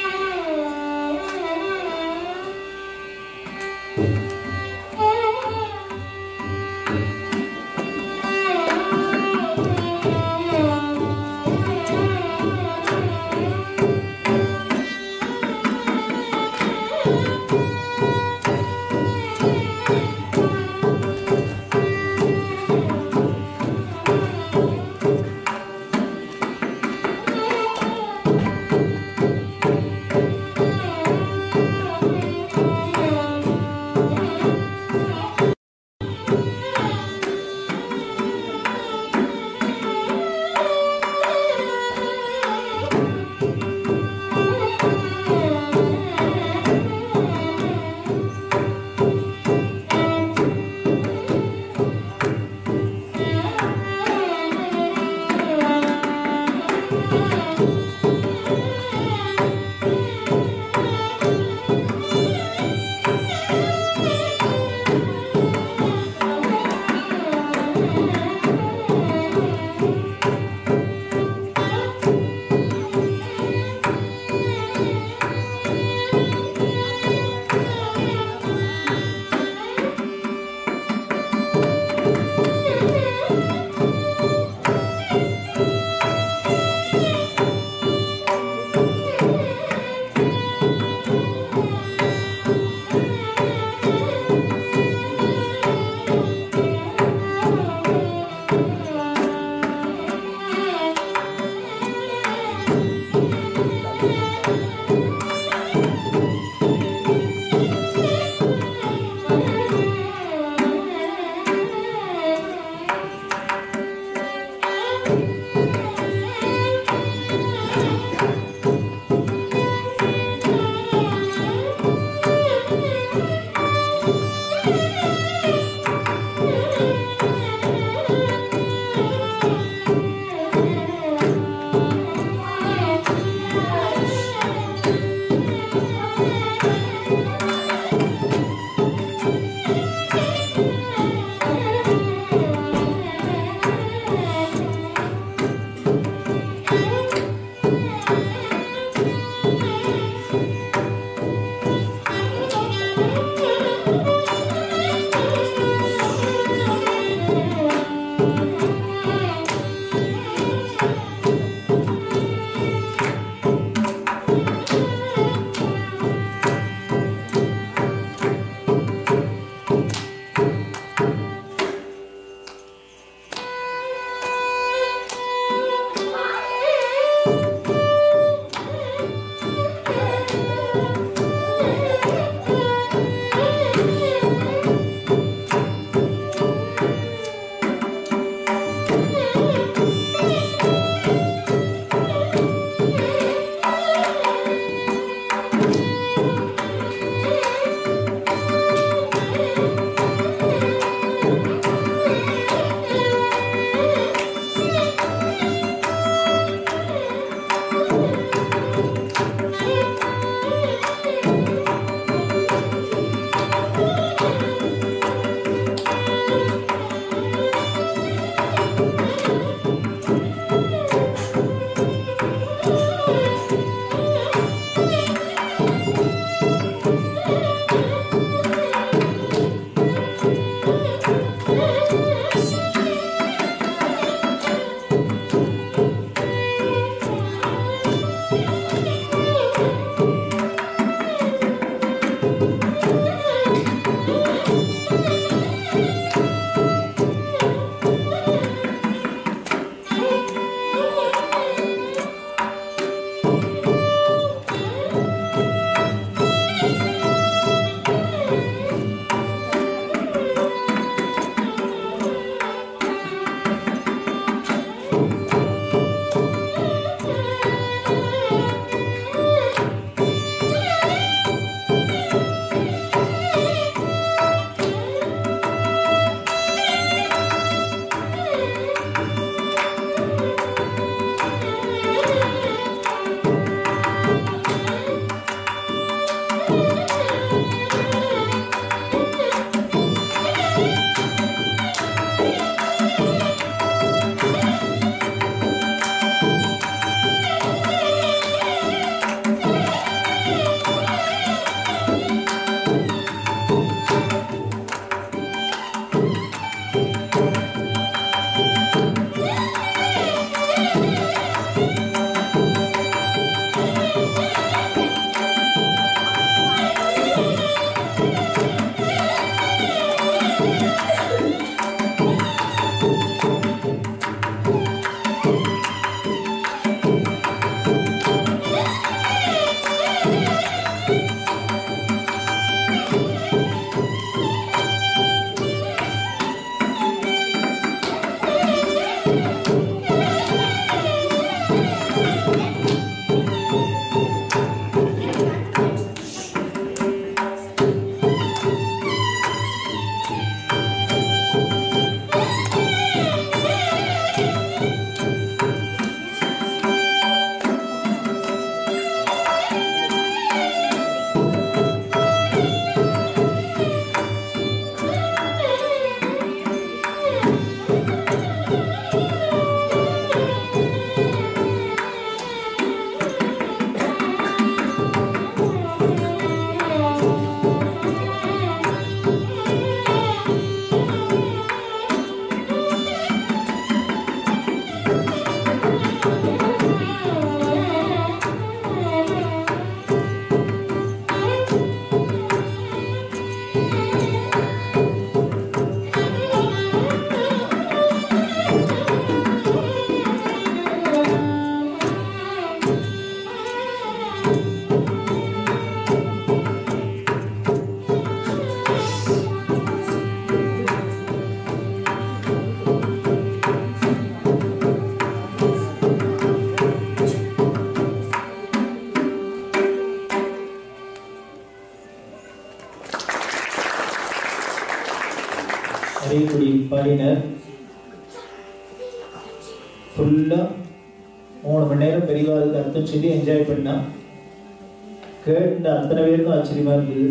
அழகா மூணு மணி நேரம் பெரியவாளுக்கு அர்த்தம் சொல்லி என்ஜாய் பண்ணா கேட்ட அத்தனை பேருக்கும் ஆச்சரியமா இருந்தது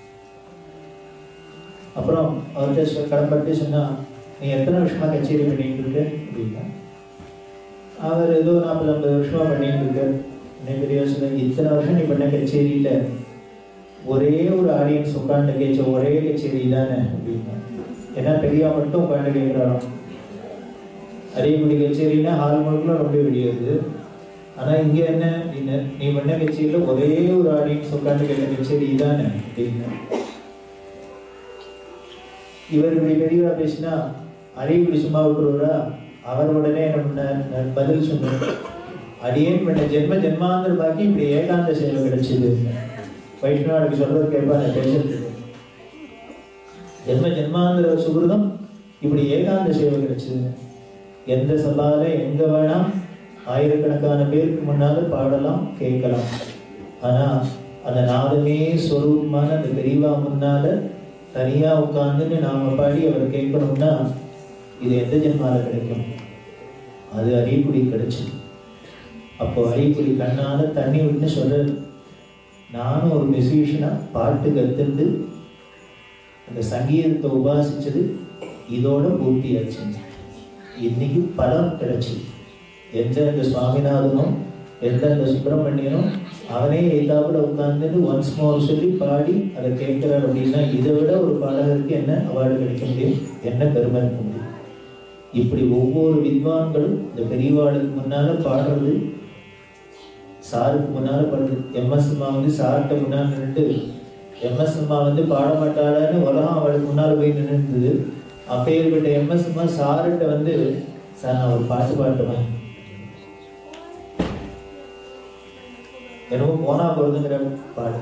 அப்புறம் அவர்கிட்ட சொ- கடன்பட்டு சொன்னா நீ எத்தனை வருஷமா கச்சேரி பண்ணிட்டு இருக்க அப்படின்னா அவர் ஏதோ நாற்பது ஐம்பது வருஷமா பண்ணிட்டு இருக்கார் என்ன பெரிய சொன்னாங்க இத்தனை வருஷம் நீ பண்ண கச்சேரியில ஒரே ஒரு ஆடியன்ஸ் உட்காந்து கேட்ச ஒரே கச்சேரி தானே அப்படின்னா ஏன்னா பெரியா மட்டும் உட்காந்து கேட்கிறாராம் அரியக்குடி கச்சேரினா ஹால் முழுக்க ரொம்ப வெளியாது ஆனா இங்க என்ன அப்படின்னு நீ பண்ண கச்சேரியில ஒரே ஒரு ஆடியன்ஸ் உட்காந்து கேட்ட கச்சேரி தானே அப்படின்னு இவர் இப்படி பெரியவா பேசினா அரியக்குடி சும்மா விட்டுருவரா அவர் உடனே என்ன பண்ணார் நான் பதில் சொன்னார் அடியேன் பண்ண ஜென்ம ஜென்மாந்திர பாக்கி இப்படி ஏகாந்த சேவை கிடைச்சது வைஷ்ணவாளுக்கு சொல்றது கேட்பாங்க பேசுறதுக்கு ஜென்ம ஜென்மாந்திர சுகிருதம் இப்படி ஏகாந்த சேவை கிடைச்சது எந்த சபால எங்க வேணா ஆயிரக்கணக்கான பேருக்கு முன்னால பாடலாம் கேட்கலாம் ஆனா அந்த நாதமே ஸ்வரூபமான அந்த பெரியவா முன்னால தனியா உட்கார்ந்துன்னு நாம பாடி அவர் கேட்கணும்னா இது எந்த ஜென்மால கிடைக்கும் அது அரியக்குடி கிடைச்சது அப்போ அரியக்குடி கண்ணால தண்ணி விட்டு சொல்ற நானும் ஒரு மியூசிஷியனா பாட்டு கத்துண்டு அந்த சங்கீதத்தை உபாசிச்சது இதோட பூர்த்தியாச்சு இன்னைக்கு பலம் கிடைச்சு எந்த இந்த சுவாமிநாதனும் எந்த இந்த சுப்பிரமணியனும் அவனே எய்தாப்புல உட்கார்ந்துட்டு ஒன்ஸ் மோர் சொல்லி பாடி அதை கேட்கிறார் அப்படின்னா இதை விட ஒரு பாடகருக்கு என்ன அவார்டு கிடைக்க முடியும் என்ன பெருமை இருக்க முடியும் இப்படி ஒவ்வொரு வித்வான்களும் இந்த பெரியவாளுக்கு முன்னால பாடுறது சாருக்கு முன்னால பாடுறது எம்எஸ் அம்மா வந்து சார்கிட்ட முன்னால நின்றுட்டு எம்எஸ் அம்மா வந்து பாட மாட்டாளான்னு உலகம் அவளுக்கு முன்னால போய் நின்றுது அப்பேற்பட்ட எம்எஸ் அம்மா சார்கிட்ட வந்து சார் நான் ஒரு பாட்டு பாட்டுவேன் என்னவோ போனா போறதுங்கிற பாடு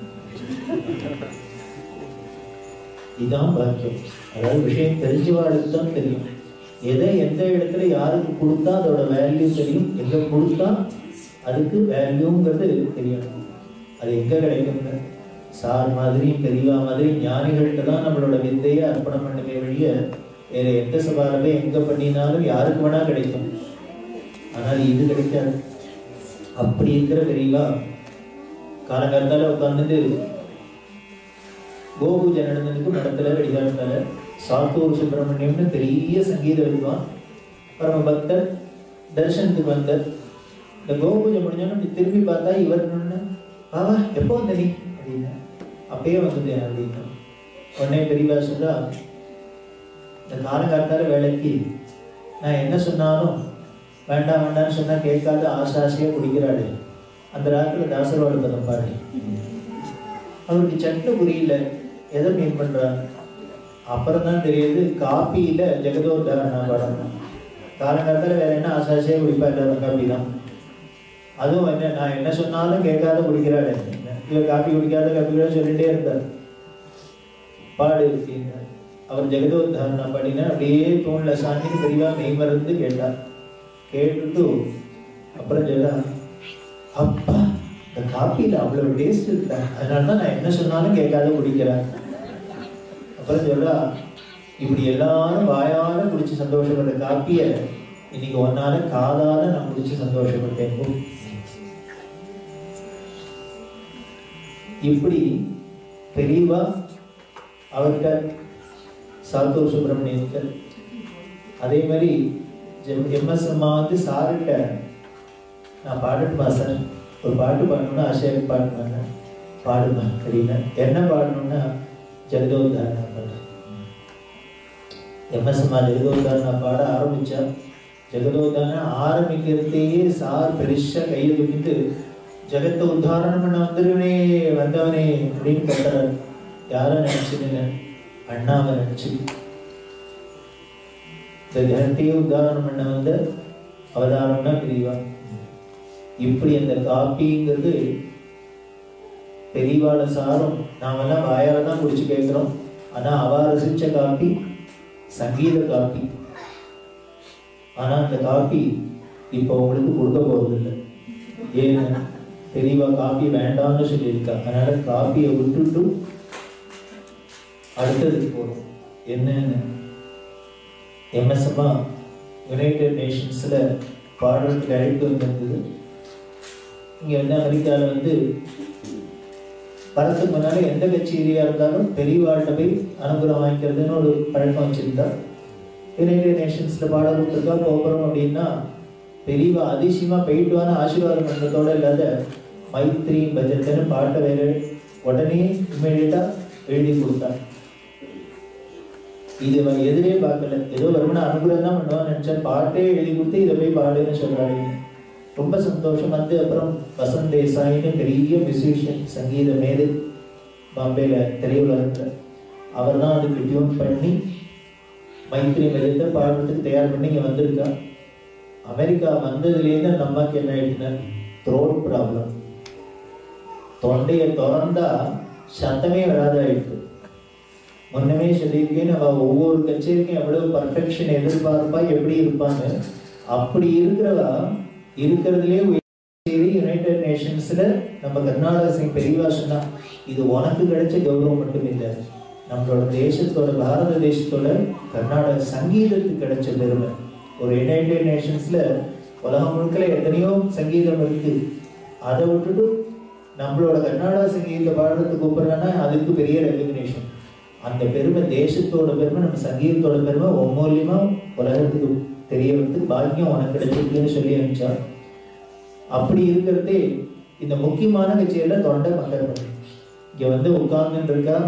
இதான் பாக்கியம் அதாவது விஷயம் தெரிஞ்சவாளுக்கு தான் தெரியும் எதை எந்த இடத்துல யாருக்கு கொடுத்தா அதோட வேல்யூ தெரியும் எங்க கொடுத்தா அதுக்கு வேல்யூங்கிறது தெரியும் அது எங்க கிடைக்குங்க சார் மாதிரியும் பெரியவா மாதிரி ஞானிகள்கிட்ட தான் நம்மளோட வித்தையை அர்ப்பணம் பண்ணுமே வழிய வேற எந்த சவாலுமே எங்க பண்ணினாலும் யாருக்கு வேணா கிடைக்கும் ஆனால் இது கிடைக்காது அப்படி இருக்கிற பெரியவா காலங்காலத்தால உட்கார்ந்துட்டு கோபூஜை நடந்ததுக்கு மடத்துல வெளிகாலத்தால சாத்தூர் சுப்பிரமணியம்னு பெரிய சங்கீத வித்வான் பரம பக்தர் தரிசனத்துக்கு வந்தார் இந்த கோபூஜை முடிஞ்சோன்னு இப்படி திரும்பி பார்த்தா இவர் நின்று பாவா எப்போ வந்த நீ அப்படின்னு அப்பயே வந்துட்டேன் அப்படின்னு உடனே பெரியவா சொல்றா இந்த காலங்காலத்தால வேலைக்கு நான் என்ன சொன்னாலும் வேண்டாம் வேண்டாம்னு சொன்னா கேட்காத ஆசை ஆசையா குடிக்கிறாளே அந்த ராத்திரில தாசர்வாடு பதம் பாடு அவருக்கு சட்டு புரியல எதை மீன் பண்றாங்க அப்புறம் தான் தெரியுது காப்பியில ஜெகதோத்தாரணா படம் காலங்காலத்துல வேற என்ன ஆசை ஆசையா குடிப்பா எல்லாரும் காப்பி தான் அதுவும் என்ன நான் என்ன சொன்னாலும் கேட்காத குடிக்கிறாளே இவர் காப்பி குடிக்காத காப்பி கூட சொல்லிட்டே இருந்தார் பாடு அப்படின்னார் அவர் ஜெகதோத்தாரணா பாடினா அப்படியே தூண்ல சாஞ்சிட்டு பெரியவா மெய் மறந்து கேட்டார் கேட்டுட்டு அப்புறம் சொல்ல அப்பா இந்த காப்பியில் அவ்வளவு டேஸ்ட் இருக்குடா அதனால தான் நான் என்ன சொன்னாலும் கேட்காத குடிக்கிறேன் அப்புறம் சொல்றா இப்படி எல்லாரும் வாயால குடிச்சு சந்தோஷப்படுற காப்பிய இன்னைக்கு ஒன்னால காதால நான் குடிச்சு சந்தோஷப்பட்டேன் இப்படி பெரியவா அவர்கிட்ட சாத்தூர் சுப்பிரமணியத்தில் அதே மாதிரி எம்எஸ் அம்மா வந்து சார்கிட்ட நான் பாடட்டுமா சார் ஒரு பாட்டு பாடணும்னா ஆசையாக பாடுனாங்க பாடுமா அப்படின்னு என்ன பாடணும்னா ஜெகதோத்தாரணா பாடு எம்எஸ் அம்மா ஜெகதோத்தாரணா பாட ஆரம்பிச்சா ஜெகதோத்தாரணா ஆரம்பிக்கிறதையே சார் பெருசா கையை தூக்கிட்டு ஜெகத்தை உத்தாரணம் பண்ண வந்துருவனே வந்தவனே அப்படின்னு கத்துறாரு யாரை நினைச்சுன்னு அண்ணாவை நினைச்சு இந்த ஜெகத்தையே உத்தாரணம் பண்ண வந்த அவதாரம்னா பிரிவா இப்படி அந்த காப்பிங்கிறது பெரியவாள சாரும் நாமெல்லாம் வாயால தான் குடிச்சு கேட்கிறோம் ஆனா அவ ரசிச்ச காப்பி சங்கீத காப்பி ஆனா அந்த காப்பி இப்போ உங்களுக்கு கொடுக்க போறதில்லை ஏன் பெரியவா காப்பி வேண்டாம்னு சொல்லியிருக்கா அதனால காப்பியை விட்டுட்டு அடுத்ததுக்கு போறோம் என்னன்னு எம்எஸ்எம்மா யுனைடெட் நேஷன்ஸ்ல பாடுறதுக்கு அழைப்பு வந்திருந்தது இங்கே வந்து அமெரிக்காவில் வந்து வரதுக்கு முன்னாடி எந்த கச்சேரியாக இருந்தாலும் பெரியவாழ்கிட்ட போய் அனுகிரகம் வாங்கிக்கிறதுன்னு ஒரு பழக்கம் வச்சுருந்தா யுனைடெட் நேஷன்ஸில் பாட கொடுத்துருக்கா போகிறோம் அப்படின்னா பெரியவா அதிசயமாக போயிட்டு வான ஆசீர்வாதம் பண்ணுறதோட இல்லாத மைத்ரி பஜத்துன்னு பாட்டை வேற உடனே இம்மிடியட்டாக எழுதி கொடுத்தா இது அவ எதிரே பார்க்கல ஏதோ வருமான அனுகிரகம் தான் பண்ணுவான்னு நினச்சேன் பாட்டே எழுதி கொடுத்து இதை போய் பாடுன்னு சொல்கிறாங்க ரொம்ப சந்தோஷம் வந்து அப்புறம் வசந்த் தேசாயின்னு பெரிய மியூசிஷியன் சங்கீத மேதை பாம்பேல திரையுலகத்தில் அவர் தான் அதுக்கு டியூன் பண்ணி மைத்திரி மெதத்தை பாடுறதுக்கு தயார் பண்ணி இங்கே வந்திருக்கா அமெரிக்கா வந்ததுலேருந்து அந்த அம்மாக்கு என்ன ஆயிடுச்சுன்னா த்ரோட் ப்ராப்ளம் தொண்டையை திறந்தா சத்தமே வராதாயிடுது முன்னமே சொல்லியிருக்கேன் நம்ம ஒவ்வொரு கச்சேரிக்கும் எவ்வளவு பர்ஃபெக்ஷன் எதிர்பார்ப்பா எப்படி இருப்பாங்க அப்படி இருக்கிறவா இருக்கிறதுலே சரி யுனைடெட் நேஷன்ஸ்ல நம்ம கர்நாடக சிங் பெரியவா சொன்னா இது உனக்கு கிடைச்ச கௌரவம் மட்டும் இல்லை நம்மளோட தேசத்தோட பாரத தேசத்தோட கர்நாடக சங்கீதத்துக்கு கிடைச்ச பெருமை ஒரு யுனைடெட் நேஷன்ஸ்ல உலகம் முழுக்கல எத்தனையோ சங்கீதம் இருக்கு அதை விட்டுட்டு நம்மளோட கர்நாடக சங்கீத பாடுறதுக்கு கூப்பிடுறாங்கன்னா அதுக்கு பெரிய ரெகக்னேஷன் அந்த பெருமை தேசத்தோட பெருமை நம்ம சங்கீதத்தோட பெருமை ஒவ்வொருலையுமா உலகத்துக்கு தெரியறதுக்கு பாக்கியம் உனக்கு கிடைச்சிருக்குன்னு சொல்லி அனுப்பிச்சா அப்படி இருக்கிறதே இந்த முக்கியமான கச்சேரியில தொண்டை மக்கள் பண்ணி இங்க வந்து உட்கார்ந்துட்டு இருக்கா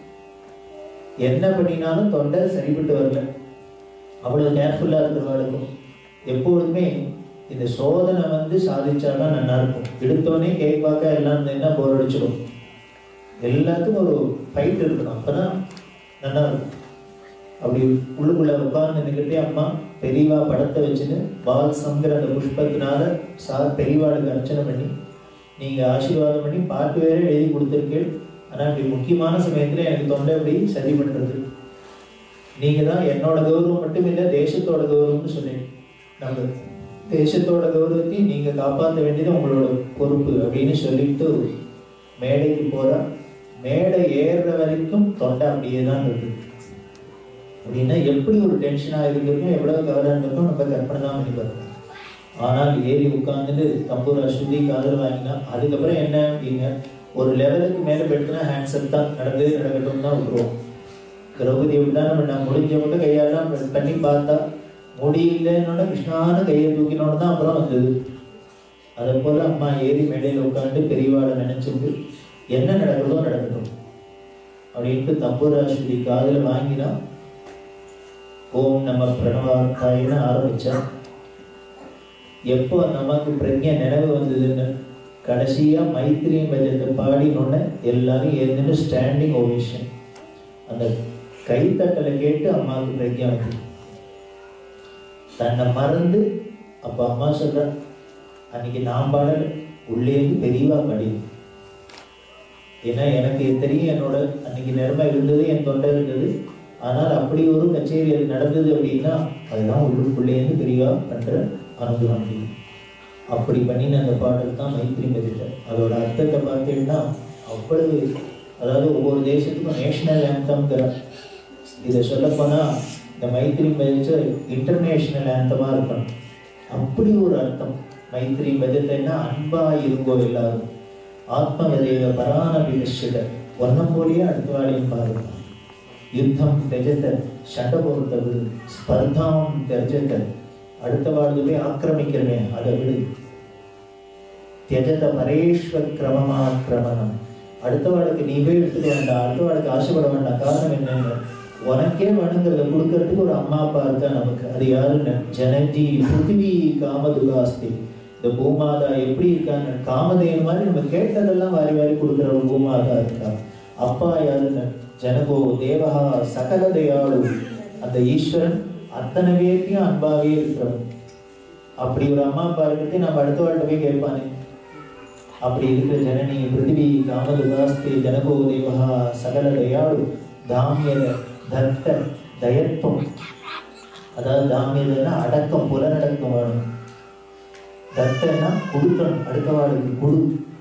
என்ன பண்ணினாலும் தொண்டை சரிப்பட்டு வரல அவ்வளவு கேர்ஃபுல்லா இருக்கிறவளுக்கும் எப்பொழுதுமே இந்த சோதனை வந்து சாதிச்சாதான் நல்லா இருக்கும் எடுத்தோடனே கேட்பாக்க எல்லாம் என்ன போர் அடிச்சிடும் எல்லாத்துக்கும் ஒரு ஃபைட் இருக்கணும் அப்பதான் நல்லா இருக்கும் அப்படி உள்ளுக்குள்ள உட்கார்ந்து நின்றுக்கிட்டே அம்மா பெரியவா படத்தை வச்சுன்னு பால் சங்கிற அந்த புஷ்பத்தினால சா பெரியவாளுக்கு அர்ச்சனை பண்ணி நீங்க ஆசீர்வாதம் பண்ணி பாட்டு வேற எழுதி கொடுத்துருக்கேன் ஆனா இப்படி முக்கியமான சமயத்துல எனக்கு தொண்டை அப்படி சரி பண்றது நீங்க தான் என்னோட கௌரவம் மட்டும் இல்லை தேசத்தோட கௌரவம்னு சொன்னேன் நம்ம தேசத்தோட கௌரவத்தையும் நீங்க காப்பாற்ற வேண்டியது உங்களோட பொறுப்பு அப்படின்னு சொல்லிட்டு மேடைக்கு போறா மேடை ஏறுற வரைக்கும் தொண்டை அப்படியே தான் இருக்கு அப்படின்னா எப்படி ஒரு டென்ஷனாக இருந்திருக்கும் எவ்வளவு கவலை இருந்திருக்கும் நம்ம கற்பனை தான் பண்ணி பார்க்கணும் ஆனால் ஏறி உட்காந்துட்டு தம்பூர் அஸ்ருதி காதல் வாங்கினா அதுக்கப்புறம் என்ன அப்படிங்க ஒரு லெவலுக்கு மேலே பெட்டுனா ஹேண்ட்ஸப் தான் நடந்தது நடக்கட்டும் தான் விட்டுருவோம் திரௌபதி விட்டான பண்ண முடிஞ்ச மட்டும் கையாலாம் பண்ணி பார்த்தா முடியலன்னொட கிருஷ்ணான கையை தூக்கினோட தான் அப்புறம் வந்தது அதை போல அம்மா ஏறி மேடையில் உட்காந்து பெரியவாளை நினைச்சிட்டு என்ன நடக்கிறதோ நடக்கட்டும் அப்படின்ட்டு தம்பூராஸ்வதி காதில் வாங்கினா ஓம் நம்ம பிரணவார்த்தாயின்னு ஆரம்பிச்சா எப்போ நமக்கு பிரஜை நினைவு வந்ததுன்னு கடைசியா மைத்திரி பஜத்தை பாடினோன்னு எல்லாரும் ஏற்கனவே ஸ்டாண்டிங் ஓவேஷன் அந்த கைத்தட்டலை கேட்டு அம்மாவுக்கு பிரஜை வந்து தன்னை மறந்து அப்ப அம்மா சொல்ற அன்னைக்கு நான் பாடல உள்ளேருந்து பெரியவா பாடி ஏன்னா எனக்கு தெரியும் என்னோட அன்னைக்கு நேரமா இருந்தது என் தொண்டை இருந்தது ஆனால் அப்படி ஒரு கச்சேரி அது நடந்தது அப்படின்னா அதுதான் உள்ளுக்குள்ளேருந்து பெரியவா பண்ற அனுகிரகம் அப்படின்னு அப்படி பண்ணின அந்த பாடல் தான் மைத்திரி மெதிட்டர் அதோட அர்த்தத்தை பார்த்தீங்கன்னா அவ்வளவு அதாவது ஒவ்வொரு தேசத்துக்கும் நேஷனல் ஆந்தம்ங்கிற இதை சொல்லப்போனா இந்த மைத்திரி மெதிச்ச இன்டர்நேஷனல் ஆந்தமா இருக்கணும் அப்படி ஒரு அர்த்தம் மைத்திரி மெதிட்டன்னா அன்பா இருங்கோ எல்லாரும் ஆத்மவதேவ பராணபி நிஷ்டித ஒன்னம் போலியே அடுத்த வாழையும் பாருங்க யுத்தம் தெஜத சண்டை போடுறத விடு ஸ்பர்தாம் தெஜத அடுத்த வாழ்ந்து போய் ஆக்கிரமிக்கிறமே அதை விடு தியஜத பரேஸ்வர கிரமமாக்கிரமணம் அடுத்த வாழ்க்கை நீ போய் எடுத்துக்க வேண்டாம் அடுத்த வாழ்க்கை ஆசைப்பட வேண்டாம் காரணம் என்னங்க உனக்கே வணங்குறத கொடுக்கறதுக்கு ஒரு அம்மா அப்பா இருக்கா நமக்கு அது யாருன்னு ஜனஜி பிருத்திவி காமதுகாஸ்தி இந்த பூமாதா எப்படி இருக்காங்க காமதேவன் மாதிரி நம்ம கேட்டதெல்லாம் வாரி வாரி கொடுக்குற ஒரு பூமாதா இருக்கா அப்பா யாருன்னு ஜனகோ தேவஹா சகல தயாளு அந்த ஈஸ்வரன் அத்தனை பேர்த்தையும் அன்பாவே இருக்கிறவன் அப்படி ஒரு அம்மா அப்பா இருக்கிறதே நம்ம அடுத்த வாழ்க்கை போய் கேட்பானே அப்படி இருக்கிற ஜனனி பிருத்திவி காமதுகாஸ்தி ஜனகோ தேவஹா சகல தயாளு தாமியத தத்த தயத்வம் அதாவது தாமியதன்னா அடக்கம் புலனடக்கம் வேணும் தத்தன்னா கொடுக்கணும் அடுத்தவாளுக்கு கொடு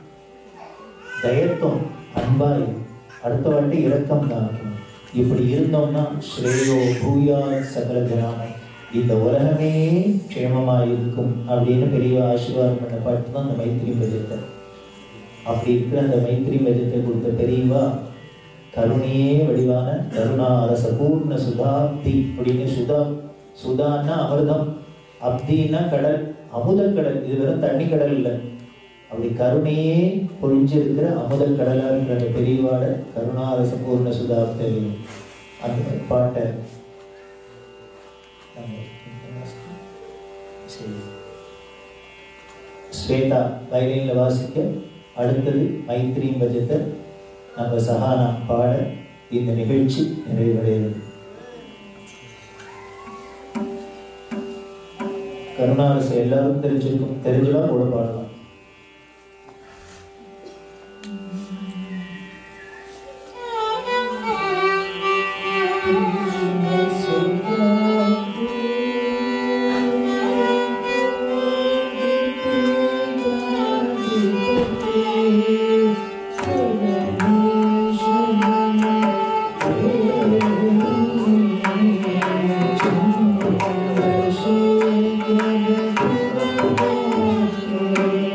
தயத்துவம் அன்பாய் அடுத்தவாட்டி இரக்கம் காமிக்கணும் இப்படி இருந்தோம்னா ஸ்ரேயோ பூயா சகல ஜனான இந்த உலகமே க்ஷேமமாக இருக்கும் அப்படின்னு பெரிய ஆசீர்வாதம் பண்ண பாட்டு தான் அந்த மைத்திரி பஜத்தை அப்படி இருக்கிற அந்த மைத்திரி பஜத்தை கொடுத்த பெரியவா கருணையே வடிவான கருணா அரச பூர்ண சுதாப்தி அப்படின்னு சுதா சுதான்னா அமிர்தம் அப்தின்னா கடல் அமுதல் கடல் இது வெறும் தண்ணி கடல் இல்லை அப்படி கருணையே பொழிஞ்சிருக்கிற அமுதல் கடலா இருக்கிற அந்த பெரியவாட கருணா அரச பூர்ண சுதாப்தி அந்த பாட்டை சரி. ஸ்வேதா வயலினில் வாசிக்க அடுத்தது மைத்ரி பஜத்தை நம்ம சஹானா பாட இந்த நிகழ்ச்சி நிறைவடைகிறது கருணாரசு எல்லாரும் தெரிஞ்சிருக்கும் தெரிஞ்சா கூட பாடலாம் Thank you.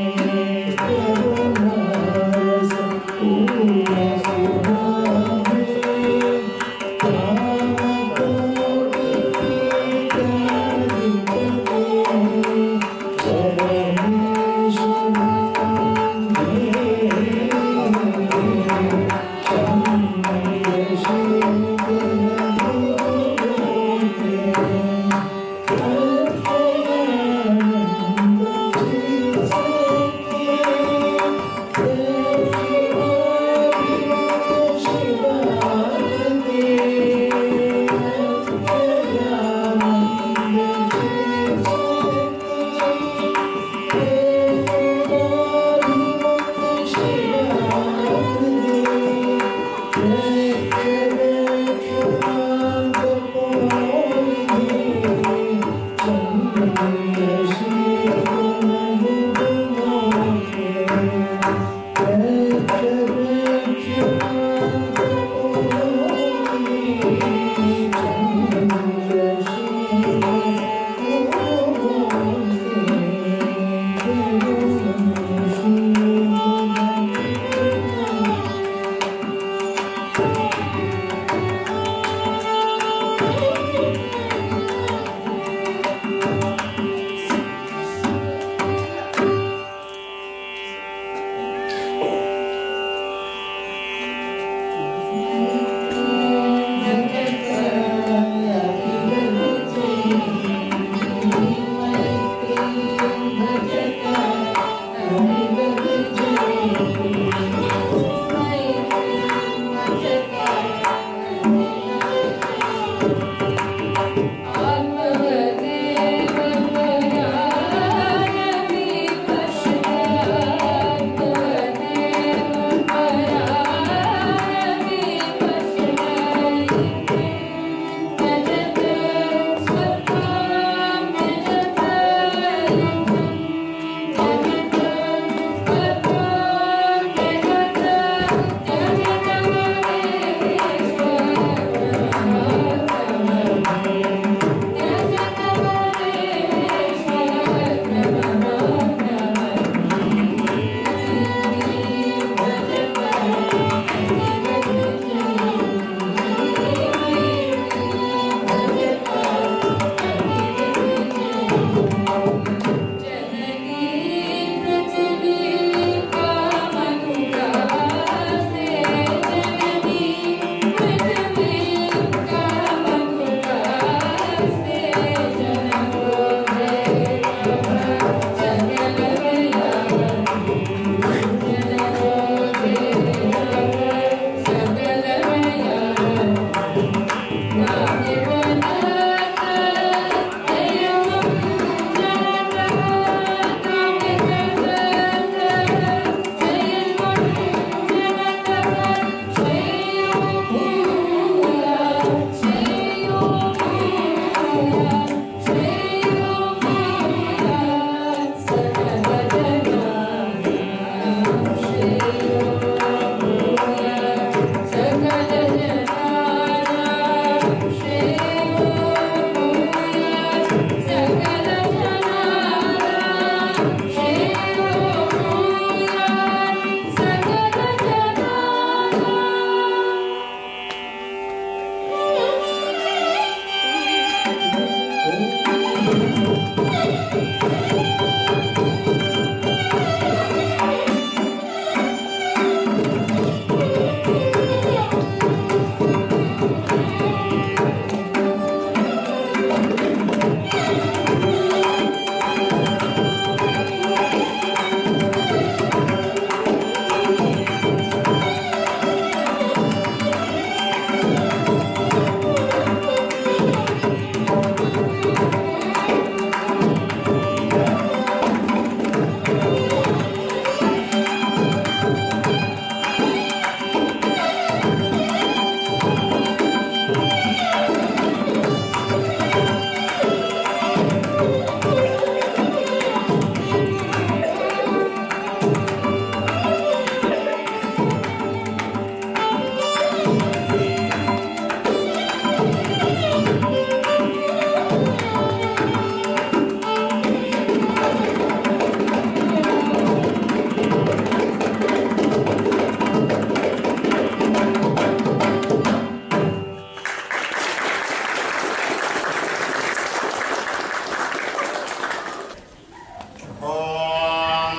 ॐ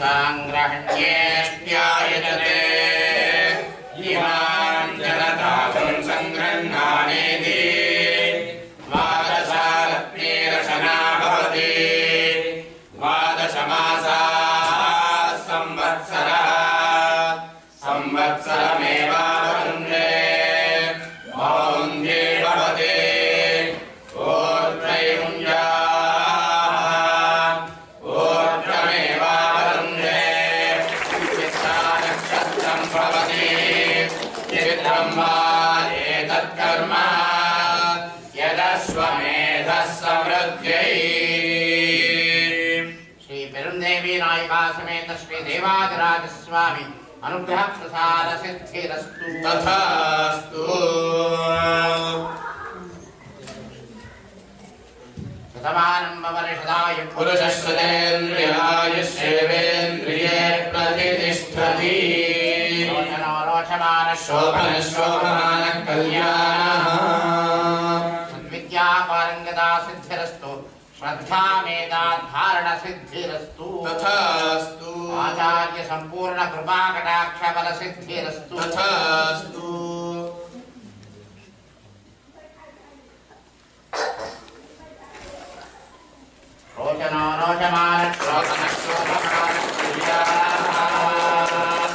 साङ्ग्रहण्येष्ट्यायतते इमान् जनतासं सङ्गृह्णानेति द्वादशारत्नेरशना भवति द्वादशमासाः संवत्सरः संवत्सरमेवावरुन्धे मौन्ध्ये भवति ोर्त्रैमुञ्जाः ऊर्ध्वमेवावरुन्धे चित्तानक्षत्रं भवति चित्रं वा एतत्कर्म यदश्वमेधः समृद्ध्यै श्री पेरुन्देवी नायिका समेत श्री देवादिराजस्वामी अनुग्रह प्रसाद सिद्धिरस्तु तथास्तु शतमानम्बवर्षदाय पुरुषस्वतेन्द्रियायुष्येवेन्द्रिये प्रतिष्ठति शोभनशोभमानः कल्याणः सद्विद्यापारङ्गता सिद्धिरस्तु श्रद्धा मेधाधारण सिद्धिरस्तु तथास्तु आचार्य सम्पूर्ण कृपा कटाक्ष बल सिद्धिरस्तु तथास्तु रोचनो रोचमान श्लोकन श्लोकमान क्रियाः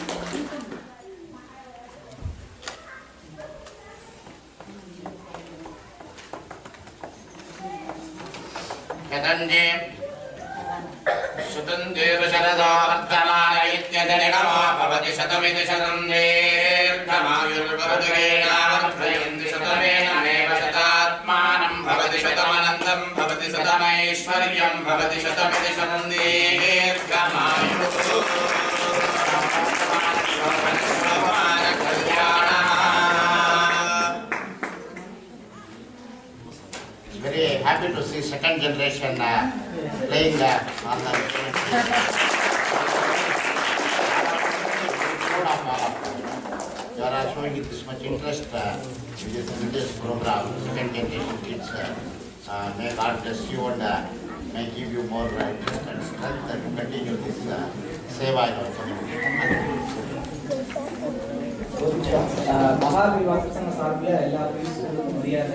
शतञ्जे शतं देवशरदा वर्तमान इत्यजनिगमा भवति शतमिति शतं दीर्घमायुर्भवद्वेणावर्धयन्ति शतमेनमेव शतात्मानं भवति शतमनन्तं भवति शतमैश्वर्यं भवति शतमिति शतं दीर्घमायुः very happy to see second generation uh, playing uh, on the instrument. Proud of all of them. You are showing it this much interest uh, in this, in this program, second generation kids. Uh, uh, may God bless you and uh, may give you more uh, interest and strength and continue this uh, seva in our community. ஆஹ் மகாபிரிவா பிரசங்க சார்பில் எல்லா பிரிவுகளுக்கும் மரியாதை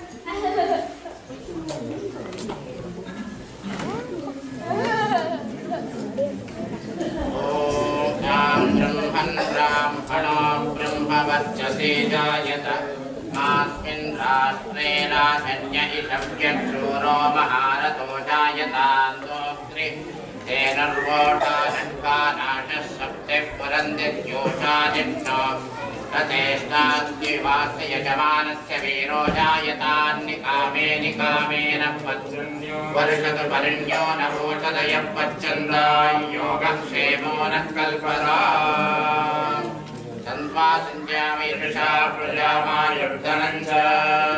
ॐ ब्रह्मन् ब्राह्मणो ब्रह्मवर्चसे जायत अस्मिन् राष्ट्रे राधन्य इषव्यक्षूरो महारथो जायतान्तोक्त्रि तेन र्वोटाशङ्कानाशः सप्तिः पुरन्दिद्योषादिष्णो ततेष्टाद्विवास्य यजमानस्य वीरो जायतान्निकामे निकामेन पत्रुण्यो वर्षतु परिण्यो न भूषदयः पच्चन्द्रायोगः क्षेमो नः कल्परा सन्त्वा सञ्ज्ञामयषा प्रजामायुर्धनम् च